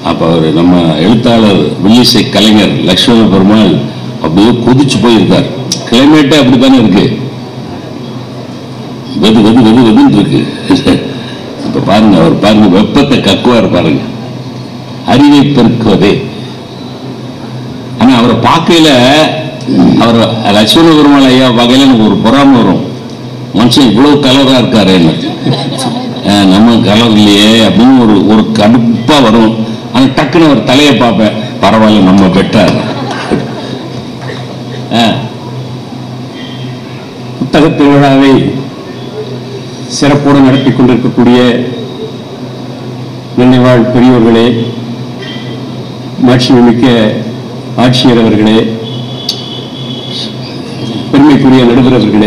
அப்போ அவர் நம்ம எழுத்தாளர் வில்லிசை கலைஞர் லக்ஷ்மண பெருமாள் அப்படியே கொதிச்சு போயிருக்கார் கிளைமேட்டே அப்படி தானே இருக்கு வெது வெது வெது வெதுன்னு இருக்கு இப்ப பாருங்க அவர் பாருங்க வெப்பத்தை கக்குவார் பாருங்க அறிவை பெருக்குவதே ஆனா அவரை பார்க்கையில அவர் லட்சுமண பெருமாள் ஐயா பார்க்கையில எனக்கு ஒரு பொறாமை வரும் மனுஷன் இவ்வளவு கலரா இருக்காரு நம்ம கலர் இல்லையே அப்படின்னு ஒரு ஒரு கடுப்பா வரும் ஆனா டக்குன்னு ஒரு தலையை பார்ப்பேன் பரவாயில்ல நம்ம பெட்டார் புத்தக திருவிழாவை சிறப்போடு நடத்தி கொண்டிருக்கக்கூடிய நினைவாழ் பெரியோர்களே மாட்சிமிக்க ஆட்சியர் அவர்களே பெருமைக்குரிய நடுவர் அவர்களே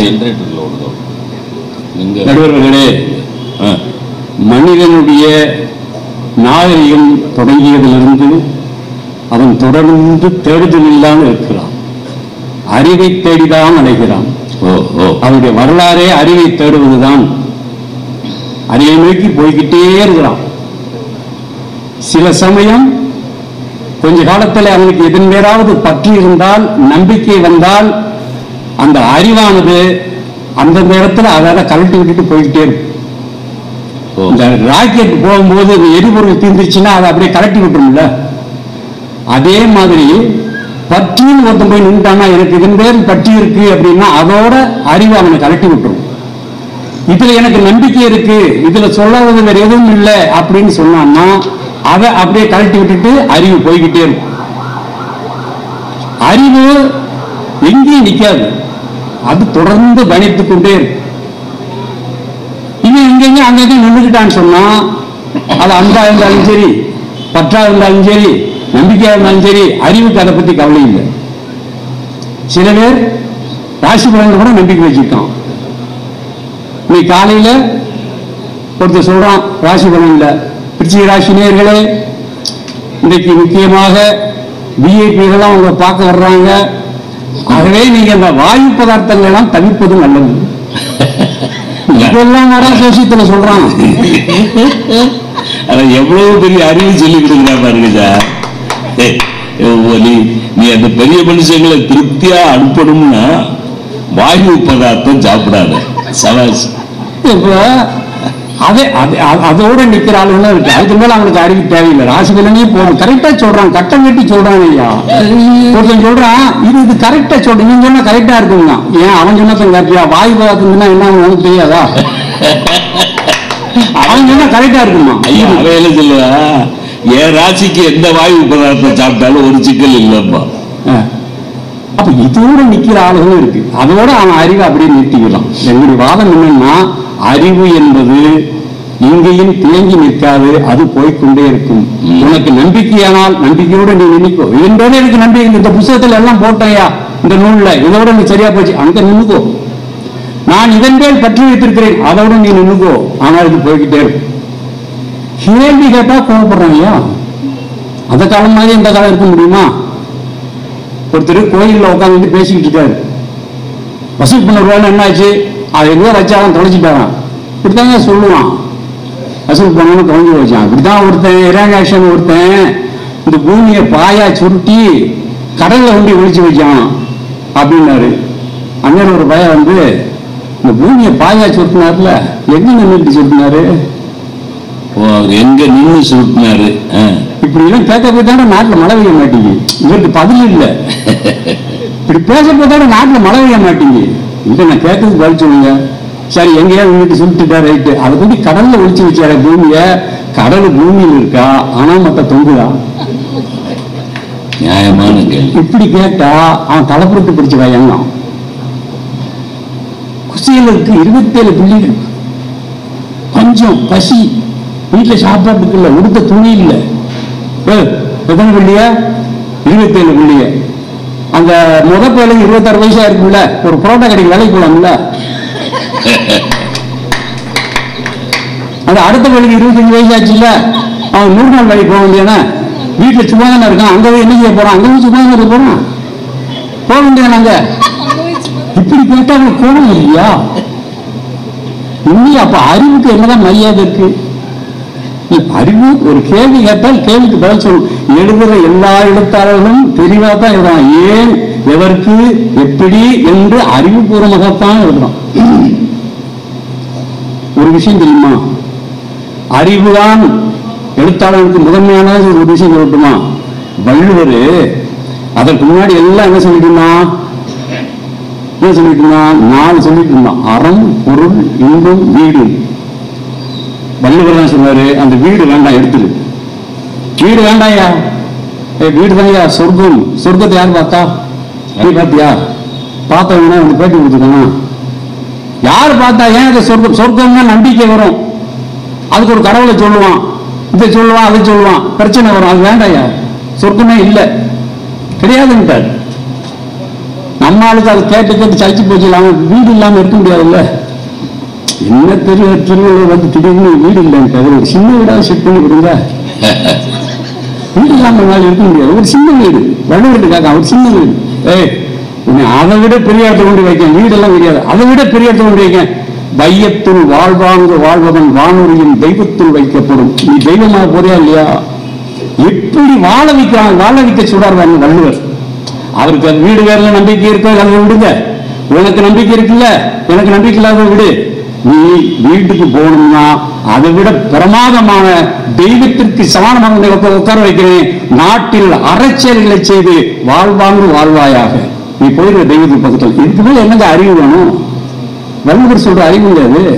நீங்க நடுவர்களே ஆ, மனிதனுடைய நாகரிகம் தொடங்கியதிலிருந்து அவன் தொடர்ந்து தேடுதல் இல்லாமல் இருக்கிறான் அறிவை தேடிதான் அடைகிறான் ஓ ஓ அவனுடைய வரலாறே அறிவை தேடுவதுதான் அறிவை நோக்கி போய்கிட்டே இருக்கிறான் சில சமயம் கொஞ்ச காலத்தில் அவனுக்கு எதன் பேராவது பற்றி இருந்தால் நம்பிக்கை வந்தால் அந்த அறிவானது அந்த நேரத்தில் அதை கழட்டி விட்டுட்டு போய்கிட்டே இருக்கும் ஓ இந்த ராக்கெட் போகும்போது அது எரிபொருள் தீர்ந்துச்சுன்னா அதை அப்படியே கலட்டி விட்டுரும்ல அதே மாதிரி பற்றின்னு ஒருத்தன் போய் நின்றுட்டானா எனக்கு இதன் பேர் பற்றி இருக்கு அப்படின்னா அதோட அறிவு அவனை கலட்டி விட்டுரும் இதுல எனக்கு நம்பிக்கை இருக்கு இதுல சொல்லாதது வேற எதுவும் இல்லை அப்படின்னு சொன்னான்னா அதை அப்படியே கலட்டி விட்டுட்டு அறிவு போய்கிட்டே இருக்கும் அறிவு எங்கேயும் நிக்காது அது தொடர்ந்து கணித்துக் கொண்டே இருக்கும் இவன் எங்கெங்க அங்கங்க நின்றுக்கிட்டான்னு சொன்னா அது அன்பா இருந்தாலும் சரி பற்றா இருந்தாலும் சரி நம்பிக்கையா இருந்தாலும் சரி அறிவுக்கு அதை பத்தி கவலை இல்லை சில பேர் ராசி பலன்ல கூட நம்பிக்கை வச்சிருக்கான் நீ காலையில ஒருத்தர் சொல்றான் ராசி பலன்ல பிரிச்சி ராசி நேயர்களே இன்றைக்கு முக்கியமாக விஐபிகள்லாம் உங்களை பார்க்க வர்றாங்க ஆகவே நீங்க அந்த வாயு பதார்த்தங்கள் எல்லாம் தவிர்ப்பது நல்லது இதெல்லாம் வர சோசியத்துல சொல்றான் ஆனா எவ்வளவு பெரிய அறிவு சொல்லி கொடுக்குறா பாருங்க சார் ஏய், ஓ, நீ நீ அந்த பெரிய மனுஷங்களை திருப்தியா அனுப்பணும்னா வாயு பதார்த்தம் சாப்பிடாத சவாஸ் இப்ப அதே அது- அது- அதோட நிக்கிற ஆளுங்களும் இருக்கு அதுக்கு மேல அவனுக்கு அறிவு தேவையில்லை ராசி பலனே போதும் கரெக்டா சொல்றான் கட்டம் கட்டி சொல்றான் ஐயா ஒருத்தன் சொல்றான் இது இது கரெக்டா சொல்றேன் நீங்க சொன்னா கரெக்டா இருக்குங்க ஏன் அவன் சொன்னதான் கரெக்டா வாயு பதார்த்தம்னா என்ன உனக்கு தெரியாதா அவன் சொன்னா கரெக்டா இருக்குமா ஐயா அவன் என்ன சொல்லுவா என் ராசிக்கு எந்த வாயு பதார்த்தம் சாப்பிட்டாலும் ஒரு சிக்கல் இல்லைப்பா ஆ. அப்ப இதோட நிக்கிற ஆளுகளும் இருக்கு அதோட அவன் அறிவை அப்படியே நிறுத்திக்கலாம் என்னுடைய வாதம் என்னன்னா அறிவு என்பது எங்கேயும் தேங்கி நிற்காது அது போய்க்கொண்டே இருக்கும் ம். உனக்கு நம்பிக்கையானால் நம்பிக்கையோட நீ நினைக்கோ இதோட எனக்கு நம்பிக்கை இந்த புத்தகத்துல எல்லாம் போட்டேயா இந்த நூல்ல இதோட நீ சரியா போச்சு அங்க நின்னுக்கோ நான் இதன் மேல் பற்றி வைத்திருக்கிறேன் அதோட நீ நின்னுக்கோ ஆனால் இது போய்கிட்டே இருக்கும் கேள்வி கேட்டா கோவப்படுறாங்கய்யா அந்த காலம் மாதிரி இந்த காலம் இருக்க முடியுமா ஒருத்தர் கோயில்ல உட்காந்துட்டு பேசிக்கிட்டு இருக்காரு வசூல் பண்ண ரூபாய் என்னாச்சு அது எங்கேயோ வச்சாலும் தொலைச்சிட்டாராம் இப்படித்தாங்க சொல்லுவான் வசூல் பண்ணணும்னு தொலைஞ்சு வச்சான் இப்படிதான் ஒருத்தன் இராங்காஷன் ஒருத்தன் இந்த பூமியை பாயா சுருட்டி கடல்ல கொண்டு ஒழிச்சு வச்சான் அப்படின்னாரு அண்ணன் ஒரு பையன் வந்து இந்த பூமியை பாயா சுருட்டினார்ல எங்க நின்றுட்டு சுருட்டினாரு ஓ அவர் எங்க நின்று சுருட்டினாரு ஆ. இப்படி எல்லாம் கேட்க போய் தானே நாட்டுல மழை பெய்ய மாட்டேங்குது இவருக்கு பதில் இல்லை இப்படி பேச போய் தானே நாட்டுல மழை பெய்ய மாட்டேங்குது இல்ல நான் கேட்கறதுக்கு பதில் சொல்லுங்க சரி எங்கேயா வீட்டு சொல்லிட்டுட்டா ரைட்டு அதை கொண்டு கடல்ல ஒழிச்சு வச்சாரு பூமிய கடல் பூமியில் இருக்கா ஆனா மத்த தொங்குதா நியாயமான கேள்வி இப்படி கேட்டா அவன் தலைப்புறத்து பிடிச்ச எண்ணம் குசியலுக்கு இருபத்தேழு பிள்ளைகள் பஞ்சம் பசி வீட்டுல சாப்பாட்டுக்கு இல்ல உடுத்த துணி இல்ல ஏய், எத்தனை பிள்ளைய இருபத்தேழு பிள்ளைய அந்த முத பிள்ளைங்க இருபத்தாறு வயசா இருக்குல்ல ஒரு புரோட்டா கடைக்கு வேலைக்கு போலாம்ல அந்த அடுத்த பிள்ளைக்கு இருபத்தஞ்சு வயசு ஆச்சுல்ல அவன் நூறு நாள் வேலைக்கு போக வேண்டியதானே வீட்டுல சும்மா தானே இருக்கான் அங்க போய் என்ன செய்ய போறான் அங்க போய் சும்மா தானே இருக்க போறான் போக வேண்டியதானே அங்க இப்படி கேட்டா அவனுக்கு கோபம் இல்லையா உண்மையா அப்ப அறிவுக்கு என்னதான் மரியாதை இருக்கு இல்ல, அறிவு ஒரு கேள்வி கேட்டால் கேள்விக்கு பதில் சொல்லணும் எழுதுற எல்லா எழுத்தாளர்களும் தெளிவா தான் எழுதுறான் ஏன் எதற்கு எப்படி என்று அறிவுபூர்வமாகத்தான் எழுதுறான் ஒரு விஷயம் தெரியுமா அறிவுதான் எழுத்தாளருக்கு முதன்மையான ஒரு விஷயம் சொல்லட்டுமா வள்ளுவர் அதற்கு முன்னாடி எல்லாம் என்ன சொல்லிட்டு இருந்தான் என்ன சொல்லிட்டு இருந்தான் நாலு சொல்லிட்டு இருந்தான் அறம் பொருள் இன்பம் வீடு வள்ளுவர் தான் சொன்னாரு அந்த வீடு வேண்டாம் எடுத்துரு வீடு வேண்டாம்யா ஏய் வீடு தான்யா சொர்க்கம் சொர்க்கத்தை யார் பார்த்தா நீ பார்த்தியா பார்த்தவங்கன்னா வந்து பேட்டி கொடுத்துக்கணும் யார் பார்த்தா ஏன் அது சொர்க்கம் சொர்க்கம்னா நம்பிக்கை வரும் அதுக்கு ஒரு கடவுளை சொல்லுவான் இதை சொல்லுவான் அதை சொல்லுவான் பிரச்சனை வரும் அது வேண்டாம்யா சொர்க்கமே இல்லை கிடையாதுன்ட்டார் நம்ம ஆளுக்கு அதை கேட்டு கேட்டு சலிச்சு போச்சு இல்லாம வீடு இல்லாம இருக்க முடியாதுல்ல என்ன தெரிய திருவள்ளுவர் வந்து திடீர்னு வீடு இல்லைன்ட்டு ஒரு சின்ன வீடாக செட் பண்ணி கொடுங்க வீடு இல்லாம என்னால இருக்க முடியாது ஒரு சின்ன வீடு வள்ளுவருக்காக ஒரு சின்ன வீடு ஏய் உன்னை அதை விட பெரிய இடத்த கொண்டு வைக்க வீடெல்லாம் கிடையாது அதை விட பெரிய இடத்த கொண்டு வைக்க வையத்துள் வாழ்வாங்கு வாழ்பவன் வானொலியின் தெய்வத்துள் வைக்கப்படும் நீ தெய்வமாக போறியா இல்லையா எப்படி வாழ வைக்கிறான் வாழ வைக்க சொல்றாரு பாருங்க வள்ளுவர் அவருக்கு அது வீடு வேற நம்பிக்கை இருக்கோ அதை விடுங்க உனக்கு நம்பிக்கை இருக்குல்ல எனக்கு நம்பிக்கை இல்லாத விடு நீ வீட்டுக்கு போகணும்னா அதை விட பிரமாதமான தெய்வத்திற்கு சமானமான உன்னை உட்கா- உட்கார வைக்கிறேன் நாட்டில் அறச்செயல்களை செய்து வாழ்வாங்கு வாழ்வாயாக நீ போயிடுற தெய்வத்துக்கு பக்கத்தில் இதுக்கு மேல என்னங்க அறிவு வேணும் வள்ளுவர் சொல்ற அறிவு இல்லை அது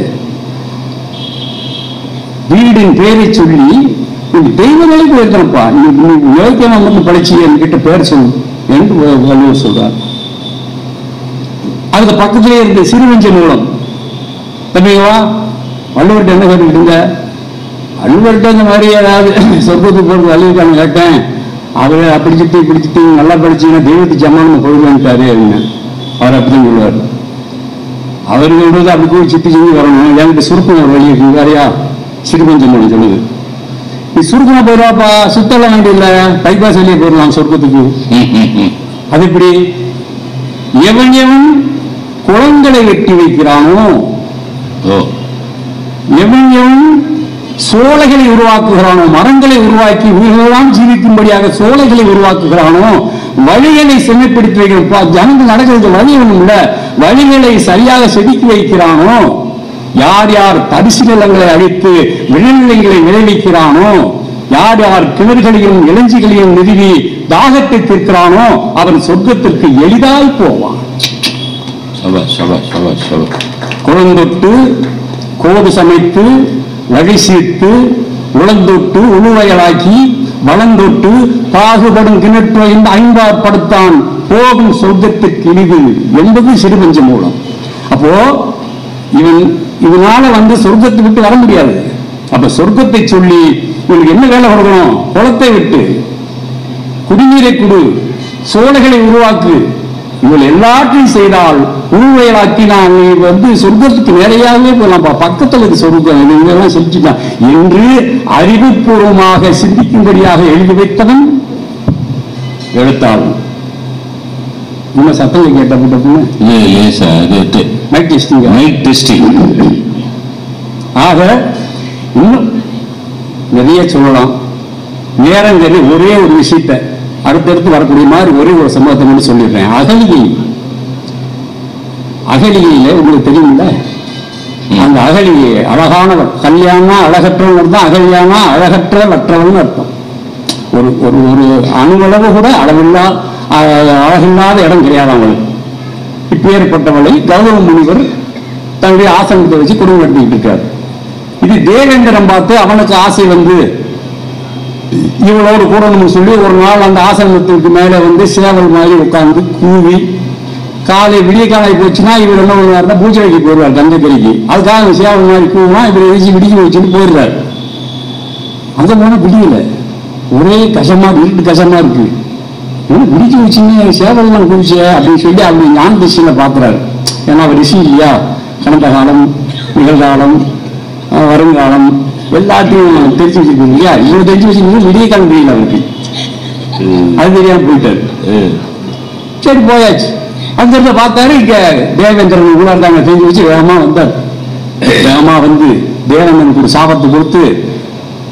வீடின் பேரை சொல்லி நீ தெய்வ நிலைக்கு வைக்கிறப்பா நீ நீ யோகியமா மட்டும் படிச்சு என்கிட்ட பேர் சொல்லு என்று வ- வள்ளுவர் சொல்றார் அதுக்கு பக்கத்திலே இருந்த சிறுவஞ்ச மூலம் தம்பிவா வள்ளுவர்கிட்ட என்ன கேட்டுக்கிட்டுங்க வள்ளுவர்கிட்ட இந்த மாதிரி ஏதாவது சொர்க்கத்துக்கு போகிறது வள்ளுவர்கான கேட்டேன் அவர் படிச்சுட்டு பிடிச்சிட்டு நல்லா படிச்சீங்கன்னா தெய்வத்துக்கு ஜமானம் போயிடுவான்ட்டாரு அப்படின்னு அவர் அப்படிதான் சொல்லுவார் அவர் சொல்றது அப்படி போய் சித்தி செஞ்சு வரணும் என்கிட்ட சுருக்கம் ஒரு வழி இருக்கு வேறையா சிறுபஞ்சம் மூலம் சொல்லுது நீ சுருக்கமா போயிடுவாப்பா சுத்தலாம் வேண்டியதில்ல பைபாஸ் வெளியே போயிடலாம் சொர்க்கத்துக்கு அது எப்படி எவன் எவன் குளங்களை வெட்டி வைக்கிறானோ ஓ எவன் எவன் சோலைகளை உருவாக்குகிறானோ மரங்களை உருவாக்கி உயிர்களெல்லாம் ஜீவிக்கும்படியாக சோலைகளை உருவாக்குகிறானோ வழிகளை செம்மைப்படுத்தி வைக்கிறப்பா ஜனங்கள் நடக்கிறது வழி ஒண்ணும் இல்ல வழிகளை சரியாக செதுக்கி வைக்கிறானோ யார் யார் தரிசு நிலங்களை அழித்து விளைநிலங்களை விளைவிக்கிறானோ யார் யார் கிணறுகளையும் இளஞ்சிகளையும் நிறுவி தாகத்தை தீர்க்கிறானோ அவன் சொர்க்கத்திற்கு எளிதாய் போவான் சபா சபா சபா சபா குளந்தொட்டு கோடு சமைத்து வழி சீர்த்து உளந்தொட்டு உழுவையலாக்கி வளந்தொட்டு பாகுபடும் கிணற்று இந்த ஐந்தார் படுத்தான் போகும் சொர்க்கத்துக்கு இனிது என்பது சிறுபஞ்ச மூலம் அப்போ இவன் இவனால வந்து சொர்க்கத்தை விட்டு வர முடியாது அப்ப சொர்க்கத்தை சொல்லி இவனுக்கு என்ன வேலை கொடுக்கணும் குளத்தை விட்டு குடிநீரை கொடு சோலைகளை உருவாக்கு இவள் எல்லாற்றையும் செய்தால் உருவையலாக்கி நான் நீ வந்து சொர்க்கத்துக்கு நேரையாகவே போகலாம்ப்பா பக்கத்துல இருக்கு சொர்க்கம் இது இதெல்லாம் செஞ்சுட்டான் என்று அறிவுபூர்வமாக சிந்திக்கும்படியாக எழுதி வைத்தவன் எழுத்தாளன் உண்மை சத்தம் கேட்ட போட்டோம்னு இல்ல லேசா அது மைக் டெஸ்டிங் மைக் டெஸ்டிங் ஆக இன்னும் நிறைய சொல்லலாம் நேரம் தெரிய ஒரே ஒரு விஷயத்தை அடுத்தடுத்து வரக்கூடிய மாதிரி ஒரே ஒரு சம்பவத்தை மட்டும் சொல்லிடுறேன் அகலிகை அகலிகையில உங்களுக்கு தெரியுமில்ல அந்த அகலிகை அழகானவர் கல்யாணா அழகற்றவன் தான் அகலியானா அழகற்ற வற்றவன் அர்த்தம் ஒரு ஒரு ஒரு அணுவளவு கூட அளவில்லா அஹ், அழகில்லாத இடம் கிடையாது அவங்களுக்கு இப்பேற்பட்டவளை கௌதம முனிவர் தன்னுடைய ஆசனத்தை வச்சு குடும்பம் நடத்திக்கிட்டு இருக்காரு இது தேவேந்திரன் பார்த்து அவனுக்கு ஆசை வந்து இவளோடு கூடணும்னு சொல்லி ஒரு நாள் அந்த ஆசனத்துக்கு மேலே வந்து சேவல் மாதிரி உட்கார்ந்து கூவி காலை விடிய காலை போச்சுன்னா இவர் என்ன பண்ணுவாருன்னா பூஜை வைக்க போயிடுவார் கங்கக்கரைக்கு அதுக்காக சேவல் மாதிரி கூவினா இவர் எழுச்சி விடிக்க வச்சுட்டு போயிடுறாரு அங்க போனா விடியல ஒரே கஷமா இருட்டு கஷமா இருக்கு என்ன விடிக்க வச்சுங்க சேவல்லாம் குடிச்ச அப்படின்னு சொல்லி அப்படி ஞான திசையில பாக்குறாரு ஏன்னா அவர் ரிஷி இல்லையா கடந்த காலம் நிகழ்காலம் அஹ், வருங்காலம் எல்லாத்தையும் தெரிஞ்சு வச்சிருக்கீங்க இல்லையா இவ்வளவு தெரிஞ்சு வச்சிருக்கீங்க விடிய காலம் தெரியல அவருக்கு அது தெரியாம போயிட்டாரு சரி போயாச்சு அந்த இடத்துல பார்த்தாரு இங்க தேவேந்திரன் உள்ள இருந்தாங்க தெரிஞ்சு வச்சு வேகமா வந்தார் வேகமா வந்து தேவேந்திரனுக்கு ஒரு சாபத்தை கொடுத்து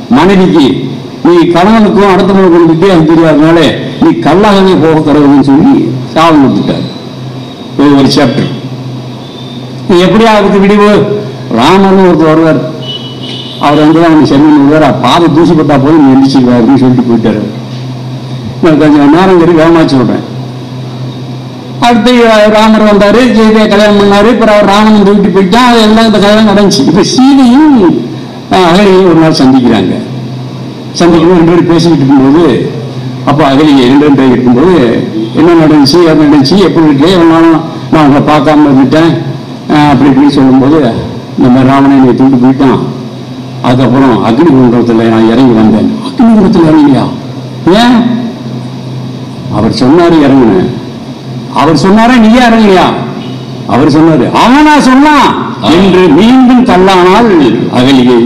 மனைவிக்கு நீ கணவனுக்கும் அடுத்தவனுக்கும் வித்தியாசம் தெரியாதனால நீ கல்லாகவே போக கடவுள்னு சொல்லி சாபம் கொடுத்துட்டார் இது ஒரு சாப்டர் நீ எப்படியா அதுக்கு விடிவு ராமன் ஒருத்தர் வருவார் அவர் வந்து அவனுக்கு செம்மன் விடுவார் பாதை தூசி பட்டா போய் நீ எந்திரிச்சுக்குவா அப்படின்னு சொல்லிட்டு போயிட்டாரு நான் கொஞ்சம் நேரம் கறி வேகமா சொல்றேன் அடுத்து ராமர் வந்தாரு சீதையை கல்யாணம் பண்ணாரு அப்புறம் அவர் ராமன் தூக்கிட்டு போயிட்டான் அது எல்லாம் இந்த கல்யாணம் நடந்துச்சு இப்ப சீதையும் அஹ், அகலியையும் ஒரு நாள் சந்திக்கிறாங்க சந்திக்கணும் ரெண்டு பேரும் பேசிக்கிட்டு இருக்கும்போது அப்போ அகலியை ரெண்டு ரெண்டு பேர் இருக்கும்போது என்ன நடந்துச்சு அது நடந்துச்சு எப்படி இருக்கு எவ்வளவு நாளும் நான் உங்களை பார்க்காம இருந்துட்டேன் அஹ், அப்படி இப்படின்னு சொல்லும்போது நம்ம ராவணன் என்னை தூக்கிட்டு போயிட்டான் அதுக்கப்புறம் அக்னி குண்டத்தில் நான் இறங்கி வந்தேன் அக்னி குண்டத்தில் இறங்கியா ஏன் அவர் சொன்னாரு இறங்குனேன் அவர் சொன்னாரா நீயே இறங்கலையா அவர் சொன்னாரு அவனா சொன்னான் என்று மீண்டும் தள்ளானால் அகலியை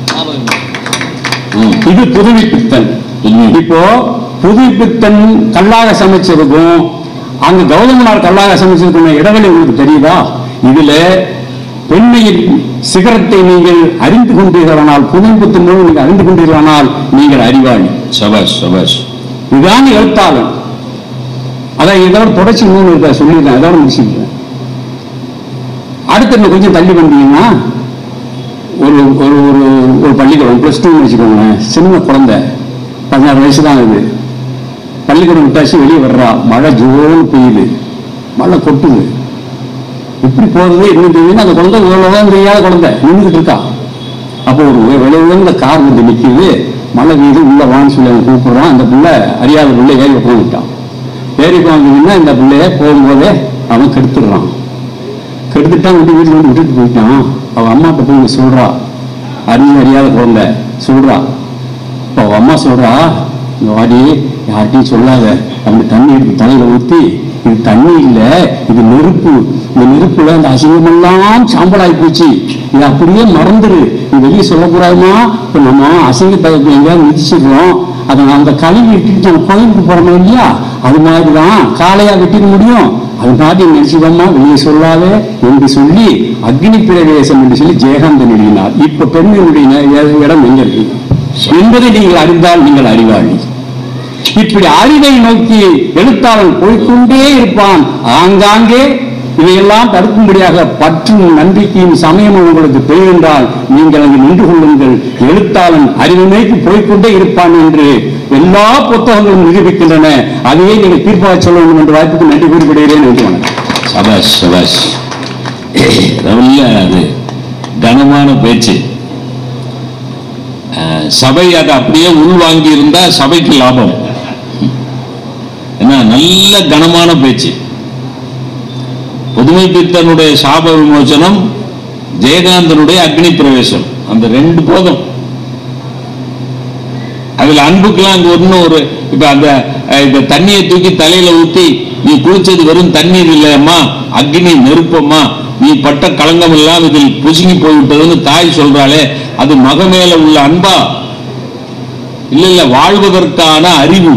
ம். இது புதுவிப்பித்தன் ம். இப்போ புதுப்பித்தன் கல்லாக சமைச்சதுக்கும் அங்க கௌதமனார் கல்லாக சமைச்சதுக்கும் இடைவெளி உங்களுக்கு தெரியுதா இதுல பெண்மையின் சிகரத்தை நீங்கள் அறிந்து கொண்டீர்களானால் புதுப்பித்தன் மூலம் நீங்கள் அறிந்து கொண்டீர்களானால் நீங்கள் அறிவாளி சபாஷ் சபாஷ் இதுதான் எழுத்தாளன் அதான் இதோட தொடர்ச்சி மூணு இருக்கா சொல்லியிருக்கேன் அதோட முடிச்சுக்கிறேன் அடுத்து இன்னும் கொஞ்சம் தள்ளி வந்தீங்கன்னா ஒரு ஒரு ஒரு ஒரு பள்ளிக்கூடம் ப்ளஸ் டூ வச்சுக்கோங்களேன் சின்ன குழந்தை பதினாறு வயசு தான் இது பள்ளிக்கூடம் விட்டாச்சு வெளியே வர்றா மழை ஜோன்னு பெய்யுது மழை கொட்டுது எப்படி போகுது என்ன தெரியுதுன்னு அந்த குழந்தை இவ்வளவுதான் தெரியாத குழந்தை நின்றுட்டு இருக்கா அப்போ ஒரு விலை உயர்ந்த கார் வந்து நிற்கிது மழை பெய்யுது உள்ள வான்னு சொல்லி அவன் கூப்பிடுறான் அந்த பிள்ளை அறியாத பிள்ளை ஏறி உட்காந்துட்டான் ஏறி உட்காந்துன்னா இந்த பிள்ளைய போகும்போதே அவன் கெடுத்துடுறான் கெடுத்துட்டான் வந்து வீட்டில் வந்து விட்டுட்டு போயிட்டான் அவன் அம்மாட்ட போய் இங்க சொல்றா அறிவு அறியாத குழந்தை சொல்றா இப்போ அவன் அம்மா சொல்றா இந்த வாடி யார்கிட்டையும் சொல்லாத அந்த தண்ணி எடுத்து தலையில ஊத்தி இது தண்ணி இல்ல இது நெருப்பு இந்த நெருப்புல அந்த அசிங்கமெல்லாம் சாம்பலாகி போச்சு இது அப்படியே மறந்துரு நீ வெளியே சொல்லக்கூடாதுமா இப்ப நம்ம அசிங்கத்தை எங்கேயாவது மிதிச்சிடுறோம் அதை நான் அந்த கழுவி விட்டுட்டு நம்ம கோயிலுக்கு போறோம் இல்லையா அது மாதிரிதான் காளையா வெட்டிட முடியும் அது மாதிரி நினைச்சுக்கோமா வெளியே சொல்லாத என்று சொல்லி அக்னி பிரவேசம் என்று சொல்லி ஜெயகாந்தன் எழுதினார் இப்ப பெண்களுடைய ந- இடம் எங்க இருக்கு என்பதை நீங்கள் அறிந்தால் நீங்கள் அறிவாளி இப்படி அறிவை நோக்கி எழுத்தாளன் போய்க்கொண்டே இருப்பான் ஆங்காங்கே இதையெல்லாம் தடுக்கும்படியாக பற்றும் நம்பிக்கையும் சமயமும் உங்களுக்கு பெய்கின்றால் நீங்கள் அங்கு நின்று கொள்ளுங்கள் எழுத்தாளன் அறிவு நோக்கி போய்க்கொண்டே இருப்பான் என்று எல்லா புத்தகங்களும் நிரூபிக்கின்றன அதையே நீங்கள் தீர்ப்பாக சொல்ல வேண்டும் என்ற வாய்ப்புக்கு நன்றி கூறிவிடுகிறேன் என்று வணக்கம் சபாஷ் சபாஷ் நல்ல அது கனமான பேச்சு அஹ், சபை அதை அப்படியே உள்வாங்கி இருந்தா சபைக்கு லாபம் என்ன நல்ல கனமான பேச்சு புதுமை பித்தனுடைய சாப விமோசனம் ஜெயகாந்தனுடைய அக்னி பிரவேசம் அந்த ரெண்டு போதும் அதுல அன்புக்கெல்லாம் அங்க ஒன்றும் ஒரு இப்ப அந்த அஹ், இந்த தண்ணியை தூக்கி தலையில ஊத்தி நீ குளிச்சது வெறும் தண்ணீர் இல்லையம்மா அக்னி நெருப்பம்மா நீ பட்ட களங்கம் எல்லாம் இதில் புசுங்கி போய்விட்டதுன்னு தாய் சொல்றாளே அது மக மேல உள்ள அன்பா இல்ல இல்ல வாழ்வதற்கான அறிவு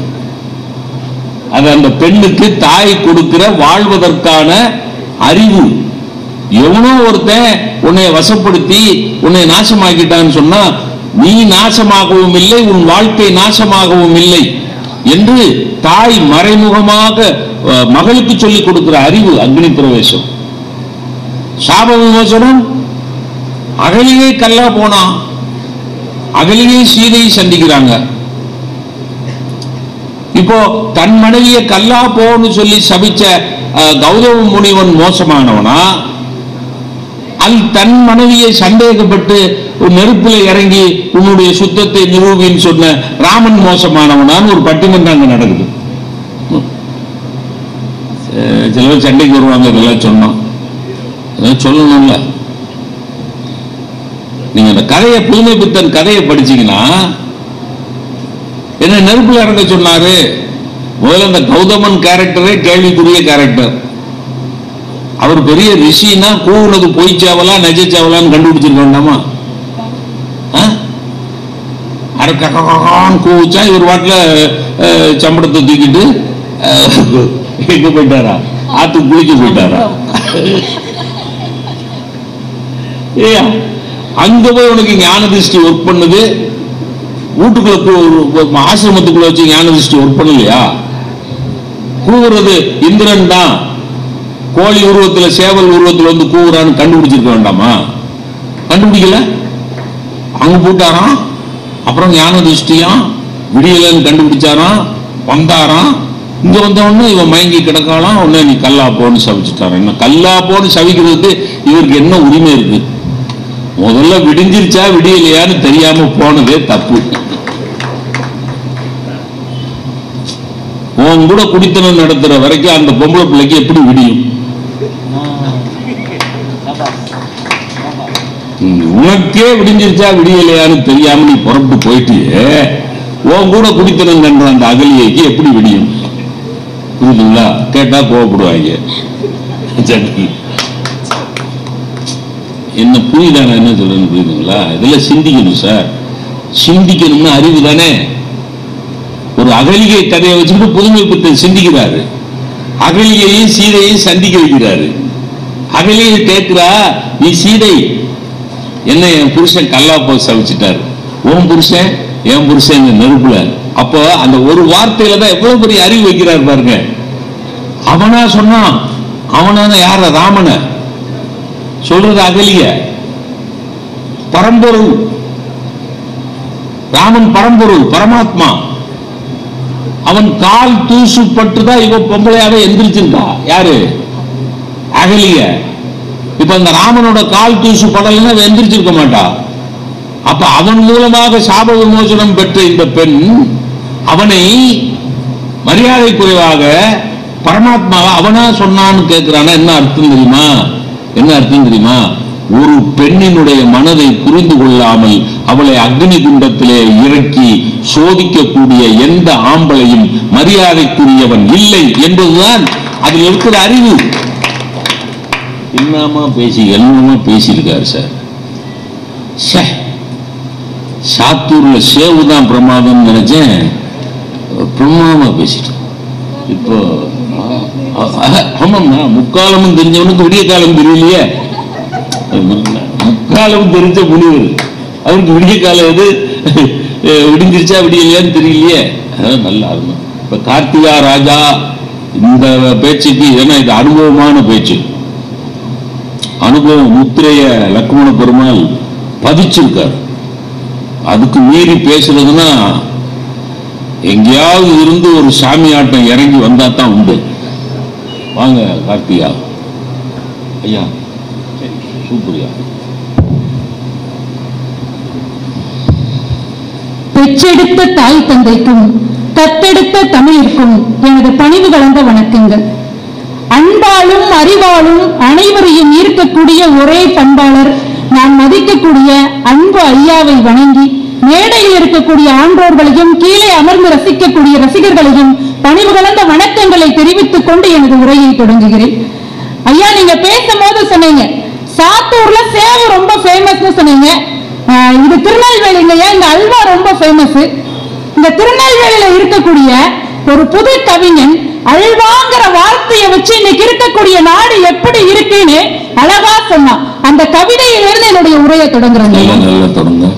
அது அந்த பெண்ணுக்கு தாய் கொடுக்கிற வாழ்வதற்கான அறிவு எவனோ ஒருத்தன் உன்னை வசப்படுத்தி உன்னை நாசமாக்கிட்டான்னு சொன்னா நீ நாசமாகவும் இல்லை உன் வாழ்க்கை நாசமாகவும் இல்லை என்று தாய் மறைமுகமாக அஹ், மகளுக்கு சொல்லிக் கொடுக்கிற அறிவு அக்னி பிரவேசம் சாப விமோசனம் அகலியே கல்லா போனா அகலியே சீதையை சந்திக்கிறாங்க இப்போ தன் மனைவியை கல்லா போன்னு சொல்லி சபிச்ச அஹ், கௌதம முனிவன் மோசமானவனா அல் தன் மனைவியை சந்தேகப்பட்டு ஒரு நெருப்புல இறங்கி உன்னுடைய சுத்தத்தை நிரூபின்னு சொன்ன ராமன் மோசமானவனான்னு ஒரு பட்டிமன்றம் அங்க நடக்குது அஹ், சில பேர் சண்டைக்கு வருவாங்க இதெல்லாம் சொன்னோம் அதெல்லாம் சொல்லணும்ல நீங்க அந்த கதையை புதுமை பித்தன் கதையை படிச்சீங்கன்னா என்ன நெருப்புல இறங்க சொன்னாரு முதல்ல அந்த கௌதமன் கேரக்டரே கேள்விக்குரிய கேரக்டர் அவர் பெரிய ரிஷினா கூவுனது பொய் சேவலா நெஜ சேவலான்னு கண்டுபிடிச்சிருக்க வேண்டாமா ஆ? அரை கக்கான்னு கூவிச்சா இவர் வாட்டில் சம்பளத்தை தூக்கிட்டு அஹ், எங்க போயிட்டாரா ஆத்துக்கு குளிக்க போயிட்டாரா ஏய்யா, அங்க போய் உனக்கு ஞான திருஷ்டி ஒர்க் பண்ணுது வீட்டுக்குள்ள கூ- ஒரு ஆசிரமத்துக்குள்ள வச்சு ஞான திருஷ்டி ஒர்க் பண்ணலையா கூவுறது இந்திரன் தான் கோழி உருவத்துல சேவல் உருவத்துல வந்து கூவுறான்னு கண்டுபிடிச்சிருக்க வேண்டாமா கண்டுபிடிக்கல அங்க போட்டாராம் அப்புறம் ஞான திருஷ்டியாம் விடியலன்னு கண்டுபிடிச்சாராம் வந்தாராம் இங்க வந்த உடனே இவன் மயங்கி கிடக்காலாம் உடனே நீ கல்லா போன்னு சவிச்சுட்டாரான் என்ன கல்லா போன்னு சவிக்கிறதுக்கு இவருக்கு என்ன உரிமை இருக்கு முதல்ல விடிஞ்சிருச்சா விடியலையான்னு தெரியாம போனதே தப்பு உன் கூட குடித்தனம் நடத்துற வரைக்கும் அந்த பொம்பளை பிள்ளைக்கு எப்படி விடியும் ம், உனக்கே விடிஞ்சிருச்சா விடியலையான்னு தெரியாம நீ புறப்பட்டு போயிட்டு உன் கூட குடித்தனம் கண்ட அந்த அகலியைக்கு எப்படி விடியும் புரியுதுங்களா கேட்டா கோவப்படுவாங்க சரி. என்ன புரியுதா நான் என்ன சொல்றேன்னு புரியுதுங்களா இதெல்லாம் சிந்திக்கணும் சார் சிந்திக்கணும்னு அறிவு தானே ஒரு அகலிகை கதையை வச்சுக்கிட்டு புதுமை புத்தன் சிந்திக்கிறாரு அகலிகையும் சீதையும் சந்திக்க வைக்கிறாரு அகலிகை கேட்கிறா நீ சீதை என்ன என் புருஷன் கல்லா போய் சவிச்சிட்டாரு உன் புருஷன் என் புருஷன் இந்த நெருப்புல அப்போ அந்த ஒரு வார்த்தையில தான் எவ்வளவு பெரிய அறிவு வைக்கிறார் பாருங்க அவனா சொன்னான் அவனான யார ராமன சொல்றது அகலிய பரம்பொருள் ராமன் பரம்பொருள் பரமாத்மா அவன் கால் தூசு பட்டுதான் இவ பொம்பளையாவே எந்திரிச்சிருக்கா யாரு அகலிய இப்ப அந்த ராமனோட கால் தூசு படலைன்னா அவ எந்திரிச்சிருக்க மாட்டா அப்ப அவன் மூலமாக சாப விமோசனம் பெற்ற இந்த பெண் அவனை மரியாதை குறைவாக பரமாத்மா அவனா சொன்னான்னு கேட்கிறானா என்ன அர்த்தம் தெரியுமா என்ன அர்த்தம் தெரியுமா ஒரு பெண்ணினுடைய மனதை புரிந்து கொள்ளாமல் அவளை அக்னி குண்டத்திலே இறக்கி சோதிக்கக்கூடிய எந்த ஆம்பளையும் மரியாதைக்குரியவன் இல்லை என்பதுதான் அதில் இருக்கிற அறிவு என்னமா பேசி என்னமா பேசியிருக்காரு சார் ச்சே. சாத்தூர்ல சேவு தான் பிரமாதம் நினைச்சேன் பிரமாதமா பேசிட்டேன் இப்போ ஆ- ஆ- ஆமாம்மா முக்காலமும் தெரிஞ்சவனுக்கு விடிய காலம் தெரியலையே முக்காலம் தெரிஞ்ச முனிவர் அவருக்கு விடிய காலம் எது அஹ் விடிஞ்சிருச்சா விடியலையான்னு தெரியலையே அதான் நல்லா இருக்கும் இப்ப கார்த்திகா ராஜா இந்த பேச்சுக்கு ஏன்னா இது அனுபவமான பேச்சு அனுபவம் முத்திரைய லக்ஷ்மண பெருமாள் பதிச்சிருக்கார் அதுக்கு மீறி பேசுறதுன்னா எங்கேயாவது இருந்து ஒரு சாமி ஆட்டம் இறங்கி வந்தா தான் உண்டு வாங்க கார்த்திகா ஐயா சூப்பரியா பெற்றெடுத்த தாய் தந்தைக்கும் தத்தெடுத்த தமிழிற்கும் எனது பணிவு கலந்த வணக்கங்கள் அன்பாலும் அறிவாலும் அனைவரையும் ஈர்க்கக்கூடிய ஒரே பண்பாளர் நான் மதிக்கக்கூடிய அன்பு ஐயாவை வணங்கி மேடையில் இருக்கக்கூடிய ஆன்றோர்களையும் கீழே அமர்ந்து ரசிக்கக்கூடிய ரசிகர்களையும் பணிவு கலந்த வணக்கங்களை தெரிவித்துக் கொண்டு எனது உரையை தொடங்குகிறேன் ஐயா நீங்க பேசும்போது சொன்னீங்க சாத்தூர்ல சேவு ரொம்ப ஃபேமஸ்னு சொன்னீங்க ஆஹ் இது திருநெல்வேலிங்கய்யா இந்த அல்வா ரொம்ப ஃபேமஸ் இந்த திருநெல்வேலியில இருக்கக்கூடிய ஒரு புது கவிஞன் அல்வாங்கிற வார்த்தையை வச்சு இன்னைக்கு இருக்கக்கூடிய நாடு எப்படி இருக்குன்னு அழகா சொன்னான் அந்த கவிதையிலிருந்து என்னுடைய உரையை தொடங்குறேங்க நல்லா நல்லா தொடங்க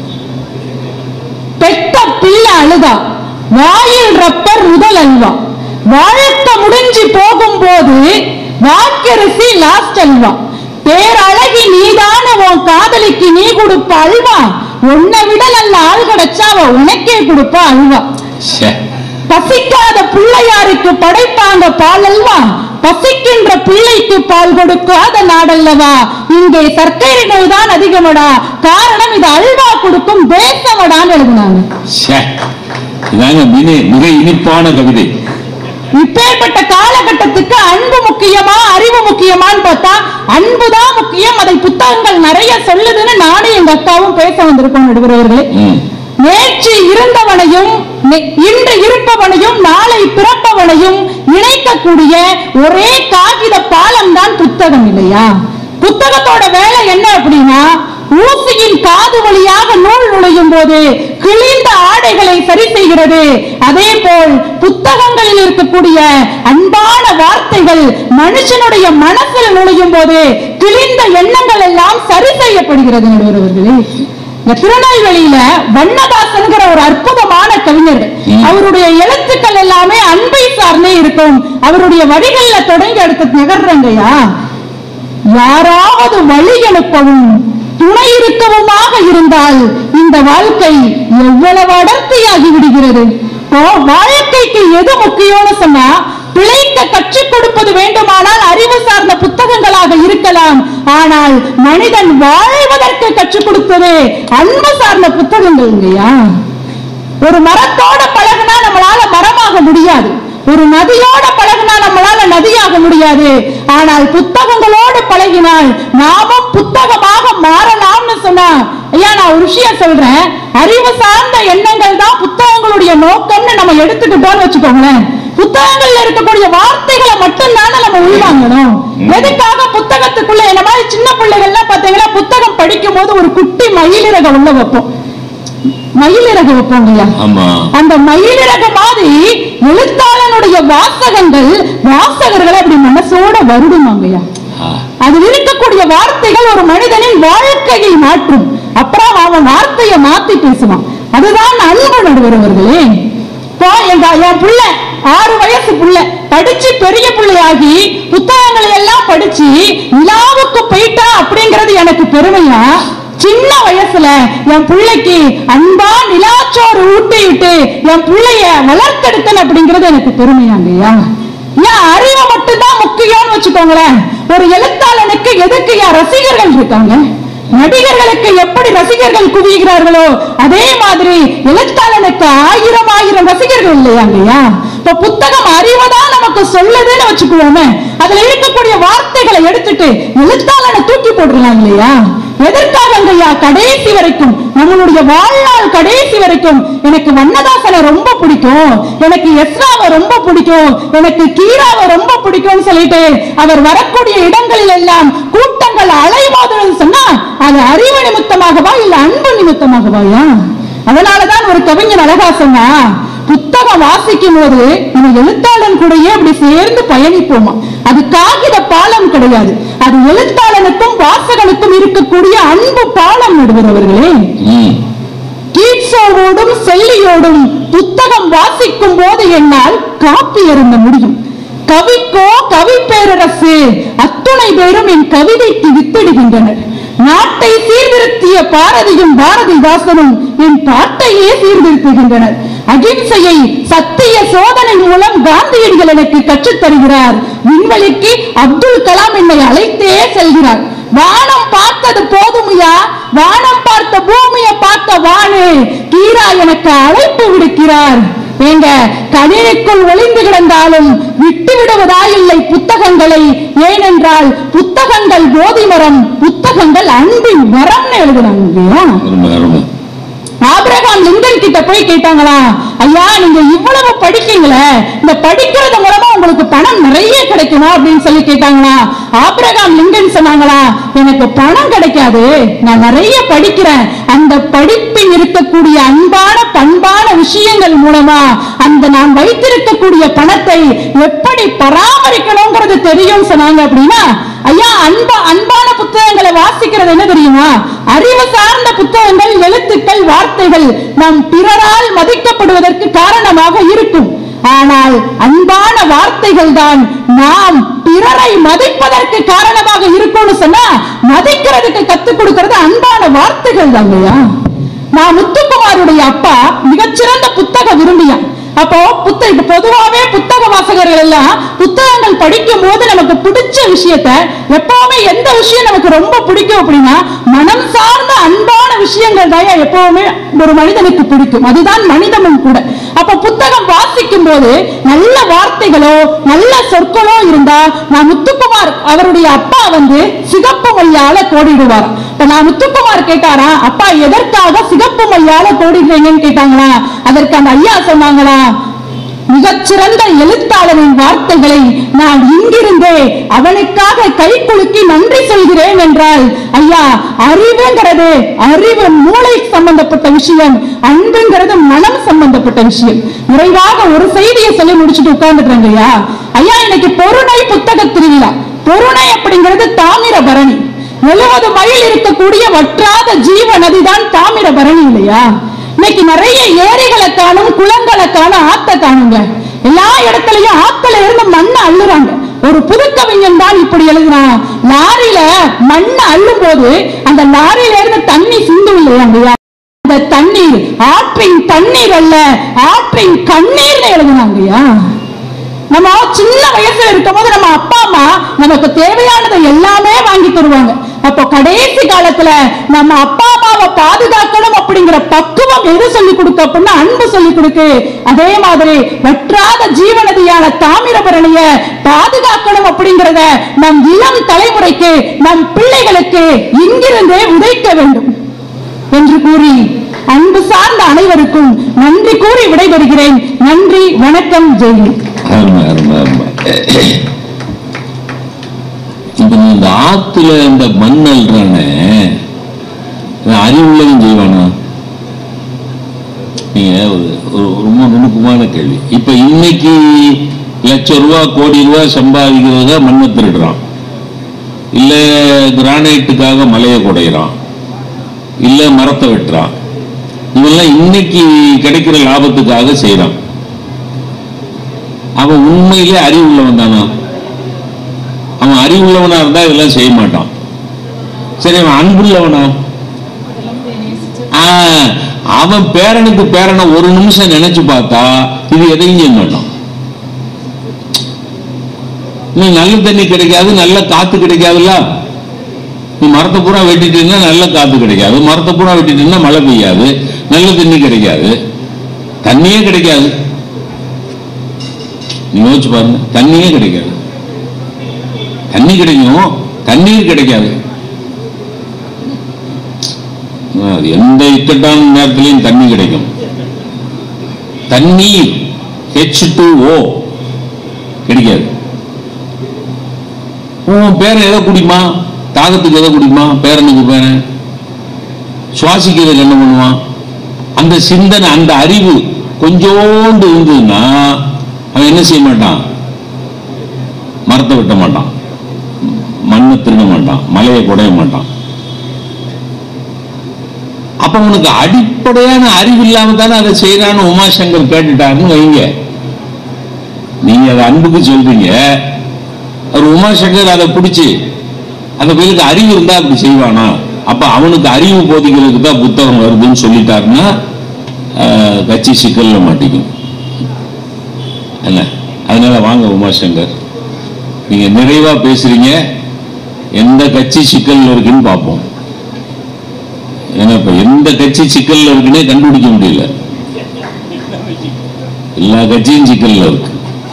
பெத்த பிள்ளை அழுதா வாயில் ரப்பர் முதல் அல்வா வாழ்க்கை முடிஞ்சு போகும்போது வாக்கரிசி லாஸ்ட் அல்வா பேரழகி நீதான உன் காதலிக்கு நீ கொடுப்ப அல்வா உன்னை விட நல்ல ஆள் கிடைச்சா அவ உனக்கே கொடுப்ப அல்வா ச்சே. பசிக்காத பிள்ளையாருக்கு படைப்பாங்க பால் அல்வா பசிக்கின்ற பிள்ளைக்கு பால் கொடுக்காத நாடல்லவா இங்கே சர்க்கரை நோய் தான் அதிகமடா காரணம் இது அல்வா கொடுக்கும் தேசமடான்னு எழுதினாங்க ச்சே. இதாங்க மிக மிக இனிப்பான கவிதை இப்பேற்பட்ட காலகட்டத்துக்கு அன்பு முக்கியமா அறிவு முக்கியமான்னு பார்த்தா அன்பு தான் முக்கியம் அதை புத்தகங்கள் நிறைய சொல்லுதுன்னு நானும் எங்க அக்காவும் பேச வந்திருக்கோம் நடுவர்களே ம். நேற்று இருந்தவனையும் நெ- இன்று இருப்பவனையும் நாளை பிறப்பவனையும் இணைக்கக்கூடிய ஒரே காகித பாலம் தான் புத்தகம் இல்லையா புத்தகத்தோட வேலை என்ன அப்படின்னா ஊசியின் காது வழியாக நூல் நுழையும் போது கிழிந்த ஆடைகளை சரி செய்கிறது அதே போல் புத்தகங்களில் இருக்கக்கூடிய அன்பான வார்த்தைகள் மனுஷனுடைய மனசில் நுழையும் போது கிழிந்த எண்ணங்கள் எல்லாம் சரி செய்யப்படுகிறது நடுவர்களே இந்த திருநெல்வேலியில வண்ணதாசன்கிற ஒரு அற்புதமான கவிஞர் ம். அவருடைய எழுத்துக்கள் எல்லாமே அன்பை சார்ந்தே இருக்கும் அவருடைய வரிகள்ல தொடங்கி அடுத்த நகர்றங்கய்யா யாராவது வழி அனுப்பவும் துணை இருக்கவுமாக இருந்தால் இந்த வாழ்க்கை எவ்வளவு அடர்த்தியாகி விடுகிறது இப்போ வாழ்க்கைக்கு எது முக்கியம்னு சொன்னா பிழைக்க கற்றுக் கொடுப்பது வேண்டுமானால் அறிவு சார்ந்த புத்தகங்களாக இருக்கலாம் ஆனால் மனிதன் வாழ்வதற்கு கற்றுக் கொடுப்பது அன்பு சார்ந்த புத்தகங்கள் இல்லையா ஒரு மரத்தோட பழகுனா நம்மளால மரமாக முடியாது ஒரு நதியோட பழகினா நம்மளால நதியாக முடியாது ஆனால் புத்தகங்களோடு பழகினால் நாமும் புத்தகமாக மாறலாம்னு சொன்னா ஐயா நான் ஒரு விஷயம் சொல்றேன் அறிவு சார்ந்த எண்ணங்கள் தான் புத்தகங்களுடைய நோக்கம்னு நம்ம எடுத்துக்கிட்டோம்னு வச்சுக்கோங்களேன் புத்தகங்கள்ல இருக்கக்கூடிய வார்த்தைகளை மட்டும் தானே நம்ம உள்வாங்கணும் எதுக்காக புத்தகத்துக்குள்ள என்ன மாதிரி சின்ன பிள்ளைகள்லாம் பாத்தீங்கன்னா புத்தகம் படிக்கும் போது ஒரு குட்டி மயிலிறக உள்ள வைப்போம் மயிலிறகு வைப்போம் இல்லையா ஆமா அந்த மயிலிறகு மாதிரி எழுத்தாளனுடைய வாசகங்கள் வாசகர்களை அப்படி மனசோட வருடுமாங்கய்யா ஆ, அதில் இருக்கக்கூடிய வார்த்தைகள் ஒரு மனிதனின் வாழ்க்கையை மாற்றும் அப்புறம் அவன் வார்த்தையை மாத்தி பேசுவான் அதுதான் அன்பு நடுவர் அவர்களே இப்போ எங்க என் புள்ள ஆறு வயசு புள்ள படிச்சு பெரிய பிள்ளையாகி புத்தகங்களை எல்லாம் படிச்சு நிலாவுக்கு போயிட்டா அப்படிங்கிறது எனக்கு பெருமையா சின்ன வயசுல என் பிள்ளைக்கு அன்பா நிலாச்சோறு ஊட்டி விட்டு என் பிள்ளைய வளர்த்தெடுத்தேன் அப்படிங்கிறது எனக்கு பெருமையாங்கய்யா ஏன் அறிவு மட்டும்தான் முக்கியம்னு வச்சுக்கோங்களேன் ஒரு எழுத்தாளனுக்கு எதுக்கு ஏன் ரசிகர்கள் இருக்காங்க நடிகர்களுக்கு எப்படி ரசிகர்கள் குவிகிறார்களோ அதே மாதிரி எழுத்தாளனுக்கு ஆயிரம் ஆயிரம் ரசிகர்கள் இல்லையாங்கய்யா இப்ப புத்தகம் அறிவதான் நமக்கு சொல்லுதுன்னு வச்சுக்குவோமே அதுல இருக்கக்கூடிய வார்த்தைகளை எடுத்துட்டு எழுத்தாளனை தூக்கி போட்டுடலாம் இல்லையா எதற்காக ஐயா கடைசி வரைக்கும் நம்மளுடைய வாழ்நாள் கடைசி வரைக்கும் எனக்கு வண்ணதாசனை ரொம்ப பிடிக்கும் எனக்கு எஸ்ராவை ரொம்ப பிடிக்கும் எனக்கு கீராவை ரொம்ப பிடிக்கும்னு சொல்லிட்டு அவர் வரக்கூடிய இடங்களில் எல்லாம் கூட்டங்கள் அலைமோதுன்னு சொன்னா அது அறிவு நிமித்தமாகவா இல்ல அன்பு நிமித்தமாகவாயா அதனாலதான் ஒரு கவிஞர் அழகா சொன்னா புத்தகம் வாசிக்கும் போது நம்ம எழுத்தாளன் கூடயே அப்படி சேர்ந்து பயணிப்போமா அது காகித பாலம் கிடையாது அது எழுத்தாளனுக்கும் வாசகனுக்கும் இருக்கக்கூடிய அன்பு பாலம் நடுவரவர்களே ம், கீட்ஸோவோடும் செல்லியோடும் புத்தகம் வாசிக்கும் போது என்னால் காப்பி அருந்த முடியும் கவிக்கோ கவி பேரரசு அத்துணை பேரும் என் கவிதைக்கு வித்திடுகின்றனர் நாட்டை சீர்திருத்திய பாரதியும் பாரதிதாசனும் என் பாட்டையே சீர்திருத்துகின்றனர் அகிம்சையை சத்திய சோதனை மூலம் காந்தியடிகள் எனக்கு கற்றுத் தருகிறார் விண்வெளிக்கு அப்துல் கலாம் என்னை அழைத்தே செல்கிறார் வானம் பார்த்தது போதுமையா வானம் பார்த்த பூமியை பார்த்த வானு கீரா எனக்கு அழைப்பு விடுக்கிறார் ஏங்க கணினிக்குள் ஒளிந்து கிடந்தாலும் விட்டு விடுவதாயில்லை புத்தகங்களை ஏனென்றால் புத்தகங்கள் போதி மரம் புத்தகங்கள் அன்பின் மரம்னு எழுதுறாங்க இல்லையா? அருமை அருமை ஆபிரகாம் லிங்கன் கிட்ட போய் கேட்டாங்களா ஐயா நீங்க இவ்வளவு படிக்கீங்களே இந்த படிக்கிறது மூலமா உங்களுக்கு பணம் நிறைய கிடைக்குமா அப்படின்னு சொல்லி கேட்டாங்களா ஆபிரகாம் லிங்கன் சொன்னாங்களா எனக்கு பணம் கிடைக்காது நான் நிறைய படிக்கிறேன் அந்த படிப்பில் இருக்கக்கூடிய அன்பான பண்பான விஷயங்கள் மூலமா அந்த நான் வைத்திருக்கக்கூடிய பணத்தை எப்படி பராமரிக்கணுங்கிறது தெரியும் சொன்னாங்க அப்படின்னா ஐயா அன்பா அன்பான புத்தகங்களை வாசிக்கிறது என்ன தெரியுமா அறிவு சார்ந்த புத்தகங்கள் எழுத்துக்கள் வார்த்தைகள் நம் பிறரால் மதிக்கப்படுவதற்கு காரணமாக இருக்கும் ஆனால் அன்பான வார்த்தைகள் தான் நாம் பிறரை மதிப்பதற்கு காரணமாக இருக்கும்னு சொன்னா மதிக்கிறதுக்கு கத்துக் கொடுக்கிறது அன்பான வார்த்தைகள் தாங்கய்யா நான் முத்துக்குமாருடைய அப்பா மிகச்சிறந்த புத்தக விரும்பியான் அப்போ புத்த இப்ப பொதுவாவே புத்தக வாசகர்கள் எல்லாம் புத்தகங்கள் படிக்கும் போது நமக்கு பிடிச்ச விஷயத்த எப்பவுமே எந்த விஷயம் நமக்கு ரொம்ப பிடிக்கும் அப்படின்னா மனம் சார்ந்த அன்பான விஷயங்கள் தான் எப்பவுமே ஒரு மனிதனுக்கு பிடிக்கும் அதுதான் மனிதமும் கூட அப்ப புத்தகம் வாசிக்கும் போது நல்ல வார்த்தைகளோ நல்ல சொற்களோ இருந்தா நான் முத்துக்குமார் அவருடைய அப்பா வந்து சிகப்பு மையால கோடிடுவார் இப்ப நான் முத்துக்குமார் கேட்டாரா அப்பா எதற்காக சிகப்பு மையால கோடிடுறீங்கன்னு கேட்டாங்களா அதற்கு அந்த ஐயா சொன்னாங்களா மிகச்சிறந்த எழுத்தாளரின் வார்த்தைகளை நான் இங்கிருந்தே அவனுக்காக கை குலுக்கி நன்றி சொல்கிறேன் என்றால் ஐயா அறிவுங்கிறது அறிவு மூளை சம்பந்தப்பட்ட விஷயம் அன்புங்கிறது மனம் சம்பந்தப்பட்ட விஷயம் நிறைவாக ஒரு செய்தியை சொல்லி முடிச்சுட்டு உட்கார்ந்துக்கிறாங்க ஐயா ஐயா இன்னைக்கு பொருணை புத்தக திருவிழா பொருணை அப்படிங்கிறது தாமிரபரணி எழுபது மைல் இருக்கக்கூடிய வற்றாத ஜீவ நதிதான் தாமிரபரணி இல்லையா இன்னைக்கு நிறைய ஏரிகளை காணும் குளங்களை காணும் ஆத்த காணுங்க எல்லா இடத்துலயும் ஆத்துல இருந்து மண்ணை அள்ளுறாங்க ஒரு புதுக்கவிஞன் தான் இப்படி எழுதுறான் லாரியில மண்ணை அள்ளும் போது அந்த லாரியில இருந்து தண்ணி சிந்து இல்லையா அந்த தண்ணீர் ஆற்றின் தண்ணீர் அல்ல ஆற்றின் கண்ணீர்னு எழுதுனாங்கய்யா நம்ம சின்ன வயசுல இருக்கும்போது நம்ம அப்பா அம்மா நமக்கு தேவையானதை எல்லாமே வாங்கி தருவாங்க அப்போ கடைசி காலத்துல நம்ம அப்பா அம்மாவை பாதுகாக்கணும் அப்படிங்கிற பக்குவம் எது சொல்லி கொடுக்க அப்படின்னா அன்பு சொல்லி கொடுக்கு அதே மாதிரி வற்றாத ஜீவநதியான தாமிரபரணிய பாதுகாக்கணும் அப்படிங்கறத நம் இளம் தலைமுறைக்கு நம் பிள்ளைகளுக்கு இங்கிருந்தே உதைக்க வேண்டும் என்று கூறி அன்பு சார்ந்த அனைவருக்கும் நன்றி கூறி விடைபெறுகிறேன் நன்றி வணக்கம் ஜெயந்த் அருமை அருமை அருமை இப்ப நீ இந்த ஆத்துல இந்த மண் அல்றானே இவன் அறிவுள்ளவன் செய்வானா நீங்க ஒரு ஒரு ரொம்ப நுணுக்கமான கேள்வி இப்ப இன்னைக்கு லட்சம் ரூபா கோடி ரூபாய் சம்பாதிக்கிறத மண்ணை திருடுறான் இல்ல கிரானைட்டுக்காக மலையை குடையிறான் இல்ல மரத்தை வெட்டுறான் இதெல்லாம் இன்னைக்கு கிடைக்கிற லாபத்துக்காக செய்றான் அவன் உண்மையிலே அறிவுள்ளவன் தானா அவன் அறிவுள்ளவனா இருந்தா இதெல்லாம் செய்ய மாட்டான் சரி அவன் அன்புள்ளவனா ஆ, அவன் பேரனுக்கு பேரனை ஒரு நிமிஷம் நினைச்சு பார்த்தா இது எதையும் செய்ய மாட்டான் நீ நல்ல தண்ணி கிடைக்காது நல்ல காத்து கிடைக்காதுல்ல நீ மரத்தை பூரா வெட்டிட்டீங்கன்னா நல்ல காத்து கிடைக்காது மரத்தை பூரா வெட்டிட்டீங்கன்னா மழை பெய்யாது நல்ல தண்ணி கிடைக்காது தண்ணியே கிடைக்காது நீ யோசிச்சு பாருங்க தண்ணியே கிடைக்காது தண்ணி கிடைக்கும் தண்ணீர் கிடைக்காது அது எந்த இக்கட்டான நேரத்திலையும் தண்ணி கிடைக்கும் தண்ணீர் ஹெச் டூ ஓ கிடைக்காது உன் பேரன் எதை குடிமா தாகத்துக்கு எதை குடிமா பேரனுக்கு பேரன் சுவாசிக்கிறதுக்கு என்ன பண்ணுவான் அந்த சிந்தனை அந்த அறிவு கொஞ்சோண்டு இருந்ததுன்னா அவன் என்ன செய்ய மாட்டான் மரத்தை வெட்ட மாட்டான் மண்ணை திருட மாட்டான் மலையை குடைய மாட்டான் அப்ப உனக்கு அடிப்படையான அறிவு இல்லாம தானே அதை செய்யறான்னு உமாசங்கர் கேட்டுட்டாருன்னு வைங்க நீங்க அதை அன்புக்கு சொல்றீங்க அவர் உமாசங்கர் அதை பிடிச்சி அந்த பையனுக்கு அறிவு இருந்தா அப்படி செய்வானா அப்ப அவனுக்கு அறிவு போதிக்கிறதுக்கு தான் புத்தகம் வருதுன்னு சொல்லிட்டாருன்னா ஆஹ், கட்சி சிக்கல்ல மாட்டிக்கும் என்ன அதனால வாங்க உமாசங்கர் நீங்க நிறைவா பேசுறீங்க எந்த கட்சி சிக்கல்ல இருக்குன்னு பார்ப்போம் ஏன்னா இப்ப எந்த கட்சி சிக்கல்ல இருக்குன்னே கண்டுபிடிக்க முடியல எல்லா கட்சியும் சிக்கல்ல இருக்கு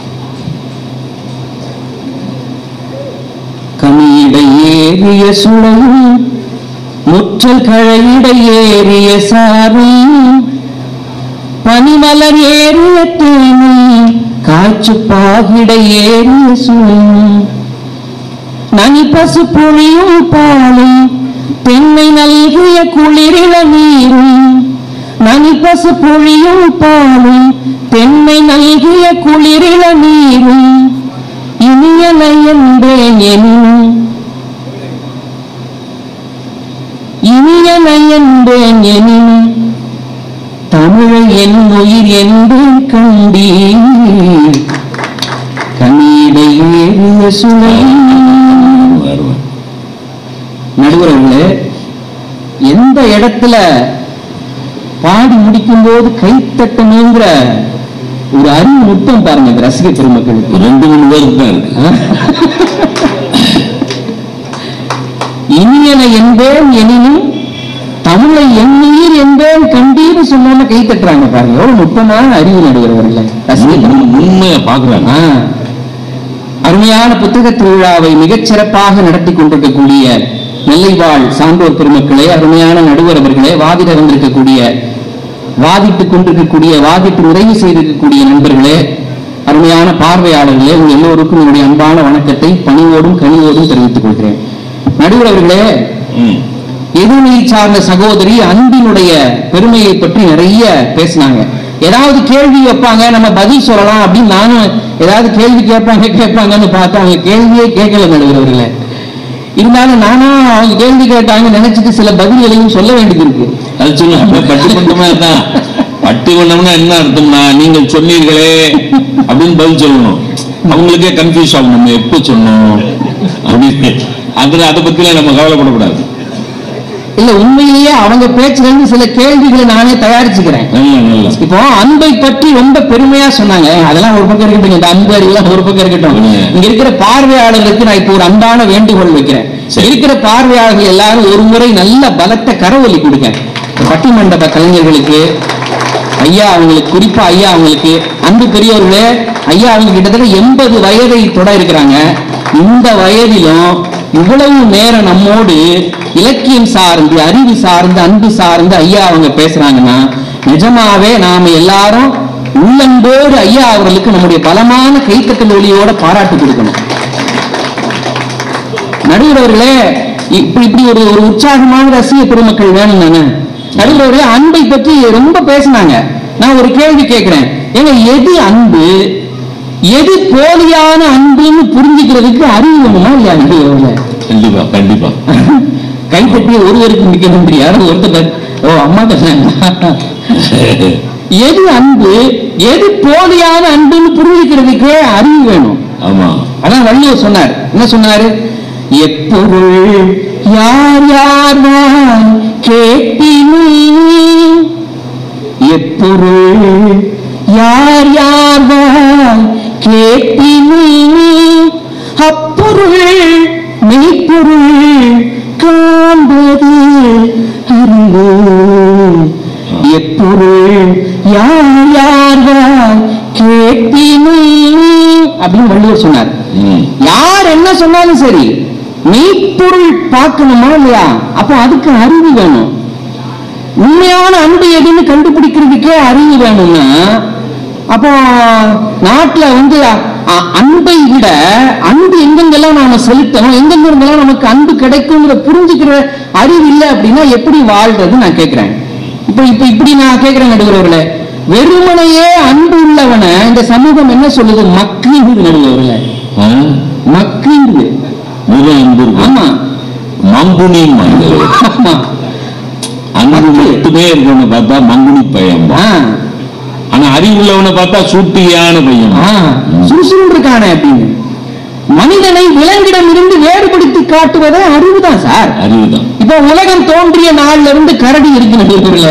கமியிடை ஏறிய சுளையும் முற்றல் கழையிடை ஏறிய சாரும் பனிமலர் ஏறிய தேனும் காய்ச்சு பாகிடை ஏறிய சுளையும் நனி பசு புளியும் பாலும் பெண்ணை நல்கிய குளிரில நீரும் நனி பசு புளியும் பாலும் பெண்ணை நல்கிய குளிரில நீரும் இனியலை என்பேன் எனினும் இனியலை என்பேன் எனினும் தமிழை என் உயிர் என்பேன் கண்டீர் கனியிடை ஏறிய சுளையும் வருவேன் நடுவர்களே எந்த இடத்துல பாடி முடிக்கும் போது கைத்தட்டணுங்கிற ஒரு அறிவு நுட்பம் பாருங்க இந்த ரசிக பெருமக்களுக்கு ரெண்டு மூணு பேருக்கு தான் இருக்கு இனியன என்பேன் எனினும் தமிழை எண்ணீர் என்பேன் கண்டீர்னு சொல்லாம கை தட்டுறாங்க பாருங்க எவ்வளவு நுட்பமான அறிவு நடுவர்களே ரசிக பெருமக்கள். உண்மையை பாக்குறாங்க ஆ. அருமையான புத்தக திருவிழாவை மிகச் சிறப்பாக நடத்தி கொண்டிருக்கக்கூடிய நெல்லைவாழ் சான்றோர் பெருமக்களே அருமையான நடுவர் அவர்களே வாதிட வந்திருக்கக்கூடிய வாதிட்டுக் கொண்டிருக்கக்கூடிய வாதிட்டு உதவி செய்திருக்கக்கூடிய நண்பர்களே அருமையான பார்வையாளர்களே உங்கள் எல்லோருக்கும் என்னுடைய அன்பான வணக்கத்தை பணிவோடும் கனிவோடும் தெரிவித்துக் கொள்கிறேன் நடுவர் அவர்களே ம். எதிர்நிலை சார்ந்த சகோதரி அன்பினுடைய பெருமையை பற்றி நிறைய பேசினாங்க ஏதாவது கேள்வி வைப்பாங்க நம்ம பதில் சொல்லலாம் அப்படின்னு நானும் ஏதாவது கேள்வி கேட்பாங்க கேட்பாங்கன்னு பார்த்தா அவங்க கேள்வியே கேட்கல நடுவர்களே இருந்தாலும் நானா அவங்க கேள்வி கேட்டாங்க நினைச்சிட்டு சில பதில்களையும் சொல்ல வேண்டியது இருக்கு அது சொல்லுங்க பட்டிமன்றமா தான் பட்டிமன்றம்னா என்ன அர்த்தம்னா நீங்கள் சொன்னீர்களே அப்படின்னு பதில் சொல்லணும் அவங்களுக்கே கன்ஃபியூஸ் ஆகும் நம்ம எப்போ சொன்னோம் அப்படின்னு அதுல அதை பத்திலாம் நம்ம கவலைப்படக்கூடாது இல்ல உண்மையிலேயே அவங்க பேச்சுல இருந்து சில கேள்விகளை நானே தயாரிச்சுக்கிறேன் நல்ல நல்ல இப்போ அன்பை பற்றி ரொம்ப பெருமையா சொன்னாங்க அதெல்லாம் ஒரு பக்கம் இருக்கட்டும் இந்த அன்பு அறிவுலாம் ஒரு பக்கம் இருக்கட்டும் ம். இங்க இருக்கிற பார்வையாளர்களுக்கு நான் இப்போ ஒரு அன்பான வேண்டுகோள் வைக்கிறேன் சரி. இருக்கிற பார்வையாளர்கள் எல்லாரும் ஒரு முறை நல்ல பலத்த கரவொலி கொடுங்க பட்டிமண்டப கலைஞர்களுக்கு ஐயா அவங்களுக்கு குறிப்பா ஐயா அவங்களுக்கு அன்பு பெரியவர்களே ஐயா அவங்க கிட்டத்தட்ட எண்பது வயதை தொட இருக்கிறாங்க இந்த வயதிலும் இவ்வளவு நேரம் நம்மோடு இலக்கியம் சார்ந்து அறிவு சார்ந்து அன்பு சார்ந்து ஐயா அவங்க பேசுறாங்கன்னா நிஜமாவே நாம எல்லாரும் உள்ளன்போடு ஐயா அவர்களுக்கு நம்முடைய பலமான கைத்தட்டல் ஒளியோட பாராட்டு கொடுக்கணும் நடுவர் அவர்களே இப்படி இப்படி ஒரு ஒரு உற்சாகமான ரசிக பெருமக்கள் வேணும் தானே நடுவர் அவர்களே அன்பை பற்றி ரொம்ப பேசினாங்க நான் ஒரு கேள்வி கேட்கிறேன் ஏங்க எது அன்பு எது போலியான அன்புன்னு புரிஞ்சுக்கிறதுக்கு அறிவு வேணுமா இல்லையா நடுவர் அவர்களே கண்டிப்பா கண்டிப்பா கைத்தட்டி ஒருவருக்கு மிக்க நன்றி யாரும் ஒருத்தர் ஓ அம்மா பேசுறாங்க எது அன்பு எது போலியான அன்புன்னு புரிஞ்சுக்கிறதுக்கே அறிவு வேணும் ஆமா அதான் வள்ளுவர் சொன்னார் என்ன சொன்னாரு எப்பொருள் யார் யார் நான் கேட்டினே எப்பொருள் யார் யார் நான் கேட்டினே அப்பொருள் மெய்ப்பொருள் காண்பது அறிவு எப்பொருள் யார் யார் நான் கேட்டினே அப்படின்னு வள்ளுவர் சொன்னார் ம் யார் என்ன சொன்னாலும் சரி மெய்ப்பொருள் பார்க்கணுமா இல்லையா அப்போ அதுக்கு அறிவு வேணும் உண்மையான அன்பு எதுன்னு கண்டுபிடிக்கிறதுக்கே அறிவு வேணும்னா அப்போ நாட்டுல வந்து அ- அ- அன்பை விட அன்பு எங்கெங்கெல்லாம் நாம செலுத்தணும் எங்கெங்க இருந்தெல்லாம் நமக்கு அன்பு கிடைக்குங்கிற புரிஞ்சுக்கிற அறிவு இல்லை அப்படின்னா எப்படி வாழ்றது நான் கேட்கிறேன் இப்ப இப்ப இப்படி நான் கேட்கிறேன் நடுவர்களே வெறுமனையே அன்பு உள்ளவனை இந்த சமூகம் என்ன சொல்லுது மக்கிங்குது நடுவர்களே ஆ? மக்கிங்குது மிருக அன்பு இருக்கு. ஆமா மங்குனிம்மா இது. ஆமா அன்பு மட்டுமே இருக்கவனை பார்த்தா மங்குனி பையன் ஆ, ஆனா அறிவுள்ளவனை பார்த்தா சூட்டியான பையன் ஆ, சுறுசுறுன்னு இருக்கானே அப்படின்னு மனிதனை விலங்கிடம் இருந்து வேறுபடுத்தி காட்டுவதே அறிவுதான் சார் அறிவுதான் இப்ப உலகம் தோன்றிய நாள்ல இருந்து கரடி இருக்கு நடுவர்களே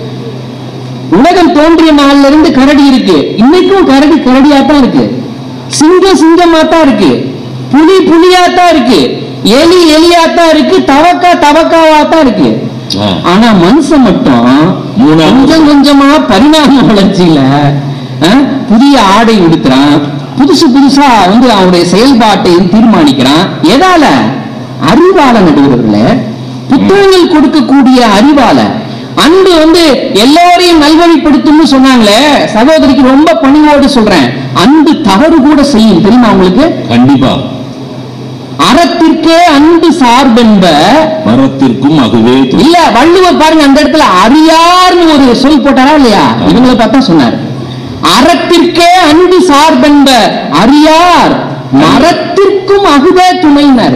உலகம் தோன்றிய நாள்ல இருந்து கரடி இருக்கு இன்னைக்கும் கரடி கரடியா தான் இருக்கு சிங்கம் சிங்கமா தான் இருக்கு புலி புலியா தான் இருக்கு எலி எலியா தான் இருக்கு தவக்கா தவக்காவா தான் இருக்கு ஆ. ஆனா மனுஷன் மட்டும் மூணாவது. கொஞ்சம் கொஞ்சமா பரிணாம வளர்ச்சியில அஹ், புதிய ஆடை உடுத்துறான் புதுசு புதுசா வந்து அவனுடைய செயல்பாட்டை தீர்மானிக்கிறான் எதால அறிவால நடுவர்கள புத்தகங்கள் கொடுக்கக்கூடிய அறிவால அன்பு வந்து எல்லோரையும் நல்வழிப்படுத்தும்னு சொன்னாங்களே சகோதரிக்கு ரொம்ப பணிவோடு சொல்றேன் அன்பு தவறு கூட செய்யும் தெரியுமா உங்களுக்கு கண்டிப்பா அறத்திற்கே அன்பு சார்பென்ப மரத்திற்கும் அதுவே துணை. இல்ல வள்ளுவர் பாருங்க அந்த இடத்துல அறியார்னு ஒரு சொல் போட்டாரா இல்லையா இவங்களை பார்த்தா சொன்னார் அறத்திற்கே அன்பு சார்பென்ப அறியார் மரத்திற்கும் அகுதே துணைனாரு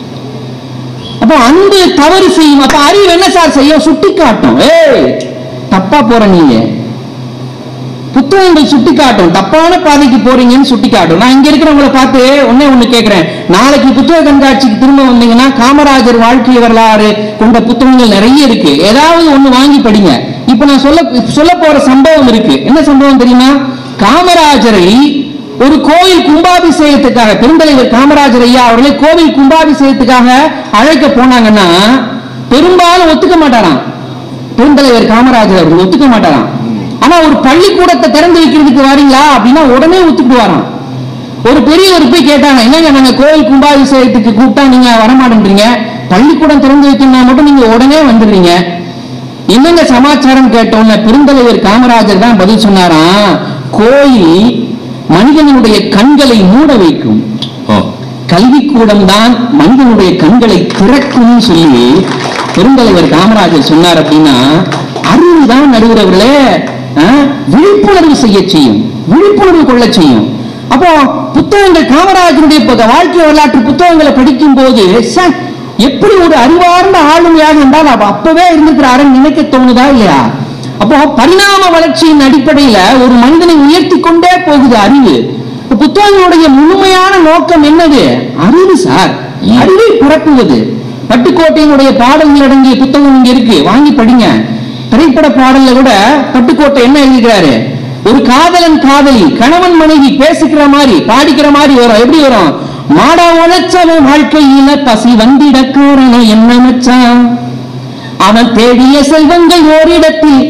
அப்போ அன்பு தவறு செய்யும் அப்ப அறிவு என்ன சார் செய்யும் சுட்டி காட்டும் ஏய் தப்பா போற நீங்க புத்தகங்கள் சுட்டி காட்டும் தப்பான பாதைக்கு போறீங்கன்னு சுட்டி காட்டும் நான் இங்க இருக்கிறவங்களை பார்த்து ஒன்னே ஒண்ணு கேட்கிறேன் நாளைக்கு புத்தக கண்காட்சிக்கு திரும்ப வந்தீங்கன்னா காமராஜர் வாழ்க்கை வரலாறு கொண்ட புத்தகங்கள் நிறைய இருக்கு ஏதாவது ஒண்ணு வாங்கி படிங்க இப்ப நான் சொல்ல சொல்ல போற சம்பவம் இருக்கு என்ன சம்பவம் தெரியுமா காமராஜரை ஒரு கோயில் கும்பாபிஷேகத்துக்காக பெருந்தலைவர் காமராஜர் ஐயா அவர்களை கோவில் கும்பாபிஷேகத்துக்காக அழைக்க போனாங்கன்னா பெரும்பாலும் ஒத்துக்க மாட்டாராம் பெருந்தலைவர் காமராஜர் அவர்கள் ஒத்துக்க மாட்டாராம் ஆனா ஒரு பள்ளிக்கூடத்தை திறந்து வைக்கிறதுக்கு வரீங்களா அப்படின்னா உடனே ஒத்துக்கிடுவாராம் ஒரு பெரியவர் போய் கேட்டாங்க என்னங்க நாங்க கோவில் கும்பாபிஷேகத்துக்கு கூப்பிட்டா நீங்க வரமாட்டேன்றீங்க பள்ளிக்கூடம் திறந்து வைக்கணும்னா மட்டும் நீங்க உடனே வந்துடுறீங்க என்னங்க சமாச்சாரம் கேட்டோம்ல பெருந்தலைவர் காமராஜர் தான் பதில் சொன்னாராம் கோயில் மனிதனுடைய கண்களை மூட வைக்கும் ஓ கல்விக்கூடம் தான் மனிதனுடைய கண்களை திறக்கும்னு சொல்லி பெருந்தலைவர் காமராஜர் சொன்னார் அப்படின்னா அறிவு தான் நடுகிறவர்களே விழிப்புணர்வு செய்ய செய்யும் விழிப்புணர்வு கொள்ள செய்யும் அப்போ புத்தகங்கள் காமராஜருடைய ப- வாழ்க்கை வரலாற்று புத்தகங்களை படிக்கும் போது எப்படி ஒரு அறிவார்ந்த ஆளுமையாக இருந்தால் அவ அப்பவே இருந்திருக்கிறாருன்னு நினைக்க தோணுதா இல்லையா அப்போ பரிணாம வளர்ச்சியின் அடிப்படையில ஒரு மனிதனை உயர்த்தி கொண்டே போகுது அறிவு இப்ப புத்தகங்களுடைய முழுமையான நோக்கம் என்னது அறிவு சார் அறிவை பரப்புவது பட்டுக்கோட்டையினுடைய பாடல்கள் அடங்கிய புத்தகம் இங்க இருக்கு வாங்கி படிங்க திரைப்பட பாடல்ல கூட பட்டுக்கோட்டை என்ன எழுதிக்கிறாரு ஒரு காதலன் காதலி கணவன் மனைவி பேசிக்கிற மாதிரி பாடிக்கிற மாதிரி வரும் எப்படி வரும் மாடா உழைச்சவன் வாழ்க்கையில பசி வந்திட காரணம் என்ன மச்சான் அவன் தேடிய செல்வங்கள் ஓரிடத்தில்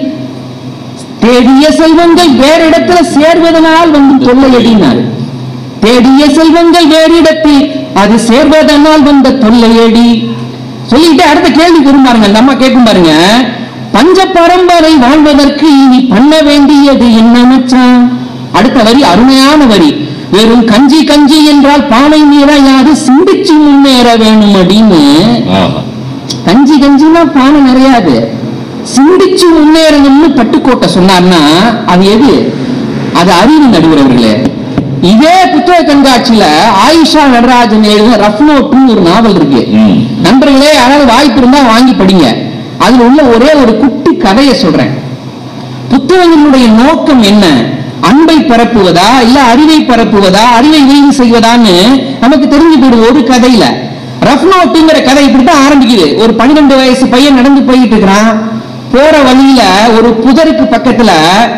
தேடிய செல்வங்கள் வேறு இடத்துல சேர்வதனால் வந்து தொல்லையடினார் தேடிய செல்வங்கள் வேறு இடத்தில் அது சேர்வதனால் வந்த தொல்லையடி சொல்லிட்டு அடுத்த கேள்வி பாருங்க அந்த அம்மா கேட்கும் பாருங்க பஞ்ச பரம்பரை வாழ்வதற்கு இனி பண்ண வேண்டியது என்ன மச்சான் அடுத்த வரி அருமையான வரி வெறும் கஞ்சி கஞ்சி என்றால் பானை நீரையாது சிந்திச்சு முன்னேற வேணும் அப்படின்னு ஆஹா. கஞ்சி கஞ்சினா பானை நிறையாது சிந்திச்சு முன்னேறணும்னு பட்டுக்கோட்டை சொன்னார்னா அது எது அது அறிவு நடுவர் அவர்களே இதே புத்தக கண்காட்சியில ஆயிஷா நடராஜன் எழுதின ரஃப் நோட்னு ஒரு நாவல் இருக்கு ம். நண்பர்களே யாராவது வாய்ப்பு இருந்தா வாங்கி படிங்க அதுல உள்ள ஒரே ஒரு குட்டி கதையை சொல்றேன் புத்தகங்களுடைய நோக்கம் என்ன அன்பை பரப்புவதா இல்ல அறிவை பரப்புவதா அறிவை விரிவு செய்வதான்னு நமக்கு தெரிஞ்சு போயிடும் ஒரு கதையில ரஃப்னோட்டுங்கிற கதை இப்படித்தான் ஆரம்பிக்குது ஒரு பன்னிரெண்டு வயசு பையன் நடந்து போயிட்டு இருக்கிறான் போற வழியில ஒரு புதருக்கு பக்கத்துல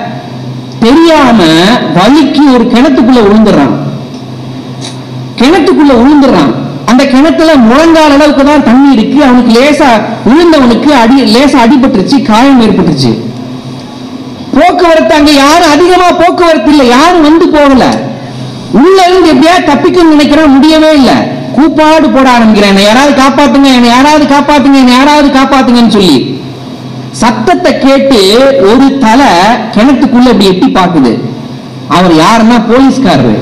தெரியாம வலிக்கு ஒரு கிணத்துக்குள்ள விழுந்துடுறான் கிணத்துக்குள்ள விழுந்துடுறான் அந்த கிணத்துல முழங்கால் அளவுக்கு தான் தண்ணி இருக்கு அவனுக்கு லேசா விழுந்தவனுக்கு அடி லேசா அடிபட்டுருச்சு காயம் ஏற்பட்டுருச்சு போக்குவரத்து அங்க யாரும் அதிகமா போக்குவரத்து இல்ல யாரும் வந்து போகல உள்ள இருந்து எப்படியா தப்பிக்கணும்னு நினைக்கிறேன் முடியவே இல்ல கூப்பாடு போட ஆரம்பிக்கிறேன் என்னை யாராவது காப்பாத்துங்க என்னை யாராவது காப்பாத்துங்க என்னை யாராவது காப்பாத்துங்கன்னு சொல்லி சத்தத்தை கேட்டு ஒரு தலை கிணத்துக்குள்ள இப்படி எட்டி பார்க்குது அவர் யாருன்னா போலீஸ்காரரு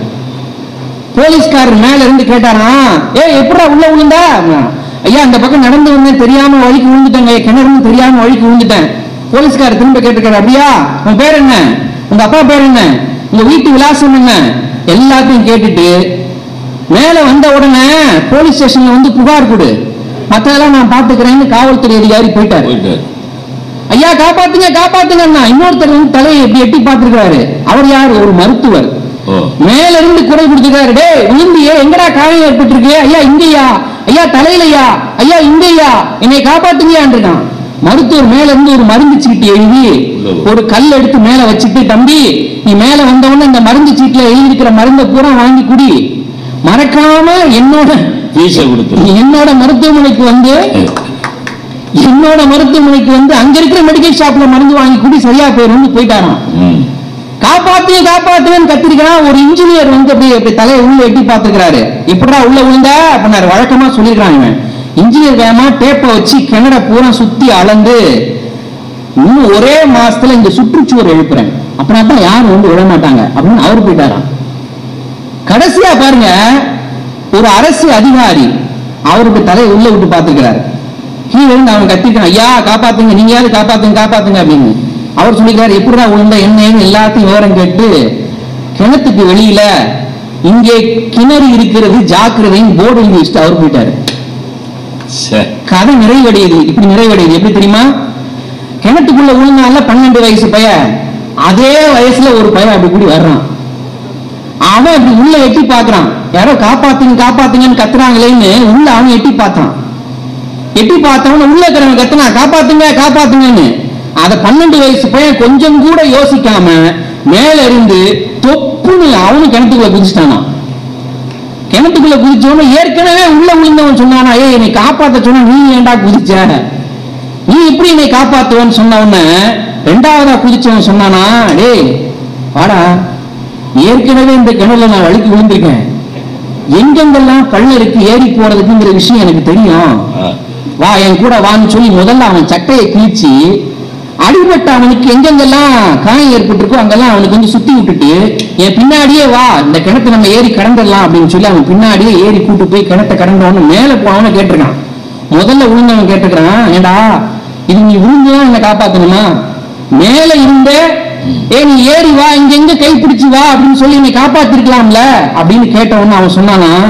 போலீஸ்காரர் மேல இருந்து கேட்டாரா ஏ எப்படா உள்ள விழுந்தா அப்படின்னா, ஐயா இந்த பக்கம் நடந்து வந்தேன் தெரியாம வழிக்கு விழுந்துட்டேங்க கிணறுன்னு தெரியாம வழிக்கு விழுந்துட்டேன் போலீஸ்காரர் திரும்ப கேட்டிருக்காரு அப்படியா உன் பேர் என்ன உங்க அப்பா பேர் என்ன உங்க வீட்டு விலாசம் என்ன எல்லாத்தையும் கேட்டுட்டு மேல வந்த உடனே போலீஸ் ஸ்டேஷன்ல வந்து புகார் கொடு மத்ததெல்லாம் நான் பாத்துக்கிறேன்னு காவல்துறை அதிகாரி போயிட்டாரு போயிட்டாரு ஐயா காப்பாத்துங்க காப்பாத்துங்கன்னா இன்னொருத்தர் வந்து தலையை எப்படி எட்டி பார்த்திருக்காரு அவர் யார் ஒரு மருத்துவர் ஓ மேல இருந்து குறை கொடுத்துருக்காரு டேய் விழுந்தியே எங்கடா காயம் ஏற்பட்டிருக்கு ஐயா இங்கேயா ஐயா தலையிலையா ஐயா இங்கேயா என்னை காப்பாத்துங்கயான் இருக்கான் மருத்துவர் மேல இருந்து ஒரு மருந்து சீட்டு எழுதி உள்ள வா. ஒரு கல் எடுத்து மேல வச்சுட்டு தம்பி நீ மேல வந்தவொடனே இந்த மருந்து சீட்டுல எழுதி இருக்கிற மருந்தை பூரா வாங்கி குடி மறக்காம என்னோட வீச கொடுத்து என்னோட மருத்துவமனைக்கு வந்து என்னோட மருத்துவமனைக்கு வந்து அங்க இருக்கிற மெடிக்கல் ஷாப்ல மருந்து வாங்கி குடி சரியா போயிடும்னு போயிட்டாராம் ம். காப்பாத்து காப்பாத்துன்னு கத்திருக்கிறான் ஒரு இன்ஜினியர் வந்து அப்படியே அப்படி தலையை உள்ள எட்டி பார்த்துக்கிறாரு எப்படிடா உள்ள விழுந்தா அப்படின்னாரு வழக்கமா சொல்லிருக்கான் இவன் இன்ஜினியர் வேகமா டேப்பை வச்சு கிணற பூரா சுத்தி அளந்து இன்னும் ஒரே மாசத்துல இந்த சுற்றுச்சுவர் எழுப்புறேன் அப்படின்னா தான் யாரும் வந்து விட மாட்டாங்க அப்படின்னு அவர் போயிட்டாராம் கடைசியா பாருங்க ஒரு அரசு அதிகாரி அவருக்கு தலையை உள்ள விட்டு பார்த்துக்கிறாரு கீழே இருந்து அவன் கத்திருக்கான் ஐயா காப்பாத்துங்க நீங்கயாவது காப்பாத்துங்க காப்பாத்துங்க அப்படின்னு அவர் சொல்லிக்கிறார் எப்படிடா விழுந்த என்னன்னு எல்லாத்தையும் விவரம் கேட்டு கிணத்துக்கு வெளியில இங்கே கிணறு இருக்கிறது ஜாக்கிரதைன்னு போர்டு எழுதி வச்சுட்டு அவர் போயிட்டாரு சே. கதை நிறைவடையுது இப்படி நிறைவடையுது எப்படி தெரியுமா கிணத்துக்குள்ள விழுந்தால பன்னெண்டு வயசு பையன் அதே வயசுல ஒரு பையன் அப்படி கூடி வர்றான் அவன் அப்படி உள்ள எட்டி பார்க்கறான் யாரோ காப்பாத்துங்க காப்பாத்துங்கன்னு கத்துறாங்களேன்னு உள்ள அவன் எட்டி பார்த்தான் எட்டி பார்த்தவன உள்ள இருக்கிறவன் கத்துனா காப்பாத்துங்க காப்பாத்துங்கன்னு அத பன்னெண்டு வயசு பையன் கொஞ்சம் கூட யோசிக்காம மேல இருந்து தொப்புன்னு அவனும் கிணத்துக்குள்ள குதிச்சிட்டானான் கிணத்துக்குள்ள குதிச்சவன ஏற்கனவே உள்ள விழுந்தவன் சொன்னானா ஏய் என்னை காப்பாத்த சொன்னா நீ ஏன்டா குதிச்ச நீ எப்படி என்னை காப்பாத்துவன்னு சொன்ன உடனே ரெண்டாவதா குதிச்சவன் சொன்னானா டேய் வாடா ஏற்கனவே இந்த கிணறுல நான் வழுக்கி விழுந்திருக்கேன் எங்கெங்கெல்லாம் பள்ளம் இருக்கு ஏறி போறதுக்குங்கிற விஷயம் எனக்கு தெரியும் ஆ. வா என் கூட வான்னு சொல்லி முதல்ல அவன் சட்டையை கிழிச்சு அடிபட்ட அவனுக்கு எங்கெங்கெல்லாம் காயம் ஏற்பட்டிருக்கோ அங்கெல்லாம் அவனுக்கு வந்து சுத்தி விட்டுட்டு என் பின்னாடியே வா இந்த கிணத்தை நம்ம ஏறி கடந்துடலாம் அப்படின்னு சொல்லி அவன் பின்னாடியே ஏறி கூட்டு போய் கிணத்தை கடந்தவனு மேல போனவன கேட்டிருக்கான் முதல்ல விழுந்தவன் கேட்டுக்கிறான் ஏண்டா இது நீ விழுந்துதான் என்னை காப்பாத்தணுமா மேல இருந்த ஏ நீ ஏறி வா இங்க எங்க கை பிடிச்சு வா அப்படின்னு சொல்லி என்னை காப்பாத்திருக்கலாம்ல அப்படின்னு கேட்டவன அவன் சொன்னானா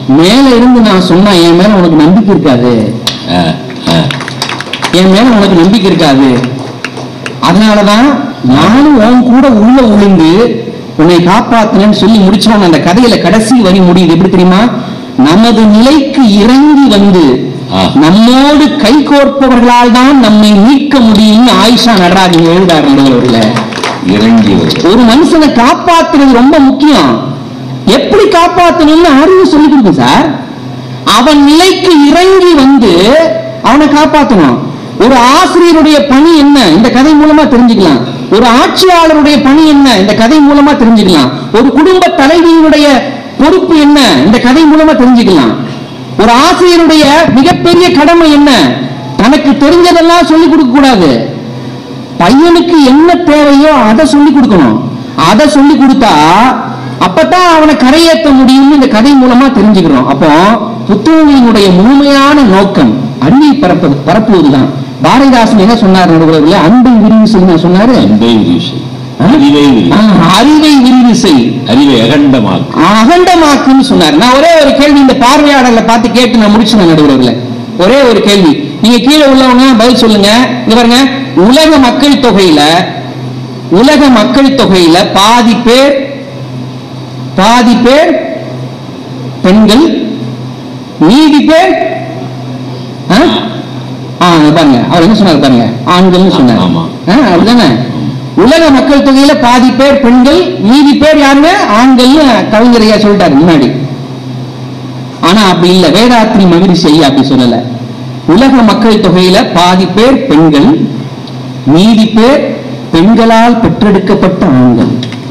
மேல இருந்து நான் சொன்னா என் மேல உனக்கு நம்பிக்கை இருக்காது ஆ, ஆ. என் மேல உனக்கு நம்பிக்கை இருக்காது அதனாலதான் நானும் உன் கூட உள்ள உளுந்து உன்னை காப்பாத்தினேன்னு சொல்லி முடிச்சோம் அந்த கதையில கடைசி வரி முடியுது எப்படி தெரியுமா நமது நிலைக்கு இறங்கி வந்து ஆ. நம்மோடு கை கோர்ப்பவர்களால் தான் நம்மை மீட்க முடியும்னு ஆயிஷா நடராஜன் எழுதாரு நடுவர்கள இறங்கி வருது ஒரு மனுஷனை காப்பாத்துறது ரொம்ப முக்கியம் எப்படி காப்பாத்தணும்னு அறிவு சொல்லி கொடுக்கும் சார் அவன் நிலைக்கு இறங்கி வந்து அவனை காப்பாத்தணும் ஒரு ஆசிரியருடைய பணி என்ன இந்த கதை மூலமா தெரிஞ்சுக்கலாம் ஒரு ஆட்சியாளருடைய பணி என்ன இந்த கதை மூலமா தெரிஞ்சுக்கலாம் ஒரு குடும்ப தலைவியினுடைய பொறுப்பு என்ன இந்த கதை மூலமா தெரிஞ்சுக்கலாம் ஒரு ஆசிரியருடைய மிகப்பெரிய கடமை என்ன தனக்கு தெரிஞ்சதெல்லாம் சொல்லி கொடுக்க கூடாது பையனுக்கு என்ன தேவையோ அதை சொல்லி கொடுக்கணும் அதை சொல்லி கொடுத்தா அப்பதான் அவனை கரையேற்ற முடியும்னு இந்த கதை மூலமா தெரிஞ்சுக்கிறோம் அப்போ புத்தகங்களினுடைய முழுமையான நோக்கம் அறிவை பரப்பது பரப்புவதுதான் பாரதிதாசன் என்ன சொன்னார் நடுவர்களே அன்பை விரிவு செய்ய சொன்னாரு அன்பை விரிவு செய். அறிவை விரிவு. ஆ, அறிவை விரிவு செய் அறிவை அகண்டமாக்கு அகண்டமாக்குன்னு சொன்னார் நான் ஒரே ஒரு கேள்வி இந்த பார்வையாளர்ல பார்த்து கேட்டு நான் முடிச்சு நடுவர்களே ஒரே ஒரு கேள்வி நீங்க கீழே உள்ளவங்க பதில் சொல்லுங்க இங்க பாருங்க உலக மக்கள் தொகையில உலக மக்கள் தொகையில பாதி பேர் பாதி பேர் பெண்கள் மீதி பேர் ஆ? ஆ, இங்க பாருங்க அவர் என்ன சொன்னார் பாருங்க ஆண்கள்னு சொன்னார் ஆமா. ஆ, அப்படிதானே உலக மக்கள் தொகையில பாதி பேர் பெண்கள் மீதி பேர் யாருங்க ஆண்கள்னு கவிஞரையா சொல்லிட்டாரு முன்னாடி ஆனா அப்படி இல்ல வேதாத்ரி மகிழ்ச்சி ஐயா அப்படி சொல்லல உலக மக்கள் தொகையில பாதி பேர் பெண்கள் மீதி பேர் பெண்களால் பெற்றெடுக்கப்பட்ட ஆண்கள்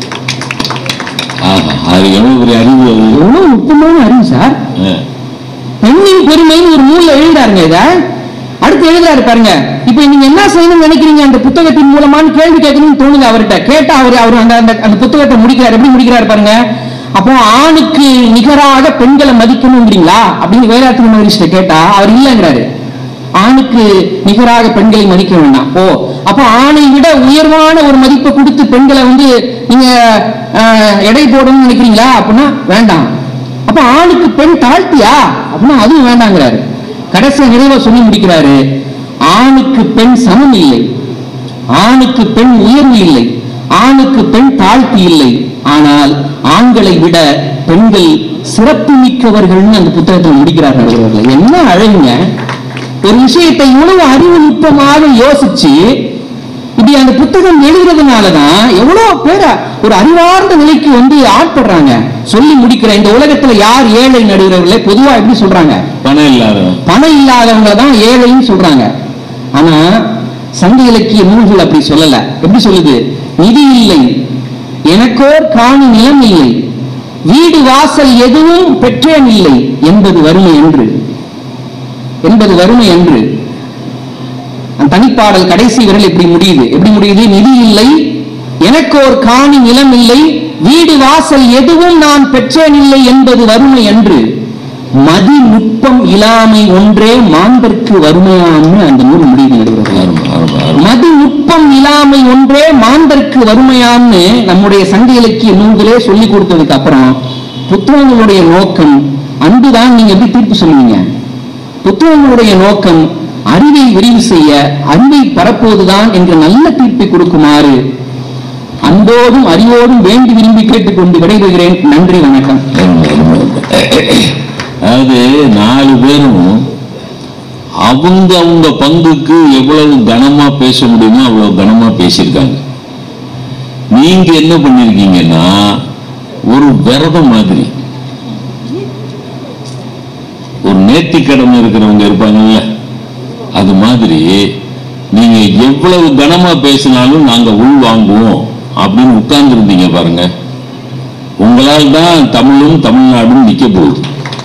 ஆஹா, அது எவ்வளவு பெரிய அறிவு அது எவ்வளவு நுட்பமான அறிவு சார் ஆ. பெண்ணின் பெருமைன்னு ஒரு நூல்ல எழுதாருங்க இத அடுத்து எழுதுறாரு பாருங்க இப்ப நீங்க என்ன செய்யணும்னு நினைக்கிறீங்க அந்த புத்தகத்தின் மூலமான்னு கேள்வி கேட்கணும்னு தோணுது அவர்கிட்ட கேட்டா அவர் அவர் அந்த அந்த அந்த புத்தகத்தை முடிக்கிறார் எப்படி முடிக்கிறாரு பாருங்க அப்போ ஆணுக்கு நிகராக பெண்களை மதிக்கணுங்கிறீங்களா அப்படின்னு வேதாத்திரி மகரிஷ்ட கேட்டா அவர் இல்லைங்கிறாரு ஆணுக்கு நிகராக பெண்களை மதிக்க வேண்டாம் ஓ அப்ப ஆணை விட உயர்வான ஒரு மதிப்பை கொடுத்து பெண்களை வந்து நீங்க அஹ், எடை போடணும்னு நினைக்கிறீங்களா அப்படின்னா வேண்டாம் அப்ப ஆணுக்கு பெண் தாழ்த்தியா அப்படின்னா அதுவும் வேண்டாங்கிறாரு கடைசி நிறைவா சொல்லி முடிக்கிறாரு ஆணுக்கு பெண் சமம் இல்லை ஆணுக்கு பெண் உயர்வு இல்லை ஆணுக்கு பெண் தாழ்த்தி இல்லை ஆனால் ஆண்களை விட பெண்கள் சிறப்பு மிக்கவர்கள்னு அந்த புத்தகத்தில் முடிக்கிறார் நடுவர்களே என்ன அழகுங்க ஒரு விஷயத்தை இவ்வளவு அறிவு நுட்பமாக யோசிச்சு இப்படி அந்த புத்தகம் எழுதுறதுனாலதான் எவ்வளவு பேர் ஒரு அறிவார்ந்த நிலைக்கு வந்து ஆட்படுறாங்க சொல்லி முடிக்கிற இந்த உலகத்துல யார் ஏழை நடுகிறவர்களே பொதுவா எப்படி சொல்றாங்க பணம் இல்லாதவன் பணம் இல்லாதவங்க தான் ஏழைன்னு சொல்றாங்க ஆனா சங்க இலக்கிய நூல்கள் அப்படி சொல்லல எப்படி சொல்லுது நிதி இல்லை எனக்கோர் காணி நிலம் இல்லை வீடு வாசல் எதுவும் பெற்றேன் இல்லை என்பது வறுமை என்று என்பது வறுமை என்று அந்த தனிப்பாடல் கடைசி விரல் எப்படி முடியுது எப்படி முடியுது நிதி இல்லை எனக்கு ஒரு காணி நிலம் இல்லை வீடு வாசல் எதுவும் நான் பெற்றேன் இல்லை என்பது வறுமை என்று மதி நுட்பம் இல்லாமை ஒன்றே மாந்தற்கு வறுமையாம்னு அந்த நூல் முடிவு நடுகிறது அருமை, அருமை, அருமை. மதி நுட்பம் இல்லாமை ஒன்றே மாந்தற்கு வறுமையாம்னு நம்முடைய சங்க இலக்கிய நூல்களே சொல்லி கொடுத்ததுக்கு அப்புறம் புத்தகங்களுடைய நோக்கம் அன்புதான் நீங்க எப்படி தீர்ப்பு சொல்லுவீங்க புத்தகங்களுடைய நோக்கம் அறிவை விரிவு செய்ய அறிவை பரப்புவதுதான் என்ற நல்ல தீர்ப்பை கொடுக்குமாறு அன்போடும் அறிவோடும் வேண்டி விரும்பி கேட்டுக்கொண்டு விடைபெறுகிறேன் நன்றி வணக்கம் அருமை, அருமை. அதாவது நாலு பேரும் அவங்க அவங்க பங்குக்கு எவ்வளவு கனமா பேச முடியுமோ அவ்வளவு கனமா பேசியிருக்காங்க நீங்க என்ன பண்ணிருக்கீங்கன்னா ஒரு விரதம் மாதிரி ஒரு நேர்த்திக்கடன் இருக்கிறவங்க இருப்பாங்கல்ல அது மாதிரி நீங்க எவ்வளவு கனமா பேசினாலும் நாங்க உள் வாங்குவோம் அப்படின்னு உட்கார்ந்து இருந்தீங்க பாருங்க உங்களால் தான் தமிழும் தமிழ்நாடும் நிக்க போகுது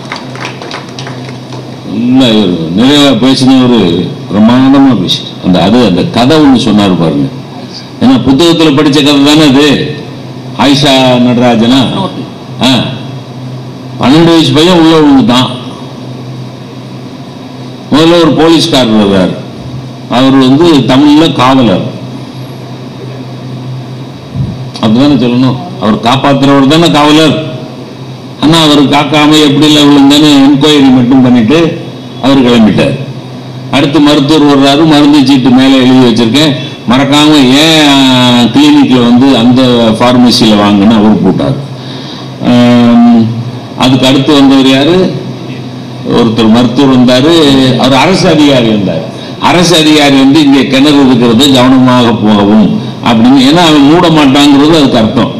நல்ல இவர் நிறைவா பேசினவர் பிரமாண்டமா பேசி அந்த அது அந்த கதை ஒண்ணு சொன்னார் பாருங்க ஏன்னா புத்தகத்துல படிச்ச கதை தானே அது ஆயிஷா நடராஜனா ஆ. பன்னெண்டு வயசு பையன் உள்ள விழுந்துட்டான் முதல்ல ஒரு போலீஸ்காரர் வர்றார் அவர் வந்து தமிழ்ல காவலர் அப்படிதானே சொல்லணும் அவர் காப்பாத்துறவர் தானே காவலர் ஆனா அவர் காக்காம எப்படிலாம் விழுந்தேன்னு என்கொயரி மட்டும் பண்ணிட்டு அவர் கிளம்பிட்டார் அடுத்து மருத்துவர் வர்றாரு மருந்து சீட்டு மேலே எழுதி வச்சிருக்கேன் மறக்காம ஏன் கிளினிக்ல வந்து அந்த ஃபார்மசியில வாங்குன்னு அவர் போட்டார் ஆம், அதுக்கு அடுத்து வந்தவர் யாரு ஒருத்தர் மருத்துவர் வந்தாரு அவர் அரசு அதிகாரி வந்தார் அரசு அதிகாரி வந்து இங்கே கிணறு இருக்கிறது கவனமாக போகவும் அப்படின்னு ஏன்னா அவன் மூட மாட்டாங்கிறது அதுக்கு அர்த்தம்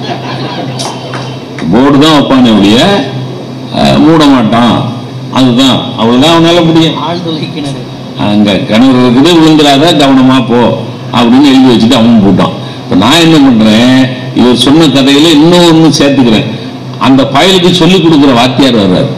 போர்டு தான் வைப்பானே ஒழிய அஹ், மூட மாட்டான் அதுதான் அவ்வளவுதான் அவனால முடியும் ஆழ்துளை கிணறு அங்க கிணறு இருக்குது விழுந்துடாத கவனமா போ அப்படின்னு எழுதி வச்சுட்டு அவன் போட்டான் இப்ப நான் என்ன பண்றேன் இவர் சொன்ன கதையில இன்னும் ஒண்ணு சேர்த்துக்கிறேன் அந்த பயலுக்கு சொல்லி கொடுக்குற வாத்தியார் வர்றாரு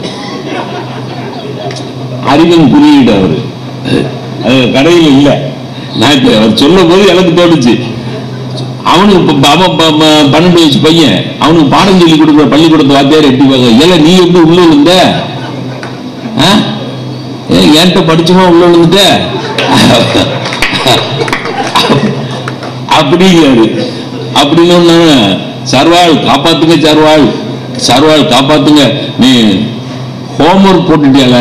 அறிவின் குறியீடு அவரு அது கடையில் இல்ல நான் இப்ப அவர் சொல்லும் போது எனக்கு தோணுச்சு அவனுக்கு இப்ப அவன் ப- ப- பன்னெண்டு வயசு பையன் அவனுக்கு பாடம் சொல்லி கொடுக்குற பள்ளிக்கூடத்து வாத்தியார் எட்டி பார்க்க ஏல நீ எப்படி உள்ள இருந்த ஆ? ஏன் என்கிட்ட படிச்சுமா உள்ள விழுந்துட்ட அப்படிங்கிறாரு அப்படின்னு ஒண்ணு, சர்வாள் காப்பாத்துங்க சர்வாள் சர்வாள் காப்பாத்துங்க நீ ஹோம்ஒர்க் போட்டுட்டியால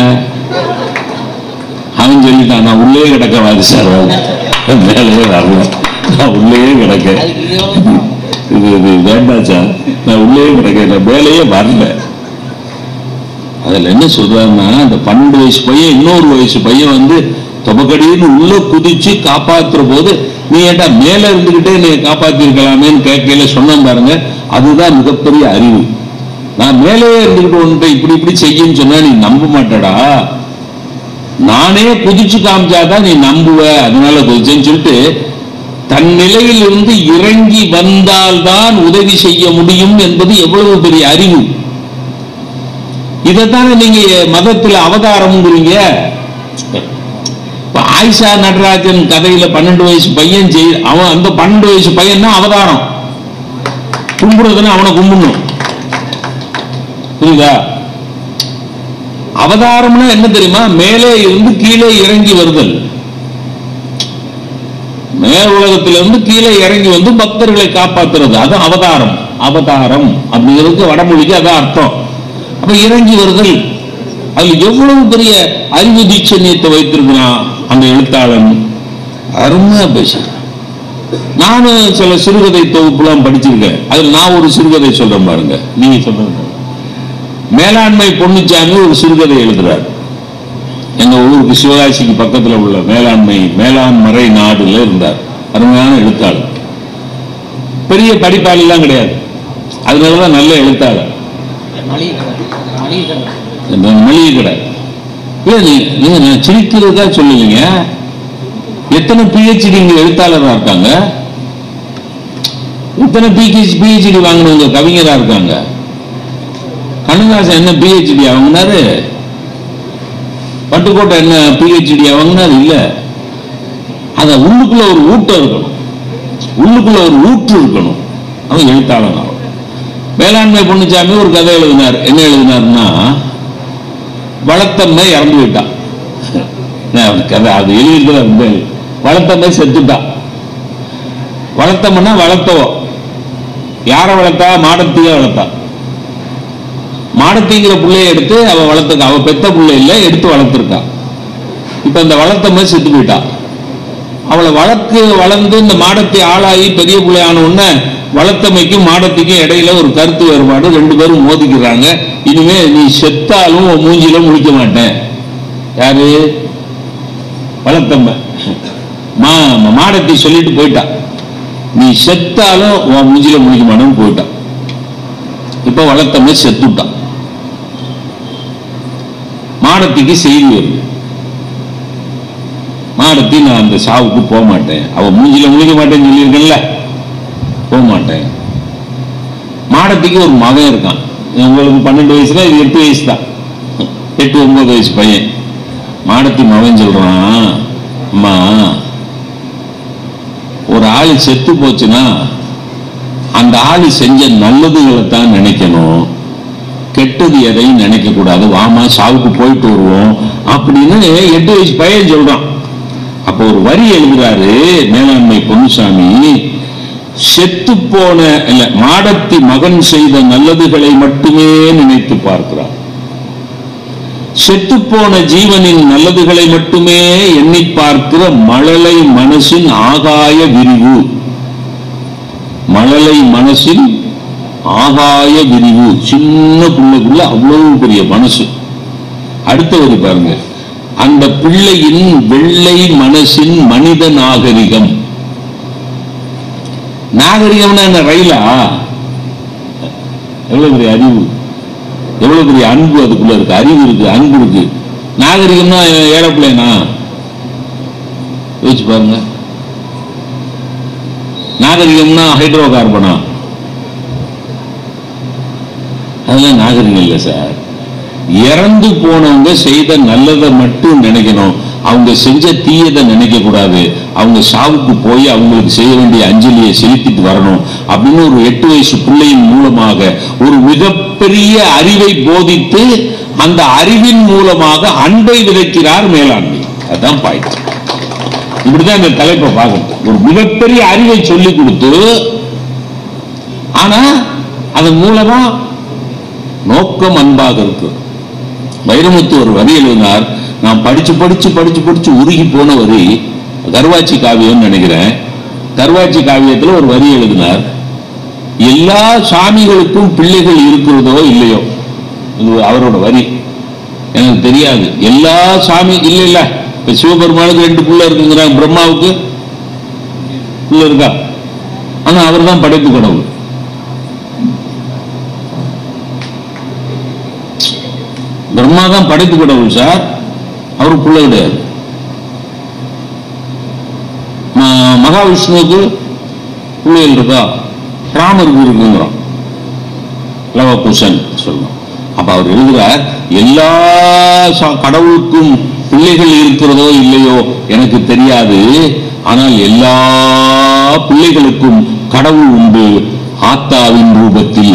அவன் சொல்லிட்டான் நான் உள்ளே கிடக்க வாது சர்வாள் மேலே வரல நான் உள்ளே கிடக்க அதுக்கு இது எவ்வளவு? இது இது வேண்டாம் சார் நான் உள்ளே கிடக்க நான் மேலேயே வரல அதுல என்ன சொல்றாருன்னா அந்த பன்னெண்டு வயசு பையன் இன்னொரு வயசு பையன் வந்து தொபக்கடின்னு உள்ள குதிச்சு காப்பாத்துற போது நீ ஏன்டா மேல இருந்துகிட்டே நீ காப்பாத்தி இருக்கலாமேன்னு கேட்கல சொன்னேன் பாருங்க அதுதான் மிகப்பெரிய அறிவு நான் மேலே இருந்துகிட்டு உன்கிட்ட இப்படி இப்படி செய்யுன்னு சொன்னா நீ நம்ப மாட்டடா நானே குதிச்சு காமிச்சாதான் நீ நம்புவ அதனால குதிச்சேன்னு சொல்லிட்டு தன் நிலையில் இருந்து இறங்கி வந்தால்தான் உதவி செய்ய முடியும் என்பது எவ்வளவு பெரிய அறிவு இதைத்தானே நீங்க மதத்துல அவதாரம்ங்கிறீங்க இப்ப ஆயிஷா நடராஜன் கதையில பன்னெண்டு வயசு பையன் செய் அவன் அந்த பன்னெண்டு வயசு பையன் தான் அவதாரம் கும்பிடுறதுன்னா அவனை கும்பிடணும் புரியுதா அவதாரம்னா என்ன தெரியுமா மேலே இருந்து கீழே இறங்கி வருதல் மேல் உலகத்துல இருந்து கீழே இறங்கி வந்து பக்தர்களை காப்பாத்துறது அதான் அவதாரம் அவதாரம் அப்படிங்கிறதுக்கு வடமொழிக்கு அதான் அர்த்தம் அப்ப இறங்கி வருதல் அதுல எவ்வளவு பெரிய அறிவு தீட்சண்யத்தை வைத்திருக்கிறான் அந்த எழுத்தாளன் அருமையா பேசுறான் நானும் சில சிறுகதை தொகுப்புலாம் படிச்சிருக்கேன் அதுல நான் ஒரு சிறுகதை சொல்றேன் பாருங்க நீங்க சொல்றது மேலாண்மை பொன்னுச்சாமி ஒரு சிறுகதை எழுதுறார் எங்க ஊருக்கு சிவகாசிக்கு பக்கத்துல உள்ள மேலாண்மை மேலாண்மறை நாடுல இருந்தார் அருமையான எழுத்தாளர் பெரிய படிப்பாளிலாம் கிடையாது அதனாலதான் நல்ல எழுத்தாளர் மளிகை கடை மளிகை கடை இந்த மளிகை கடை இல்ல நீ- நீங்க நான் சிரிக்கிறதா சொல்லலைங்க எத்தனை பிஹெச்டி இங்க எழுத்தாளரா இருக்காங்க எத்தனை பிஹெச் பிஹெச்டி வாங்கினவங்க கவிஞரா இருக்காங்க கண்ணதாசன் என்ன பிஹெச்டி வாங்கினாரு பட்டுக்கோட்டை என்ன பிஹெச்டி வாங்கினாரு இல்ல அத உள்ளுக்குள்ள ஒரு ஊட்டம் இருக்கணும் உள்ளுக்குள்ள ஒரு ஊற்று இருக்கணும் அவன் எழுத்தாளன் ஆகும் வேளாண்மை பொன்னுச்சாமி ஒரு கதை எழுதினார் என்ன எழுதினார்னா வளத்தம்மை இறந்து விட்டான் நான் அவன் கதை அது எழுதிட்டு ரொம்ப வளத்தம்மை செத்துட்டான் வளர்த்தம்னா வளர்த்தவோ யாரை வளர்த்தா மாடத்திய வளர்த்தா மாடத்திங்கிற புள்ளைய எடுத்து அவ வளர்த்துக்கா அவ பெத்த புள்ளை இல்ல எடுத்து வளர்த்துருக்கா இப்ப இந்த வளர்த்தம்மை செத்து போயிட்டா அவளை வளர்க்கு வளர்ந்து இந்த மாடத்தை ஆளாகி பெரிய பிள்ளை ஆன உடனே வளர்த்தமைக்கும் மாடத்துக்கும் இடையில ஒரு கருத்து வேறுபாடு ரெண்டு பேரும் மோதிக்கிறாங்க இனிமே நீ செத்தாலும் உன் மூஞ்சில முழிக்க மாட்டேன் யாரு வளர்த்தம்ம மா மாடத்தை சொல்லிட்டு போயிட்டா நீ செத்தாலும் உன் மூஞ்சில முழிக்க மாட்டேன்னு போயிட்டான் இப்ப வளர்த்தம்ம செத்துட்டான் மாடத்திக்கு செய்தி வருது மாடத்தி நான் அந்த சாவுக்கு போக மாட்டேன் அவ மூஞ்சில முழிக்க மாட்டேன்னு சொல்லியிருக்கேன்ல போக மாட்டேன் மாடத்திக்கு ஒரு மகன் இருக்கான் உங்களுக்கு பன்னெண்டு வயசுல இது எட்டு வயசு தான் எட்டு ஒன்பது வயசு பையன் மாடத்தி மகன் சொல்றான் அம்மா ஒரு ஆளு செத்து போச்சுன்னா அந்த ஆளு செஞ்ச நல்லதுகளை தான் நினைக்கணும் கெட்டது எதையும் நினைக்க கூடாது வாமா சாவுக்கு போயிட்டு வருவோம் அப்படின்னு எட்டு வயசு பையன் சொல்றான் அப்போ ஒரு வரி எழுதுறாரு மேலாண்மை பொன்னுசாமி செத்து போன இல்ல மாடத்தி மகன் செய்த நல்லதுகளை மட்டுமே நினைத்து பார்க்கிறார் செத்துப்போன ஜீவனின் நல்லதுகளை மட்டுமே எண்ணி பார்க்கிற மழலை மனசின் ஆகாய விரிவு மழலை மனசின் ஆகாய விரிவு சின்ன பிள்ளைக்குள்ள அவ்வளவு பெரிய மனசு அடுத்த வரி பாருங்க அந்த பிள்ளையின் வெள்ளை மனசின் மனித நாகரிகம் நாகரிகம்னா என்ன ரயிலா எவ்வளவு பெரிய அறிவு எவ்வளவு பெரிய அன்பு அதுக்குள்ள இருக்கு அறிவு இருக்கு அன்பு இருக்கு நாகரிகம்னா ஏரோப்ளேனா யோசிச்சு பாருங்க நாகரிகம்னா ஹைட்ரோ கார்பனா அதெல்லாம் நாகரிகம் இல்லை சார் இறந்து போனவங்க செய்த நல்லதை மட்டும் நினைக்கணும் அவங்க செஞ்ச தீயதை நினைக்க கூடாது அவங்க சாவுக்கு போய் அவங்களுக்கு செய்ய வேண்டிய அஞ்சலியை செலுத்திட்டு வரணும் அப்படின்னு ஒரு எட்டு வயசு பிள்ளையின் மூலமாக ஒரு மிகப்பெரிய அறிவை போதித்து அந்த அறிவின் மூலமாக அன்பை விதைக்கிறார் மேலாண்மை அதுதான் பாயிண்ட் இப்படிதான் இந்த தலைப்பை பார்க்கணும் ஒரு மிகப்பெரிய அறிவை சொல்லி கொடுத்து ஆனா அதன் மூலமா நோக்கம் அன்பாக இருக்கு வைரமுத்து ஒரு வரி எழுதினார் நான் படிச்சு படிச்சு படிச்சு படிச்சு உருகி போன வரி கர்வாச்சி காவியம்னு நினைக்கிறேன் கர்வாச்சி காவியத்துல ஒரு வரி எழுதினார் எல்லா சாமிகளுக்கும் பிள்ளைகள் இருக்கிறதோ இல்லையோ இது அவரோட வரி எனக்கு தெரியாது எல்லா சாமி இல்ல இல்ல இப்ப சிவபெருமானுக்கு ரெண்டு புள்ள இருக்குங்கிறாங்க பிரம்மாவுக்கு புள்ள இருக்கா ஆனா அவர் தான் படைப்பு கடவுள் பிரம்மா தான் படைப்பு கடவுள் சார் அவரு புள்ள கிடையாது ம- மகாவிஷ்ணுவுக்கு பிள்ளைகள் இருக்கா ராமருக்கு இருக்குங்கிறோம் லவகுஷன் சொல்றோம் அப்ப அவர் எழுதுறார் எல்லா ச- கடவுளுக்கும் பிள்ளைகள் இருக்கிறதோ இல்லையோ எனக்கு தெரியாது ஆனால் எல்லா பிள்ளைகளுக்கும் கடவுள் உண்டு ஆத்தாவின் ரூபத்தில்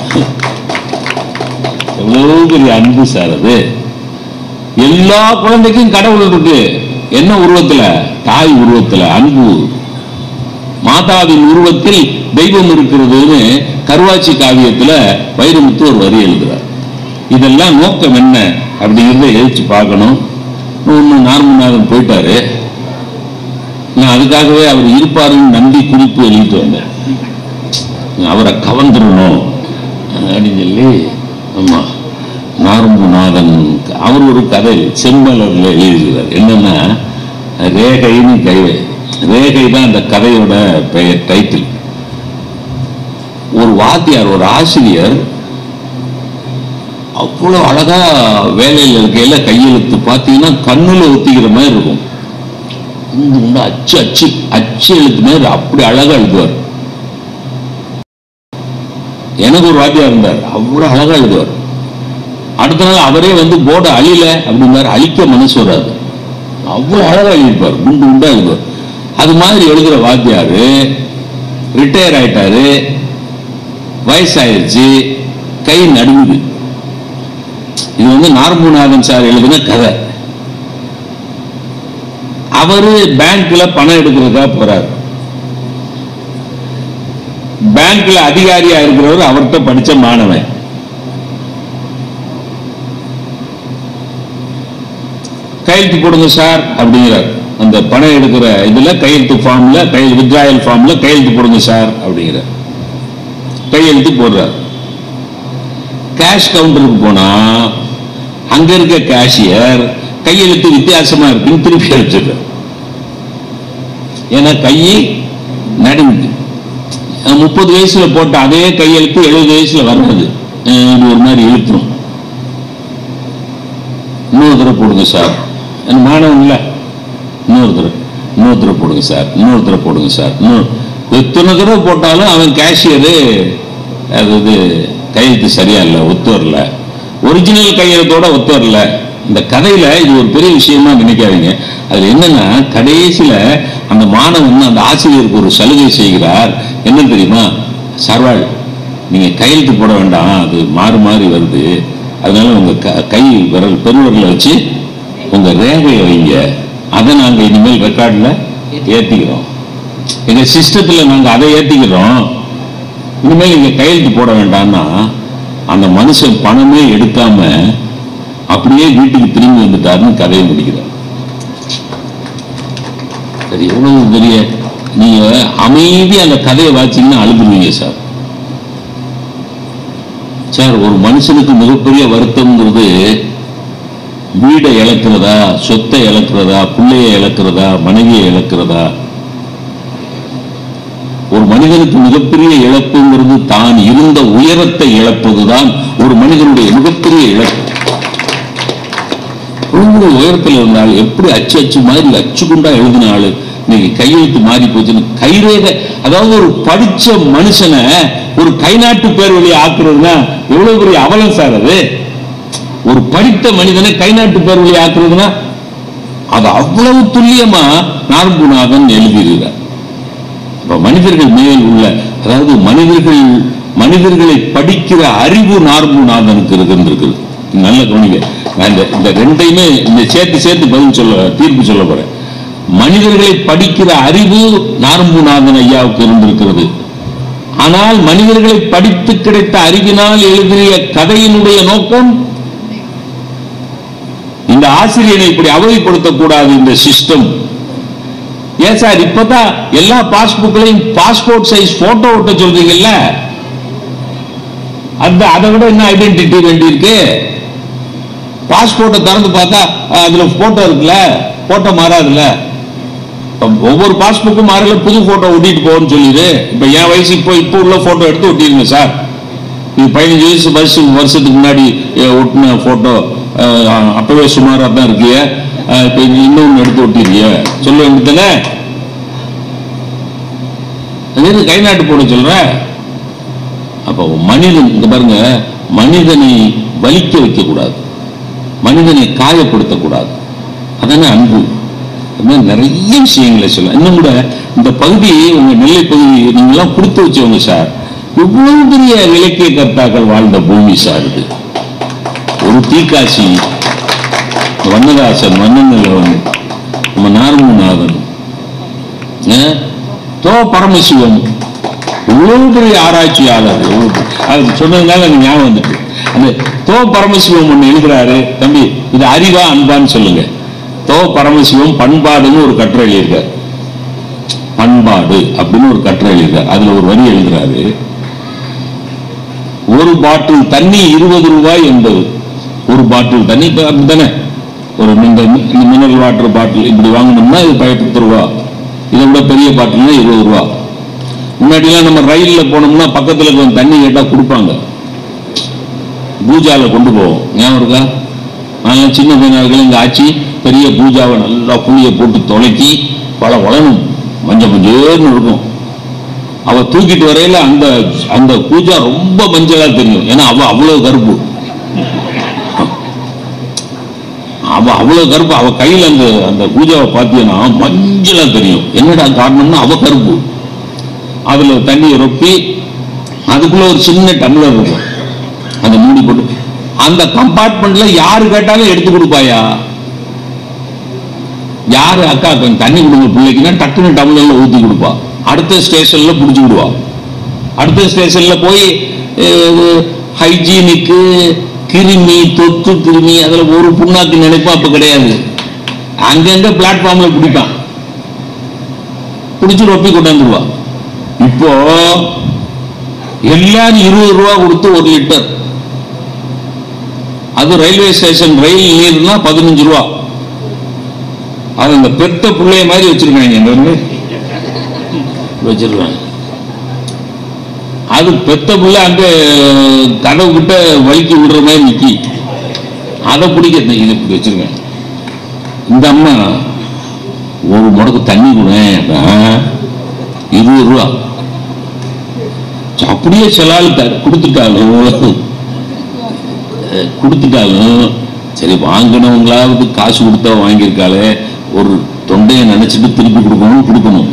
எவ்வளவு பெரிய அன்பு சார் அது எல்லா குழந்தைக்கும் கடவுள் இருக்கு என்ன உருவத்துல தாய் உருவத்துல அன்பு மாதாவின் உருவத்தில் தெய்வம் இருக்கிறதுன்னு கருவாச்சி காவியத்துல வைரமுத்து ஒரு வரி எழுதுறார் இதெல்லாம் நோக்கம் என்ன அப்படிங்கிறத யோசிச்சு பார்க்கணும் இன்னும் நார்மநாதன் போயிட்டாரு நான் அதுக்காகவே அவர் இருப்பாருன்னு நம்பி குறிப்பு எழுதிட்டு வந்தேன் அவரை கவர்ந்துடணும் அப்படின்னு சொல்லி ஆமா நார்முநாதன் அவர் ஒரு கதை செம்மலர்ல எழுதுகிறார் என்னன்னா ரேகைன்னு கை ரேகை தான் அந்த கதையோட பெயர் டைட்டில் ஒரு வாத்தியார் ஒரு ஆசிரியர் அவ்வளோ அழகா வேலையில் இருக்கையில கையெழுத்து பார்த்தீங்கன்னா கண்ணுல ஒத்திக்கிற மாதிரி இருக்கும் இந்த உண்டு அச்சு அச்சு அச்சு எழுத்து மாதிரி அப்படி அழகா எழுதுவார் எனக்கு ஒரு வாத்தியார் இருந்தார் அவ்வளவு அழகா எழுதுவார் அடுத்த நாள் அவரே வந்து போர்டை அழில அப்படின்னாரு அழிக்க மனசு வராது அவ்வளவு அழகா எழுதிப்பார் குண்டு குண்டா எழுதுவார் அது மாதிரி எழுதுற வாத்தியாரு ரிட்டையர் ஆயிட்டாரு வயசாயிருச்சு கை நடுங்குது இது வந்து நார்முநாதன் சார் எழுதின கதை அவரு பேங்க்ல பணம் எடுக்கிறதுக்காக போறாரு பேங்க்ல அதிகாரியா இருக்கிறவர் அவர்கிட்ட படிச்ச மாணவன் கையெழுத்து போடுங்க சார் அப்படிங்கிறார் அந்த பணம் எடுக்கிற இதுல கையெழுத்து ஃபார்ம்ல கையெழு வித்ராயல் ஃபார்ம்ல கையெழுத்து போடுங்க சார் அப்படிங்கிறார் கையெழுத்து போடுறார் கேஷ் கவுண்டருக்கு போனா அங்க இருக்க கேஷியர் கையெழுத்து வித்தியாசமா இருக்குன்னு திருப்பி அடிச்சிடுறார் ஏன்னா கை நடுங்குது அஹ் முப்பது வயசுல போட்ட அதே கையெழுத்து எழுபது வயசுல வர்றது அஹ் இது ஒரு மாதிரி இழுத்துரும் இன்னொரு தடவை போடுங்க சார் என் மாணவன் இல்ல இன்னொரு தடவை இன்னொரு தடவை போடுங்க சார் இன்னொரு தடவை போடுங்க சார் இன்னொரு எத்தனை தடவை போட்டாலும் அவன் கேஷியரு அது இது கையெழுத்து சரியா இல்லை ஒத்து வரல ஒரிஜினல் கையெழுத்தோட ஒத்து வரல இந்த கதையில இது ஒரு பெரிய விஷயமா நினைக்காதீங்க அதுல என்னன்னா கடைசியில அந்த மாணவன் அந்த ஆசிரியருக்கு ஒரு சலுகை செய்கிறார் என்ன தெரியுமா சர்வாள் நீங்க கையெழுத்து போட வேண்டாம் அது மாறி மாறி வருது அதனால உங்க க- கை விரல் பெருவிரல வச்சு உங்க ரேகையை வைங்க அதை நாங்க இனிமேல் ரெக்கார்ட்ல ஏத்திக்கிறோம் எங்க சிஸ்டத்துல நாங்க அதை ஏத்திக்கிறோம் இனிமேல் நீங்க கையெழுத்து போட வேண்டாம்னா அந்த மனுஷன் பணமே எடுக்காம அப்படியே வீட்டுக்கு திரும்பி வந்துட்டாருன்னு கதையை முடிக்கிறார் சரி எவ்வளவு பெரிய நீங்க அமைதி அந்த கதையை வாசிங்கன்னா அழுதுருவீங்க சார் சார் ஒரு மனுஷனுக்கு மிகப்பெரிய வருத்தம்ங்கிறது வீடை இழக்கிறதா சொத்தை இழக்கிறதா பிள்ளைய இழக்கிறதா மனைவியை இழக்கிறதா ஒரு மனிதனுக்கு மிகப்பெரிய இழப்புங்கிறது தான் இருந்த உயரத்தை இழப்பதுதான் ஒரு மனிதனுடைய மிகப்பெரிய இழப்பு ரொம்ப உயரத்தில் இருந்தால் எப்படி அச்சு அச்சு மாதிரி அச்சு குண்டா எழுதின ஆளு இன்னைக்கு கையெழுத்து மாறி போச்சுன்னு கைரேக அதாவது ஒரு படிச்ச மனுஷனை ஒரு கை நாட்டு பேர் வழி ஆக்குறதுன்னா எவ்வளவு பெரிய அவலம் சார் அது ஒரு படித்த மனிதனை கை நாட்டு பேர் வழி ஆக்குறதுன்னா அது அவ்வளவு துல்லியமா நார்குநாதன் எழுதியிருக்கிறார் அப்ப மனிதர்கள் மேல் உள்ள அதாவது மனிதர்கள் மனிதர்களை படிக்கிற அறிவு நார்முநாதனுக்கு இருந்திருக்குது நல்ல கவனிங்க நான் இந்த இந்த ரெண்டையுமே இந்த சேர்த்து சேர்த்து பதில் சொல்ல தீர்ப்பு சொல்ல போறேன் மனிதர்களை படிக்கிற அறிவு நார்முநாதன் ஐயாவுக்கு இருந்திருக்கிறது ஆனால் மனிதர்களை படித்து கிடைத்த அறிவினால் எழுதிய கதையினுடைய நோக்கம் இந்த ஆசிரியனை இப்படி அவதிப்படுத்தக் கூடாது இந்த சிஸ்டம் ஏன் சார் இப்பதான் எல்லா பாஸ்புக்லையும் பாஸ்போர்ட் சைஸ் போட்டோ ஒட்ட சொல்றீங்கல்ல அந்த அதை விட என்ன ஐடென்டிட்டி வேண்டியிருக்கு பாஸ்போர்ட்டை திறந்து பார்த்தா அஹ், அதுல போட்டோ இருக்குல்ல போட்டோ மாறாதுல்ல இப்ப ஒவ்வொரு பாஸ்புக்கும் மாறல புது போட்டோ ஒட்டிட்டு போன்னு சொல்லிடு இப்ப என் வயசு இப்போ இப்போ உள்ள போட்டோ எடுத்து ஒட்டிருங்க சார் இது பதினஞ்சு வயசு வருஷம் வருஷத்துக்கு முன்னாடி அஹ், ஒட்டின போட்டோ அப்பவே சுமாரா தான் இருக்கிய அஹ், இப்ப இன்னொன்னு எடுத்து ஒட்டிருக்கிய சொல்ல வேண்டியதானே அது எதுக்கு கை நாட்டு போட சொல்ற அப்போ மனிதன் இந்த பாருங்க மனிதனை வலிக்க வைக்க கூடாது மனிதனை காயப்படுத்தக்கூடாது அதானே அன்பு அது மாதிரி நிறைய விஷயங்களை சொல்லலாம் இன்னும் கூட இந்த பகுதி உங்க நெல்லை பகுதி நீங்களாம் கொடுத்து வச்சவங்க சார் இவ்வளவு பெரிய இலக்கிய கர்த்தாக்கள் வாழ்ந்த பூமி சார் இது ஒரு தீக்காசி வண்ணதாசன் மன்னநிலவன் நம்ம நார்முநாதன் ஏன்? தோ பரமசிவம் இவ்வளவு பெரிய ஆராய்ச்சியாளர் இவ்வளவு பெரிய- அது சொன்னதுனால எனக்கு ஞாபகம் வந்துட்டு அந்த தோ பரமசிவம் ஒண்ணு எழுதுறாரு தம்பி இது அறிவா அன்பான்னு சொல்லுங்க தோ பரமசிவம் பண்பாடுன்னு ஒரு கட்டுரை எழுதியிருக்கார் பண்பாடு அப்படின்னு ஒரு கட்டுரை எழுதியிருக்கார் அதுல ஒரு வரி எழுதுறாரு ஒரு பாட்டில் தண்ணி இருபது ரூபாய் என்பது ஒரு பாட்டில் தண்ணி இப்ப அப்படித்தானே ஒரு இந்த மினரல் வாட்டர் பாட்டில் இப்படி வாங்கணும்னா இது ப- பத்து ரூபா இதை விட பெரிய பாட்டில்னா இருபது ரூபா முன்னாடிலாம் நம்ம ரயில்ல போனோம்னா பக்கத்துல கொஞ்சம் தண்ணி கேட்டா கொடுப்பாங்க பூஜால கொண்டு போவோம் ஞாபகம் இருக்கா நாங்களாம் சின்ன பையனா இருக்கையில எங்க ஆச்சி பெரிய பூஜாவை நல்லா புளியை போட்டு தொலைக்கி பல வளரும் மஞ்சள் மஞ்சேர்னு இருக்கும் அவ தூக்கிட்டு வரையில அந்த அந்த பூஜா ரொம்ப மஞ்சளா தெரியும் ஏன்னா அவ அவ்வளவு கருப்பு அவ அவ்வளவு கருப்பு அவ கையில அந்த அந்த பூஜாவை பார்த்தீங்கன்னா மஞ்சளா தெரியும் என்னடா காரணம்னா அவ கருப்பு அதுல தண்ணியை ரொப்பி அதுக்குள்ள ஒரு சின்ன டம்ளர் இருக்கும் அந்த மூடி போட்டு அந்த கம்பார்ட்மெண்ட்ல யாரு கேட்டாலும் எடுத்து கொடுப்பாயா யாரு அக்கா கொஞ்சம் தண்ணி கொடுங்க பிள்ளைக்குன்னா டக்குன்னு டம்ளர்ல ஊத்தி கொடுப்பா அடுத்த ஸ்டேஷன்ல புடிச்சு விடுவா அடுத்த ஸ்டேஷன்ல போய் ஹைஜீனிக்கு கிருமி தொற்று கிருமி அதுல ஒரு புண்ணாக்கு நினைப்பும் அப்ப கிடையாது அங்கங்க பிளாட்ஃபார்ம்ல பிடிப்பான் பிடிச்சு ரொப்பி கொண்டாந்துருவா இப்போ எல்லாரும் இருபது ரூபா கொடுத்து ஒரு லிட்டர் அது ரயில்வே ஸ்டேஷன் ரயில் நீர்னா பதினஞ்சு ரூபா அது அந்த பெத்த பிள்ளைய மாதிரி வச்சிருக்காங்க இந்த வந்து வச்சிருக்காங்க அது பெத்த பிள்ளை அங்க கதவு கிட்ட வலிக்கி விடுற மாதிரி நிக்கி அதை பிடிக்க இது இப்படி வச்சிருக்காங்க இந்த அம்மா ஒரு முடக்கு தண்ணி கூட இருபது ரூபா அப்படியே செலால் த- கொடுத்துட்டாலும் அஹ், கொடுத்துட்டாலும் சரி வாங்கினவங்களாவது காசு கொடுத்தா வாங்கியிருக்காளே ஒரு தொண்டையை நினைச்சிட்டு திருப்பி கொடுக்கணும் கொடுக்கணும்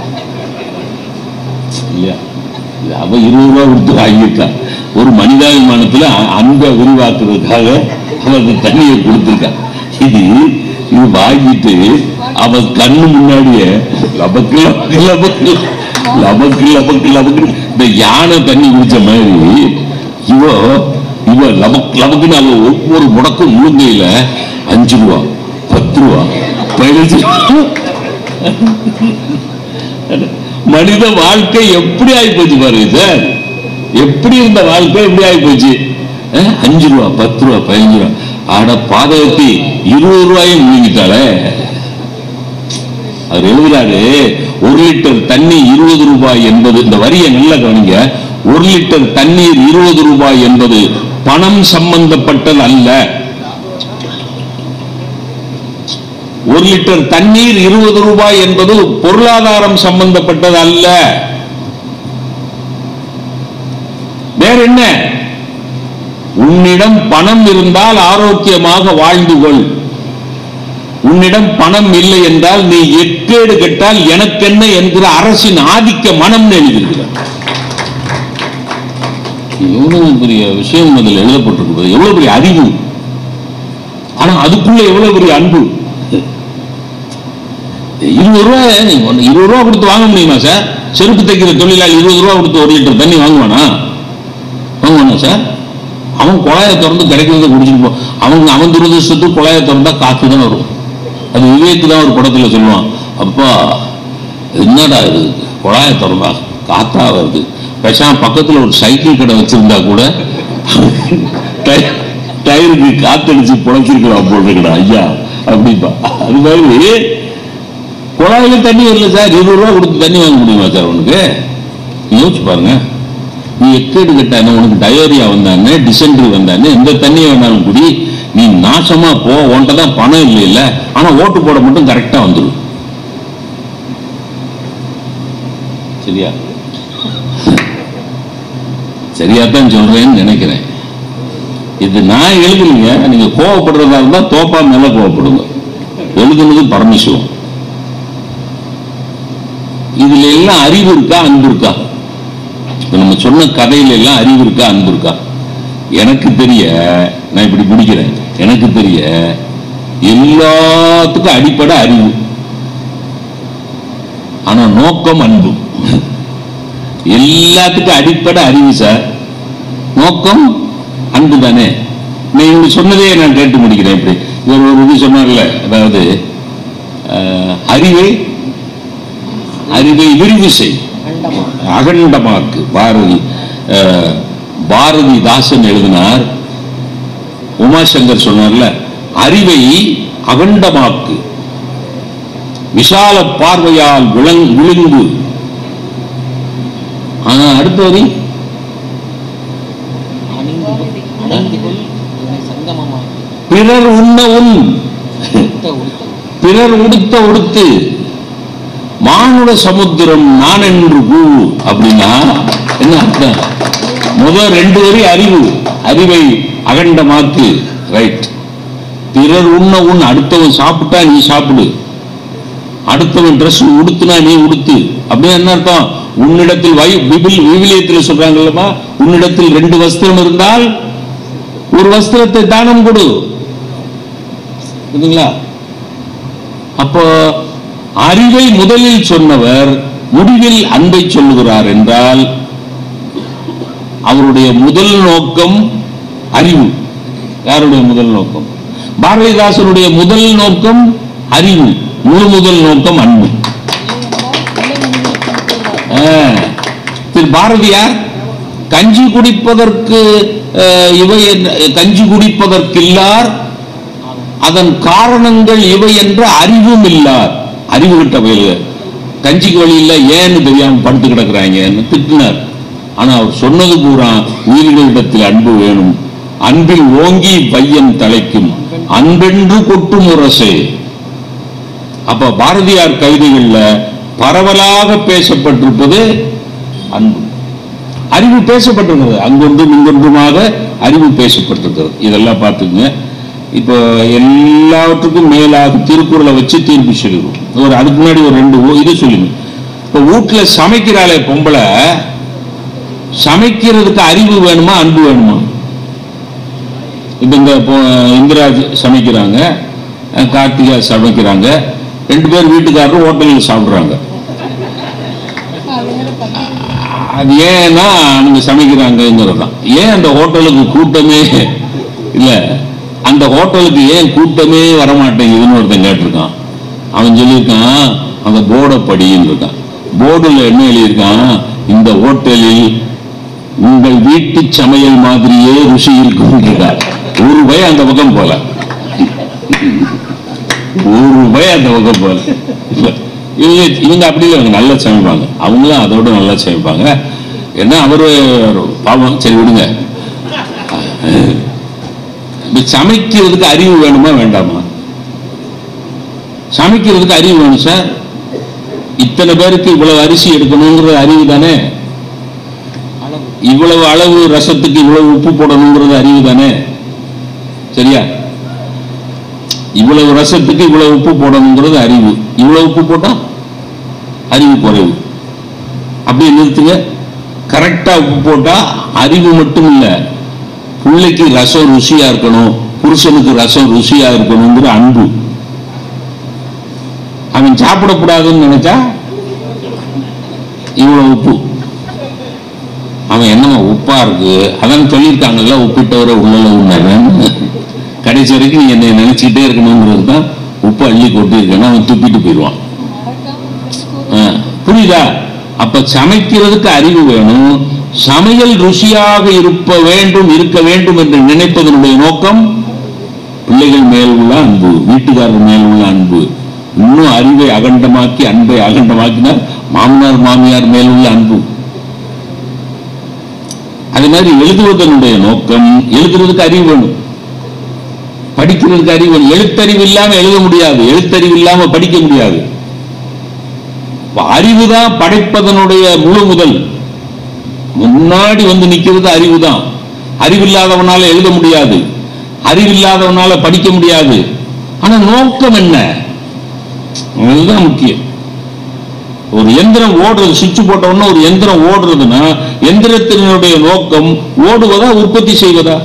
இல்லையா இது அவ இருபது ரூபா கொடுத்து வாங்கியிருக்கா ஒரு மனிதாபிமானத்துல அ- அன்பை விரிவாக்குறதுக்காக அவ அந்த தண்ணியை கொடுத்துருக்கா இது இது வாங்கிட்டு அவன் கண்ணு முன்னாடியே லபக்கு லபக்கு லபக்கு லபக்கு லபக்கு லபக்கு இந்த யானை தண்ணி குடிச்ச மாதிரி இவ இவ லபக் லபக்குன்னு அவ ஒவ்வொரு முடக்கும் முழுங்கையில அஞ்சு ரூபா பத்து ரூபா பதினஞ்சு ரூபா. மனித வாழ்க்கை எப்படி ஆயிப்போச்சு பாருங்க சார் எப்படி இருந்த வாழ்க்கை எப்படி ஆயிப்போச்சு அஹ், அஞ்சு ரூபா பத்து ரூபா பதினஞ்சு ரூபா ஆட பாதகத்தி இருபது ரூபாயும் முழுங்கிட்டாளே அவர் எழுதுறாரு ஒரு லிட்டர் தண்ணி இருபது ரூபாய் என்பது இந்த வரியை நல்லா கவனிங்க ஒரு லிட்டர் தண்ணீர் இருபது ரூபாய் என்பது பணம் சம்பந்தப்பட்டது அல்ல ஒரு லிட்டர் தண்ணீர் இருபது ரூபாய் என்பது பொருளாதாரம் சம்பந்தப்பட்டது அல்ல வேற என்ன உன்னிடம் பணம் இருந்தால் ஆரோக்கியமாக வாழ்ந்து கொள் உன்னிடம் பணம் இல்லை என்றால் நீ எக்கேடு கெட்டால் எனக்கென்ன என்கிற அரசின் ஆதிக்க மனம் எழுதியிருக்கிறார் எவ்வளவு பெரிய விஷயம் அதில் எழுதப்பட்டிருக்கு எவ்வளவு பெரிய அறிவு ஆனா அதுக்குள்ள எவ்வளவு பெரிய அன்பு இருபது ரூபாய் நீங்க ஒண்ணு இருபது ரூபா கொடுத்து வாங்க முடியுமா சார் செருப்பு தைக்கிற தொழிலாளி இருபது ரூபா கொடுத்து ஒரு லிட்டர் தண்ணி வாங்குவானா வாங்குவானா சார் அவன் குழாயை திறந்து கிடைக்கிறத குடிச்சிட்டு போ அவங்க அவன் துரதிருஷ்டத்துக்கு குழாயை திறந்தா காத்து தான் வரும் அது விவேக்கு தான் ஒரு படத்துல சொல்லுவான் அப்பா என்னடா இது குழாயை திறந்தா காத்தா வருது பேசாம பக்கத்துல ஒரு சைக்கிள் கடை வச்சிருந்தா கூட டய- டயருக்கு காத்தடிச்சு புழைச்சிருக்கலாம் போட்டுக்கடா ஐயா அப்படிப்பா அது மாதிரி குழாயில தண்ணி வரல சார் இருபது ரூபா கொடுத்து தண்ணி வாங்க முடியுமா சார் உனக்கு யோசிச்சு பாருங்க நீ எக்கேடு கட்டானே உனக்கு டயோரியா வந்தானே டிசென்ட்ரி வந்தானே இந்த தண்ணியை வேணாலும் குடி நீ நாசமா போ உன்கிட்ட தான் பணம் இல்லை இல்ல ஆனா ஓட்டு போட மட்டும் கரெக்டா வந்துடும் சரியா சரியா தான் சொல்றேன்னு நினைக்கிறேன் இது நான் எழுதலைங்க நீங்க கோவப்படுறதா இருந்தா தோப்பா மேல கோவப்படுங்க எழுதுனது பரமசிவம் இதுல எல்லாம் அறிவு இருக்கா அன்பு இருக்கா இப்ப நம்ம சொன்ன கதையில எல்லாம் அறிவு இருக்கா அன்பு இருக்கா எனக்கு தெரிய நான் இப்படி பிடிக்கிறேன் எனக்கு தெரிய எல்லாத்துக்கும் அடிப்படை அறிவு ஆனா நோக்கம் அன்பு எல்லாத்துக்கும் அடிப்படை அறிவு சார் நோக்கம் அன்பு தானே நீங்க சொன்னதே நான் கேட்டு முடிக்கிறேன் இப்படி இவர் ஒரு இது சொன்னார்ல அதாவது அஹ், அறிவை அறிவை விரிவு செய் அகண்டமாக்கு பாரதி அஹ், பாரதிதாசன் எழுதினார் உமாசங்கர் சொன்னார்ல அறிவை அகண்டமாக்கு விஷால பார்வையால் விளங் விழுங்கு ஆனா அடுத்த வரி அணிந்து கொள் அணிந்து கொள் உன்னை சங்கமமாக்கி பிறர் உண்ண உண் உடுத்த உடுத்த பிறர் உடுத்த உடுத்து மானுட சமுத்திரம் நான் என்று கூழு அப்படின்னா என்ன அர்த்தம் முதல் ரெண்டு வரி அறிவு அறிவை அகண்டமாக்கு ரைட் பிறர் உண்ண உண் அடுத்தவன் சாப்பிட்டா நீ சாப்பிடு அடுத்தவன் Dress உடுத்துனா நீ உடுத்து அப்படின்னா என்ன அர்த்தம் உன்னிடத்தில் வை விபில் விவிலியத்தில் சொல்றாங்கல்லமா உன்னிடத்தில் ரெண்டு வஸ்திரம் இருந்தால் ஒரு வஸ்திரத்தை தானம் கொடு புரியுதுங்களா அப்போ அறிவை முதலில் சொன்னவர் முடிவில் அன்பை சொல்லுகிறார் என்றால் அவருடைய முதல் நோக்கம் அறிவு யாருடைய முதல் நோக்கம் பாரதிதாசனுடைய முதல் நோக்கம் அறிவு முழு முதல் நோக்கம் அன்பு ஆ. திரு பாரதியார் கஞ்சி குடிப்பதற்கு அஹ், இவை என்ன- கஞ்சி குடிப்பதற்கில்லார் அதன் காரணங்கள் இவை என்ற அறிவும் இல்லார் அறிவு கிட்ட வயலு கஞ்சிக்கு வழி இல்ல ஏன்னு தெரியாம படுத்து கிடக்குறாங்கன்னு திட்டினார் ஆனா அவர் சொன்னது பூரா உயிர்களிடத்தில் அன்பு வேணும் அன்பில் ஓங்கி பையன் தலைக்கும் அன்பென்று கொட்டும் முரசே அப்ப பாரதியார் கவிதைகள்ல பரவலாக பேசப்பட்டிருப்பது அன்பு அறிவு பேசப்பட்டிருக்கிறது அங்கொன்றும் இங்கொன்றுமாக அறிவு பேசப்பட்டிருக்கிறது இதெல்லாம் பார்த்துக்குங்க இப்போ எல்லாவற்றுக்கும் மேலாக திருக்குறளை வச்சு தீர்ப்பு சொல்லிடுவோம் ஒரு அதுக்கு முன்னாடி ஒரு ரெண்டு ஓ- இது சொல்லிடுங்க இப்போ வீட்டுல சமைக்கிறாளே பொம்பளை சமைக்கிறதுக்கு அறிவு வேணுமா அன்பு வேணுமா இப்போ இந்த பொ- இந்திரா சமைக்கிறாங்க அஹ், கார்த்திகா சமைக்கிறாங்க ரெண்டு பேர் வீட்டுக்காரரும் ஹோட்டலில் சாப்பிட்றாங்க அது ஏன்னா அவங்க சமைக்கிறாங்கங்கிறது தான் ஏன் அந்த ஹோட்டலுக்கு கூட்டமே இல்ல அந்த ஹோட்டலுக்கு ஏன் கூட்டமே வரமாட்டேங்குதுன்னு ஒருத்தன் கேட்டிருக்கான் அவன் சொல்லியிருக்கான் அந்த போர்டை படின்னு இருக்கான் போர்டுல என்ன எழுதியிருக்கான் இந்த ஹோட்டலில் உங்கள் வீட்டு சமையல் மாதிரியே ருசி இருக்கும் இருக்கான் ஒரு பய அந்த பக்கம் போல ஒரு பய அந்த பக்கம் போல இல்ல, இவங்க இவங்க அப்படி இல்லை இவங்க நல்லா சமைப்பாங்க அவங்களும் அதோட நல்லா சமைப்பாங்க ஏன்னா அவரு பாவம் சரி விடுங்க இப்ப சமைக்கிறதுக்கு அறிவு வேணுமா வேண்டாமா சமைக்கிறதுக்கு அறிவு வேணும் சார் இத்தனை பேருக்கு இவ்வளவு அரிசி எடுக்கணுங்கிறது அறிவு தானே அளவு இவ்வளவு அளவு ரசத்துக்கு இவ்வளவு உப்பு போடணுங்கிறது அறிவு தானே சரியா இவ்வளவு ரசத்துக்கு இவ்வளவு உப்பு போடணுங்கிறது அறிவு இவ்வளவு உப்பு போட்டா அறிவு குறைவு அப்படியே நிறுத்துங்க கரெக்டா உப்பு போட்டா அறிவு மட்டும் இல்ல பிள்ளைக்கு ரசம் ருசியா இருக்கணும் புருஷனுக்கு ரசம் ருசியா இருக்கணுங்கிற அன்பு அவன் சாப்பிடக்கூடாதுன்னு நினைச்சா இவ்வளவு உப்பு அவன் என்னமா உப்பா இருக்கு அதான் சொல்லியிருக்காங்கல்ல உப்பிட்டவரை உள்ளல உண்ணவன் கடைசி வரைக்கும் நீ என்னை நினைச்சுக்கிட்டே இருக்கணுங்கிறது தான் உப்பு அள்ளி கொட்டியிருக்கேன்னா அவன் துப்பிட்டு போயிடுவான் ஆ, புரியுதா அப்ப சமைக்கிறதுக்கு அறிவு வேணும் சமையல் ருசியாக இருப்ப வேண்டும் இருக்க வேண்டும் என்று நினைப்பதனுடைய நோக்கம் பிள்ளைகள் மேல் உள்ள அன்பு வீட்டுக்காரர் மேல் உள்ள அன்பு இன்னும் அறிவை அகண்டமாக்கி அன்பை அகண்டமாக்கினார் மாமனார் மாமியார் மேல் உள்ள அன்பு அது மாதிரி எழுதுவதனுடைய நோக்கம் எழுதுறதுக்கு அறிவு வேணும் படிக்கிறதுக்கு அறிவு வேணும் எழுத்தறிவு இல்லாம எழுத முடியாது எழுத்தறிவு இல்லாம படிக்க முடியாது அப்ப அறிவுதான் படைப்பதனுடைய முழு முதல் முன்னாடி வந்து நிக்கிறது அறிவுதான் அறிவில்லாதவனால எழுத முடியாது அறிவில்லாதவனால படிக்க முடியாது ஆனா நோக்கம் என்ன அதுதான் முக்கியம் ஒரு எந்திரம் ஓடுறது சுவிட்ச் போட்ட உடனே ஒரு எந்திரம் ஓடுறதுன்னா எந்திரத்தினுடைய நோக்கம் ஓடுவதா உற்பத்தி செய்வதா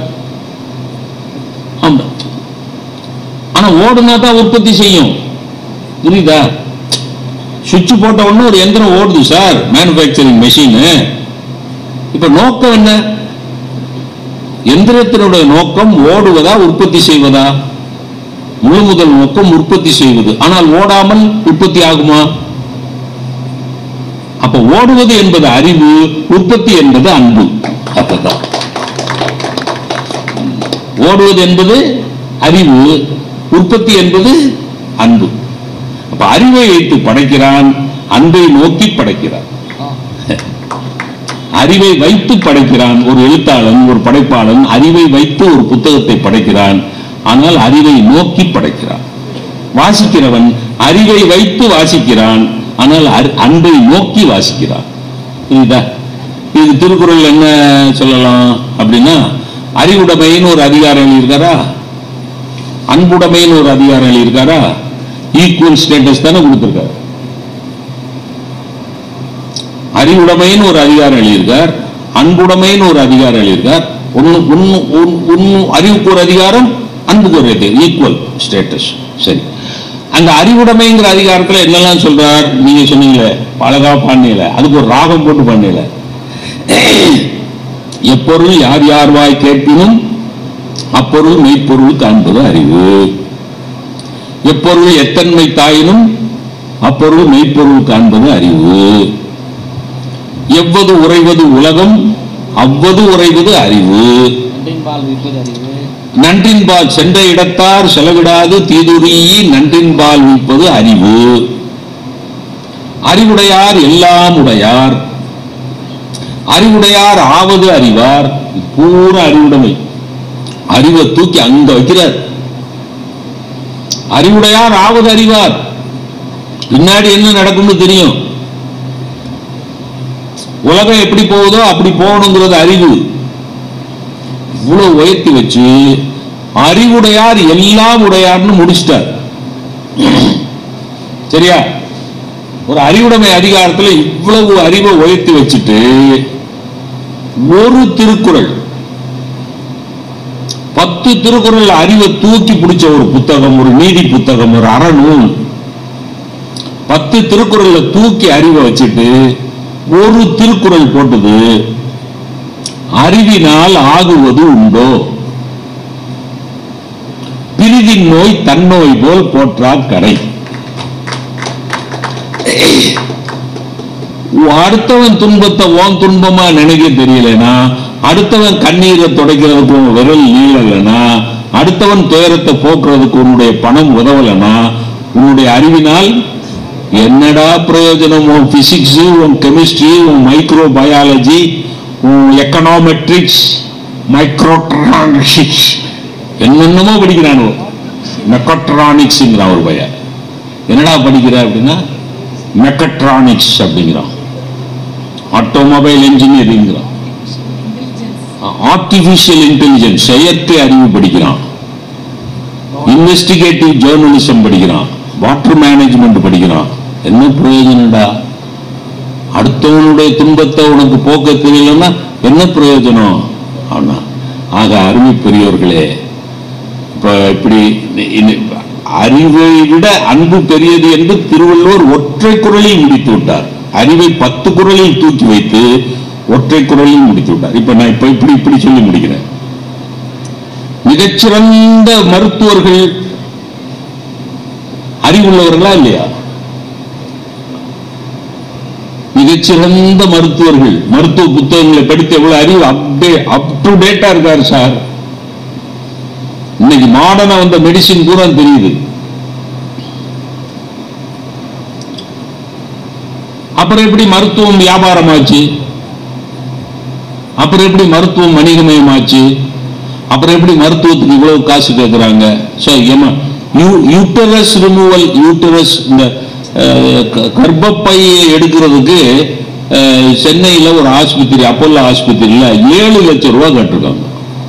ஆமா ஆனா ஓடுனா தான் உற்பத்தி செய்யும் புரியுதா சுவிட்ச் போட்ட உடனே ஒரு எந்திரம் ஓடுது சார் மேனுஃபேக்சரிங் மெஷின் இப்ப நோக்கம் என்ன எந்திரத்தினுடைய நோக்கம் ஓடுவதா உற்பத்தி செய்வதா முழு முதல் நோக்கம் உற்பத்தி செய்வது ஆனால் ஓடாமல் உற்பத்தி ஆகுமா அப்ப ஓடுவது என்பது அறிவு உற்பத்தி என்பது அன்பு அப்பதான் ஓடுவது என்பது அறிவு உற்பத்தி என்பது அன்பு அப்ப அறிவை வைத்து படைக்கிறான் அன்பை நோக்கி படைக்கிறான் அறிவை வைத்து படைக்கிறான் ஒரு எழுத்தாளன் ஒரு படைப்பாளன் அறிவை வைத்து ஒரு புத்தகத்தை படைக்கிறான் ஆனால் அறிவை நோக்கி படைக்கிறான் வாசிக்கிறவன் அறிவை வைத்து வாசிக்கிறான் ஆனால் அரு- அன்பை நோக்கி வாசிக்கிறான் புரியுதா இது திருக்குறள் என்ன சொல்லலாம் அப்படின்னா அறிவுடைமைன்னு ஒரு அதிகாரம் எழுதியிருக்காரா அன்புடைமைன்னு ஒரு அதிகாரம் எழுதியிருக்காரா ஈக்குவல் ஸ்டேட்டஸ் தானே கொடுத்திருக்காரு அறிவுடைமைன்னு ஒரு அதிகாரம் எழுதியிருக்கார் அன்புடைமைன்னு ஒரு அதிகாரம் எழுதியிருக்கார் ஒன்னு ஒன்னு ஒன்னு- ஒன்னு அறிவுக்கு ஒரு அதிகாரம் அன்புக்கு ஒரு அதிகாரம் ஈக்குவல் ஸ்டேட்டஸ் சரி அந்த அறிவுடைமைங்கிற அதிகாரத்துல என்னெல்லாம் சொல்றார் நீங்க சொன்னீங்களே அழகா பாண்டியல அதுக்கு ஒரு ராகம் போட்டு பாண்டியல எப்பொருள் யார் யார் வாய் கேட்பினும் அப்பொருள் மெய்ப்பொருள் காண்பது அறிவு எப்பொருள் எத்தன்மை தாயினும் அப்பொருள் மெய்ப்பொருள் காண்பது அறிவு எவ்வது உறைவது உலகம் அவ்வது உறைவது அறிவு அன்பின்பால் விற்பது அறிவு நன்றின்பால் சென்ற இடத்தார் செலவிடாது தீதுரியி நன்றின்பால் விற்பது அறிவு அறிவுடையார் எல்லாம் உடையார் அறிவுடையார் ஆவது அறிவார் பூரா அறிவுடைமை அறிவை தூக்கி அங்க வைக்கிறார் அறிவுடையார் ஆவது அறிவார் பின்னாடி என்ன நடக்கும்னு தெரியும் உலகம் எப்படி போகுதோ அப்படி போகணுங்கிறது அறிவு இவ்வளவு உயர்த்தி வச்சு அறிவுடையார் எல்லாம் உடையார்னு முடிச்சிட்டார் சரியா ஒரு அறிவுடைமை அதிகாரத்துல இவ்வளவு அறிவை உயர்த்தி வச்சுட்டு ஒரு திருக்குறள் பத்து திருக்குறள் அறிவை தூக்கி பிடிச்ச ஒரு புத்தகம் ஒரு நீதி புத்தகம் ஒரு அறநூல் பத்து திருக்குறள்ல தூக்கி அறிவை வச்சுட்டு ஒரு திருக்குறள் போட்டது அறிவினால் ஆகுவது உண்டோ பிரிதின் நோய் தன்னோய் போல் போற்றா கரை அடுத்தவன் துன்பத்தை ஓன் துன்பமா நினைக்க தெரியலனா அடுத்தவன் கண்ணீரை துடைக்கிறதுக்கு உன் விரல் நீளலைனா அடுத்தவன் துயரத்தை போக்குறதுக்கு உன்னுடைய பணம் உதவலைனா உன்னுடைய அறிவினால் என்னடா பிரயோஜனம் உன் பிசிக்ஸ் உன் கெமிஸ்ட்ரி உன் மைக்ரோ பயாலஜி உன் எக்கனாமெட்ரிக்ஸ் மைக்ரோட்ரானிக்ஸ் என்னென்னமோ படிக்கிறானோ மெக்கட்ரானிக்ஸ்ங்கிறான் ஒரு பையன் என்னடா படிக்கிற அப்படின்னா மெக்கட்ரானிக்ஸ் அப்படிங்கிறான் ஆட்டோமொபைல் இன்ஜினியரிங்கிறான் ஆர்டிபிஷியல் இன்டெலிஜென்ஸ் செயற்கை அறிவு படிக்கிறான் இன்வெஸ்டிகேட்டிவ் ஜேர்னலிசம் படிக்கிறான் வாட்டர் மேனேஜ்மெண்ட் படிக்கிறான் என்ன பிரயோஜனம்டா அடுத்தவனுடைய துன்பத்தை உனக்கு போக்க தெரியலன்னா என்ன பிரயோஜனம் ஆனா ஆக அருமை பெரியோர்களே இப்ப இப்படி இனி- அறிவை விட அன்பு பெரியது என்று திருவள்ளுவர் ஒற்றை குரலில் முடித்து விட்டார் அறிவை பத்து குரலில் தூக்கி வைத்து ஒற்றை குரலில் முடித்து விட்டார் இப்ப நான் இப்ப இப்படி இப்படி சொல்லி முடிக்கிறேன் மிகச்சிறந்த மருத்துவர்கள் அறிவுள்ளவர்களா இல்லையா மிகச்சிறந்த மருத்துவர்கள் மருத்துவ புத்தகங்களை படித்து எவ்வளவு அறிவு அப்டே அப் டு டேட்டா இருக்காரு சார் இன்னைக்கு மாடர்னா வந்த மெடிசின் பூரா தெரியுது அப்புறம் எப்படி மருத்துவம் வியாபாரமாச்சு அப்புறம் எப்படி மருத்துவம் வணிகமயமாச்சு அப்புறம் எப்படி மருத்துவத்துக்கு இவ்வளவு காசு கேட்குறாங்க ஸோ ஏமா யூட்டரஸ் ரிமூவல் யூட்டரஸ் இந்த அஹ், க- கர்ப்பப்பையை எடுக்கிறதுக்கு அஹ், சென்னையில ஒரு ஆஸ்பத்திரி அப்போல்லோ ஆஸ்பத்திரியில் ஏழு லட்சம் ரூபா கட்டிருக்காங்க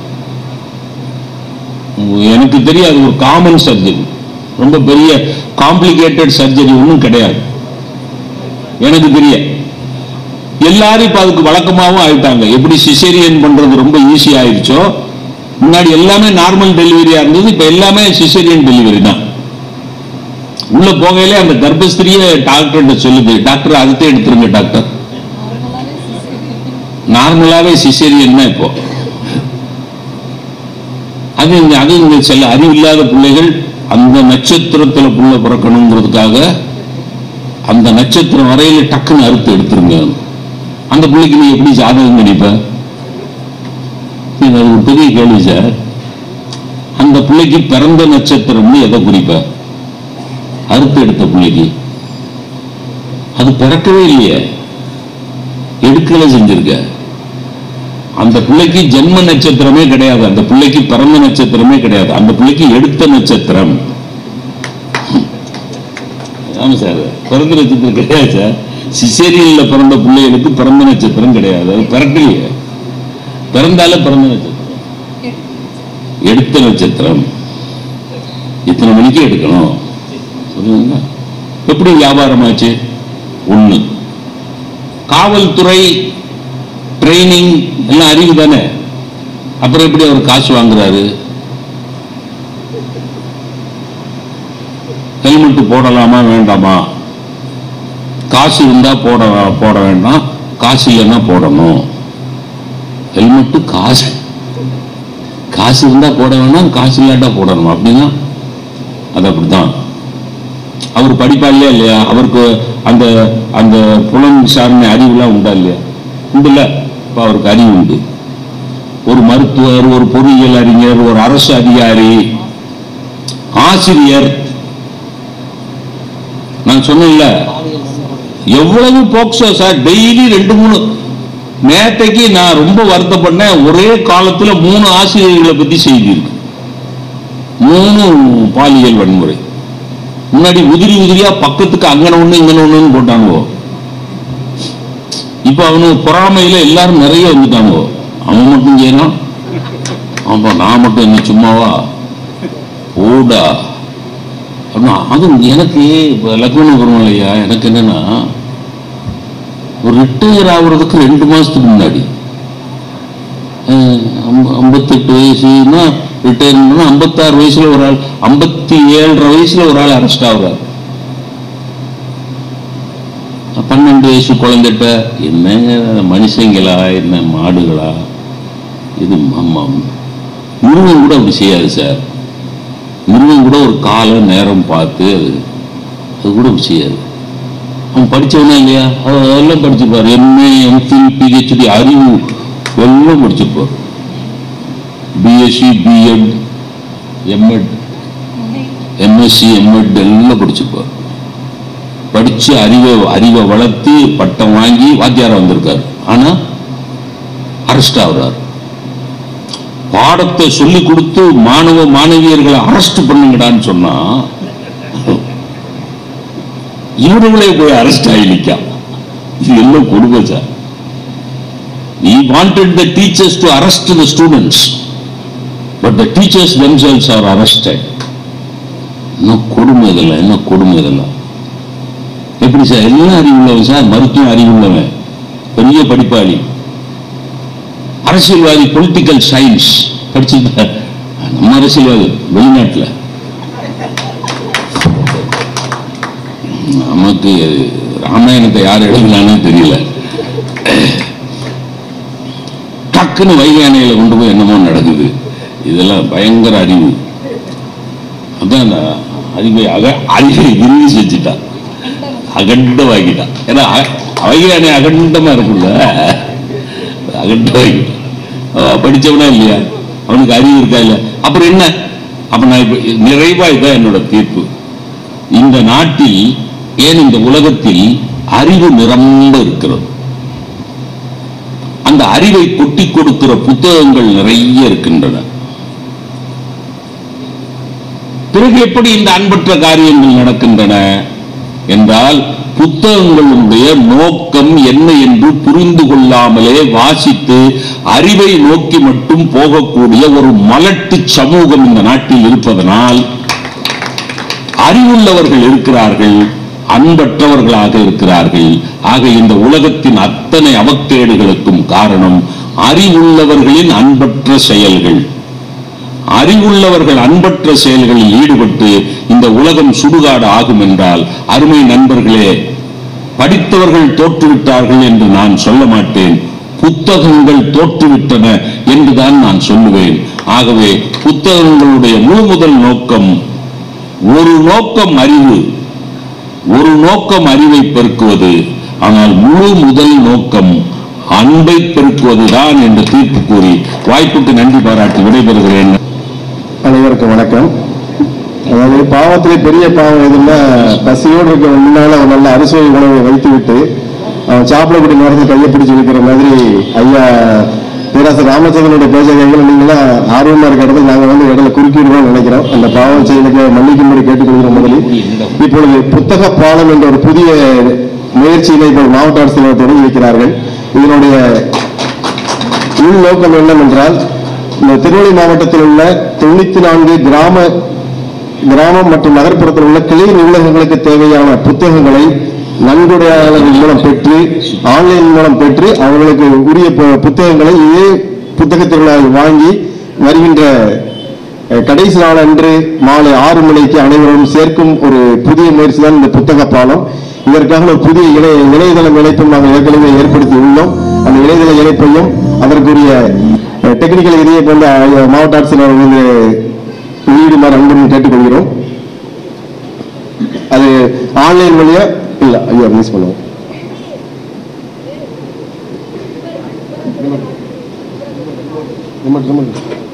எனக்கு தெரியாது ஒரு காமன் சர்ஜரி ரொம்ப பெரிய காம்ப்ளிகேட்டட் சர்ஜரி ஒன்றும் கிடையாது எனக்கு தெரிய எல்லாரும் இப்ப அதுக்கு வழக்கமாகவும் ஆயிட்டாங்க எப்படி சிசேரியன் பண்றது ரொம்ப ஈஸி ஆயிடுச்சோ முன்னாடி எல்லாமே நார்மல் டெலிவரியா இருந்தது இப்ப எல்லாமே சிசேரியன் டெலிவரி தான் உள்ள போகையிலே அந்த கர்ப்பஸ்திரியே டாக்டர்கிட்ட சொல்லுது டாக்டர் அதுக்கே எடுத்துருங்க டாக்டர் நார்மலாவே சிசேரியன் தான் இப்போ அது இந்த அது இந்த சில அறிவில்லாத பிள்ளைகள் அந்த நட்சத்திரத்துல புள்ள பிறக்கணுங்கிறதுக்காக அந்த நட்சத்திரம் வரையில டக்குன்னு அறுத்து எடுத்துருங்க அந்த பிள்ளைக்கு நீ எப்படி ஜாதகம் கணிப்ப இது ஒரு பெரிய கேள்வி சார் அந்த பிள்ளைக்கு பிறந்த நட்சத்திரம்னு எதை குறிப்ப அறுத்து எடுத்த பிள்ளைக்கு அது பிறக்கவே இல்லையே எடுக்கல செஞ்சிருக்க அந்த பிள்ளைக்கு ஜென்ம நட்சத்திரமே கிடையாது அந்த பிள்ளைக்கு பிறந்த நட்சத்திரமே கிடையாது அந்த பிள்ளைக்கு எடுத்த நட்சத்திரம் ஆமா சார் பிறந்த நட்சத்திரம் கிடையாது சார் சிசேரியன்ல பிறந்த பிள்ளைகளுக்கு பிறந்த நட்சத்திரம் கிடையாது அது பிறக்கலையே பிறந்தாலே பிறந்த நட்சத்திரம் எடுத்த நட்சத்திரம் இத்தனை மணிக்கு எடுக்கணும் சொல்லுங்க எப்படி வியாபாரமாச்சு ஒண்ணு காவல்துறை ட்ரைனிங் எல்லாம் அறிவு தானே அப்புறம் எப்படி அவர் காசு வாங்குறாரு ஹெல்மெட் போடலாமா வேண்டாமா காசு இருந்தா போட போட வேண்டாம் காசு இல்லைன்னா போடணும் ஹெல்மெட்டு காசு காசு இருந்தா போட வேண்டாம் காசு இல்லாட்டா போடணும் அப்படின்னா அது அப்படிதான் அவர் படிப்பாளியா இல்லையா அவருக்கு அந்த அந்த புலம் சார்ந்த அறிவுலாம் உண்டா இல்லையா உண்டுல்ல இப்போ அவருக்கு அறிவு உண்டு ஒரு மருத்துவர் ஒரு பொறியியல் அறிஞர் ஒரு அரசு அதிகாரி ஆசிரியர் நான் சொன்னேன்ல பாலியல் வன்கொடுமை எவ்வளவு போக்சோ சார் டெய்லி ரெண்டு மூணு நேத்தைக்கு நான் ரொம்ப வருத்தப்பட்டேன் ஒரே காலத்துல மூணு ஆசிரியர்களை பத்தி செய்தி இருக்கு மூணு பாலியல் வன்முறை முன்னாடி உதிரி உதிரியா பக்கத்துக்கு அங்கன ஒண்ணு இங்கன ஒண்ணுன்னு போட்டானுவோ இப்ப அவனு பொறாமையில எல்லாரும் நிறைய வந்துட்டானுவோ அவன் மட்டும் செய்யறான் ஆமா நான் மட்டும் என்ன சும்மாவா ஓடா அப்படின்னா அதுவும் எனக்கு இப்போ லக்னோ பெருமலையா எனக்கு என்னன்னா ஒரு ரிட்டையர் ஆகுறதுக்கு ரெண்டு மாசத்துக்கு முன்னாடி அஹ் ஐம்ப- ஐம்பத்தெட்டு வயசுனா ரிட்டையர்மெண்ட் ஐம்பத்தாறு வயசுல ஒரு ஆள் ஐம்பத்தி ஏழரை வயசுல ஒரு ஆள் அரெஸ்ட் ஆகுறாரு பன்னெண்டு வயசு குழந்தைகிட்ட என்னங்க மனுஷங்களா என்ன மாடுகளா இது ஆமா மிருகம் கூட அப்படி செய்யாது சார் மிருகம் கூட ஒரு காலம் நேரம் பார்த்து அது அது கூட அப்படி செய்யாது அவன் படிச்சவனா இல்லையா அவன் அதெல்லாம் படிச்சிருப்பார் எம்ஏ எம்ஃபில் பிஹெச்டி அறிவு எல்லாம் படிச்சிருப்பார் BSc BEd MEd MSc MEd எல்லாம் படிச்சிருப்பார் படிச்சு அறிவை அறிவை வளர்த்து பட்டம் வாங்கி வாத்தியாரா வந்திருக்காரு ஆனா அரெஸ்ட் ஆகுறாரு பாடத்தை சொல்லி கொடுத்து மாணவ மாணவியர்களை அரெஸ்ட் பண்ணுங்கடான்னு சொன்னா இவர்களே போய் அரெஸ்ட் ஆகி நிற்கான் இது எல்லாம் கொடுமை sir he wanted the teachers to arrest the students but the teachers themselves are arrested என்ன கொடுமை இதெல்லாம் என்ன கொடுமை இதெல்லாம் எப்படி சார் எல்லாம் அறிவுள்ளவன் சார் மருத்துவம் அறிவுள்ளவன் பெரிய படிப்பாளி அரசியல்வாதி பொலிட்டிக்கல் சயின்ஸ் படிச்சிருக்கார் நம்ம அரசியல்வாதி வெளிநாட்டுல நமக்கு ராமாயணத்தை யார் எழுதலான்னு தெரியல டக்குன்னு வைகை அணையில கொண்டு போய் என்னமோ நடக்குது இதெல்லாம் பயங்கர அறிவு அதான் அந்த அறிவை அக அறிவை விரிவு செஞ்சுட்டான் அகண்டமாக்கிட்டான் ஏன்னா அ- வைகை அணை அகண்டமா இருக்குல்ல அகண்டமாக்கிட்டான் அவன் படிச்சவனா இல்லையா அவனுக்கு அறிவு இருக்கா இல்ல அப்புறம் என்ன அப்ப நான் இப்ப நிறைவா இதான் என்னோட தீர்ப்பு இந்த நாட்டில் ஏன் இந்த உலகத்தில் அறிவு நிரம்ப இருக்கிறது அந்த அறிவை கொட்டி கொடுக்கிற புத்தகங்கள் நிறைய இருக்கின்றன பிறகு எப்படி இந்த அன்பற்ற காரியங்கள் நடக்கின்றன என்றால் புத்தகங்களுடைய நோக்கம் என்ன என்று புரிந்து கொள்ளாமலே வாசித்து அறிவை நோக்கி மட்டும் போகக்கூடிய ஒரு மலட்டு சமூகம் இந்த நாட்டில் இருப்பதனால் அறிவுள்ளவர்கள் இருக்கிறார்கள் அன்பற்றவர்களாக இருக்கிறார்கள் ஆக இந்த உலகத்தின் அத்தனை அவக்கேடுகளுக்கும் காரணம் அறிவுள்ளவர்களின் அன்பற்ற செயல்கள் அறிவுள்ளவர்கள் அன்பற்ற செயல்களில் ஈடுபட்டு இந்த உலகம் சுடுகாடு ஆகும் என்றால் அருமை நண்பர்களே படித்தவர்கள் தோற்றுவிட்டார்கள் என்று நான் சொல்ல மாட்டேன் புத்தகங்கள் தோற்றுவிட்டன என்றுதான் நான் சொல்லுவேன் ஆகவே புத்தகங்களுடைய முழு முதல் நோக்கம் ஒரு நோக்கம் அறிவு ஒரு நோக்கம் அறிவை பெருக்குவது ஆனால் முழு முதல் நோக்கம் அன்பை பெருக்குவதுதான் என்று தீர்ப்பு கூறி வாய்ப்புக்கு நன்றி பாராட்டி விடைபெறுகிறேன் அனைவருக்கும் வணக்கம் அதாவது பாவத்திலே பெரிய பாவம் எதுன்னா பசியோடு இருக்க முன்னால ஒரு நல்ல அரிசுவை உணவை வைத்துவிட்டு அவன் சாப்பிடக்கூடிய நேரத்தில் கையை பிடிச்சு வைக்கிற மாதிரி ஐயா பேராசர் ராமச்சந்திரனுடைய பேச கேட்கல நீங்களாம் ஆர்வமா இருக்க இடத்துல நாங்க வந்து இடையில குறுக்கிடுவோம்னு நினைக்கிறோம் அந்த பாவம் செயலுக்கு மன்னிக்கும்படி கேட்டுக்கொள்கிற முதலில் இப்பொழுது புத்தக பாலம் என்ற ஒரு புதிய முயற்சியினை இப்போது மாவட்ட ஆட்சியர் தொடங்கி வைக்கிறார்கள் இதனுடைய உள் நோக்கம் என்னவென்றால் இந்த திருநெல்வேலி மாவட்டத்தில் உள்ள தொண்ணூத்தி நான்கு கிராம கிராமம் மற்றும் நகர்ப்புறத்தில் உள்ள கிளை நூலகங்களுக்கு தேவையான புத்தகங்களை நன்கொடையாளர்கள் மூலம் பெற்று ஆன்லைன் மூலம் பெற்று அவர்களுக்கு உரிய பு- புத்தகங்களை இதே புத்தக திருவிழாவில் வாங்கி வருகின்ற அஹ், கடைசி நாள் அன்று மாலை ஆறு மணிக்கு அனைவரும் சேர்க்கும் ஒரு புதிய முயற்சி தான் இந்த புத்தக பாலம் இதற்காக ஒரு புதிய இணைய இணையதளம் இணைப்பும் நாங்கள் ஏற்கனவே ஏற்படுத்தி உள்ளோம் அந்த இணையதள இணைப்பையும் அதற்குரிய டெக்னிக்கல் இதையை கொண்டு அஹ், மாவட்ட ஆட்சியர் வந்து வெளியிடுமாறு அன்புடன் கேட்டுக்கொள்கிறோம் அது ஆன்லைன் வழியா இல்ல ஐயா மிஸ் பண்ணுவோம் remote, remote.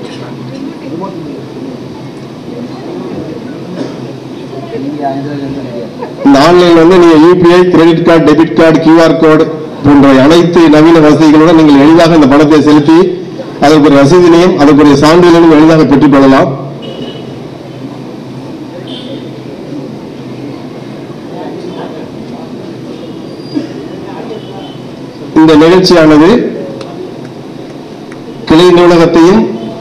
இந்த ஆன்லைன்ல வந்து நீங்க UPI credit card debit card QR code போன்ற அனைத்து நவீன வசதிகளுடன் நீங்கள் எளிதாக இந்த பணத்தை செலுத்தி அதற்கு ஒரு ரசீதினையும் அதற்குரிய சான்றிதழையும் எளிதாக பெற்றுக் கொள்ளலாம் இந்த நிகழ்ச்சியானது கிளை நூலகத்தையும்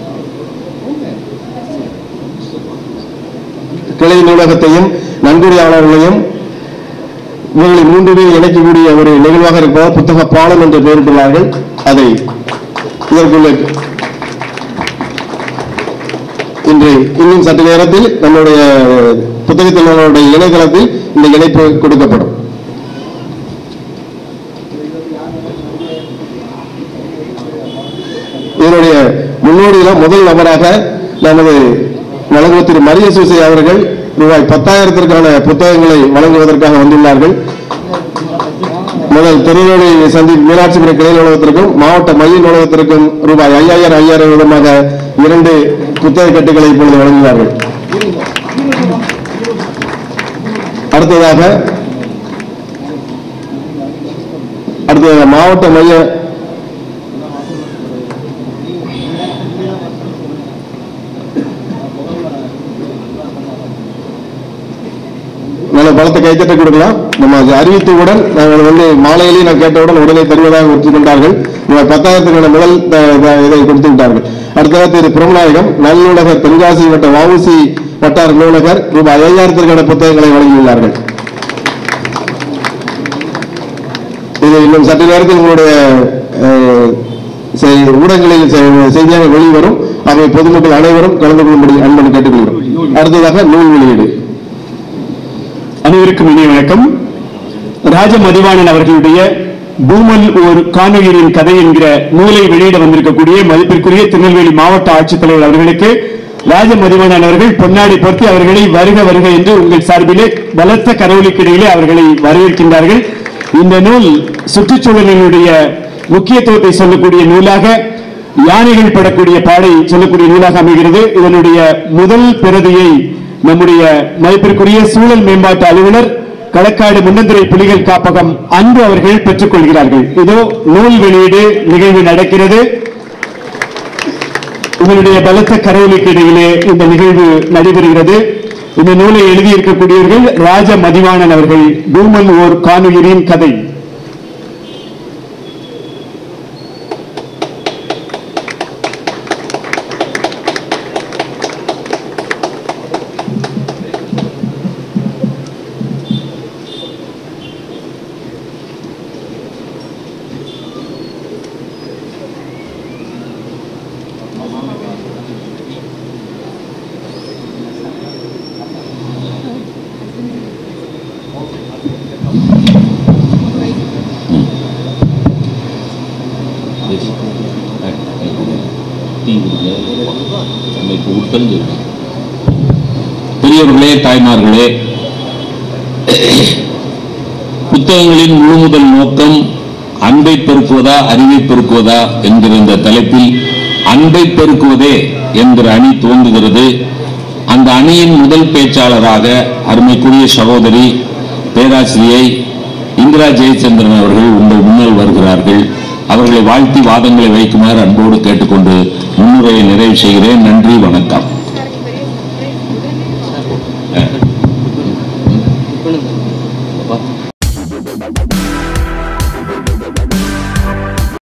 கிளை நூலகத்தையும் நன்கொடையாளர்களையும் இவர்களை மூன்று பேர் இணைக்கக்கூடிய ஒரு நிகழ்வாக இருப்பதால் புத்தக பாலம் என்று பெயரிட்டுள்ளார்கள் அதை இதற்குள்ள இன்று இன்னும் சற்று நேரத்தில் நம்முடைய புத்தகத்தினுடைய இணையதளத்தில் இந்த இணைப்பு கொடுக்கப்படும் இதனுடைய முன்னோடியில முதல் நபராக நமது வழங்குவ திரு மரிய சூசை அவர்கள் ரூபாய் பத்தாயிரத்திற்கான புத்தகங்களை வழங்குவதற்காக வந்துள்ளார்கள் முதல் திருநெல்வேலி சந்தி மீனாட்சிபுர கிளை நூலகத்திற்கும் மாவட்ட மைய நூலகத்திற்கும் ரூபாய் ஐயாயிரம் ஐயாயிரம் விதமாக இரண்டு புத்தக கட்டுகளை இப்பொழுது வழங்குகிறார்கள் அடுத்ததாக அடுத்ததாக மாவட்ட மைய நல்ல பலத்தை கைத்தட்ட கொடுக்கலாம் நம்ம அதை அறிவித்தவுடன் நாங்கள் வந்து மாலையிலேயே நான் கேட்டவுடன் உடனே தருவதாக ஒத்துக்கொண்டார்கள் ரூபாய் பத்தாயிரத்துக்கான முதல் த- த- இதை கொடுத்து விட்டார்கள் அடுத்ததாக திரு பிரமநாயகம் நல்லுலகர் தென்காசி வட்ட வவுசி வட்டார நூலகர் ரூபாய் ஐயாயிரத்திற்கான புத்தகங்களை வழங்கியுள்ளார்கள் இது இன்னும் சற்று நேரத்தில் உங்களுடைய அஹ், செய்- ஊடகங்களில் செய்- செய்தியாக வெளிவரும் அவை பொதுமக்கள் அனைவரும் கலந்து கொள்ளும்படி அன்பன் கேட்டுக்கொள்கிறோம் அடுத்ததாக நூல் வெளியீடு அனைவருக்கும் இனிய வணக்கம் ராஜ மதிவாணன் அவர்களுடைய பூமல் ஒரு காணொலியின் கதை என்கிற நூலை வெளியிட வந்திருக்கக்கூடிய மதிப்பிற்குரிய திருநெல்வேலி மாவட்ட ஆட்சித்தலைவர் அவர்களுக்கு ராஜ மதிவாணன் அவர்கள் பொன்னாடி பொறுத்து அவர்களை வருக வருக என்று உங்கள் சார்பிலே பலத்த கரவொலிக்கிடையிலே அவர்களை வரவேற்கின்றார்கள் இந்த நூல் சுற்றுச்சூழலினுடைய முக்கியத்துவத்தை சொல்லக்கூடிய நூலாக யானைகள் படக்கூடிய பாடை சொல்லக்கூடிய நூலாக அமைகிறது இதனுடைய முதல் பிரதியை நம்முடைய மதிப்பிற்குரிய சூழல் மேம்பாட்டு அலுவலர் களக்காடு முன்னந்துறை புலிகள் காப்பகம் அன்பு அவர்கள் பெற்றுக் கொள்கிறார்கள் இதோ நூல் வெளியீடு நிகழ்வு நடக்கிறது உங்களுடைய பலத்த கரவொலிக்கு இடையிலே இந்த நிகழ்வு நடைபெறுகிறது இந்த நூலை எழுதியிருக்கக்கூடியவர்கள் ராஜ மதிவாணன் அவர்கள் பூமல் ஓர் காணுயிரின் கதை பெரியவர்களே தாய்மார்களே புத்தகங்களின் முழு முதல் நோக்கம் அன்பை பெருக்குவதா அறிவை பெருக்குவதா என்கிற இந்த தலைப்பில் அன்பை பெருக்குவதே என்கிற அணி துவங்குகிறது அந்த அணியின் முதல் பேச்சாளராக அருமைக்குரிய சகோதரி பேராசிரியை இந்திரா ஜெயச்சந்திரன் அவர்கள் உங்கள் முன்னால் வருகிறார்கள் அவர்களை வாழ்த்தி வாதங்களை வைக்குமாறு அன்போடு கேட்டுக்கொண்டு முன்னுரையை நிறைவு செய்கிறேன் நன்றி வணக்கம்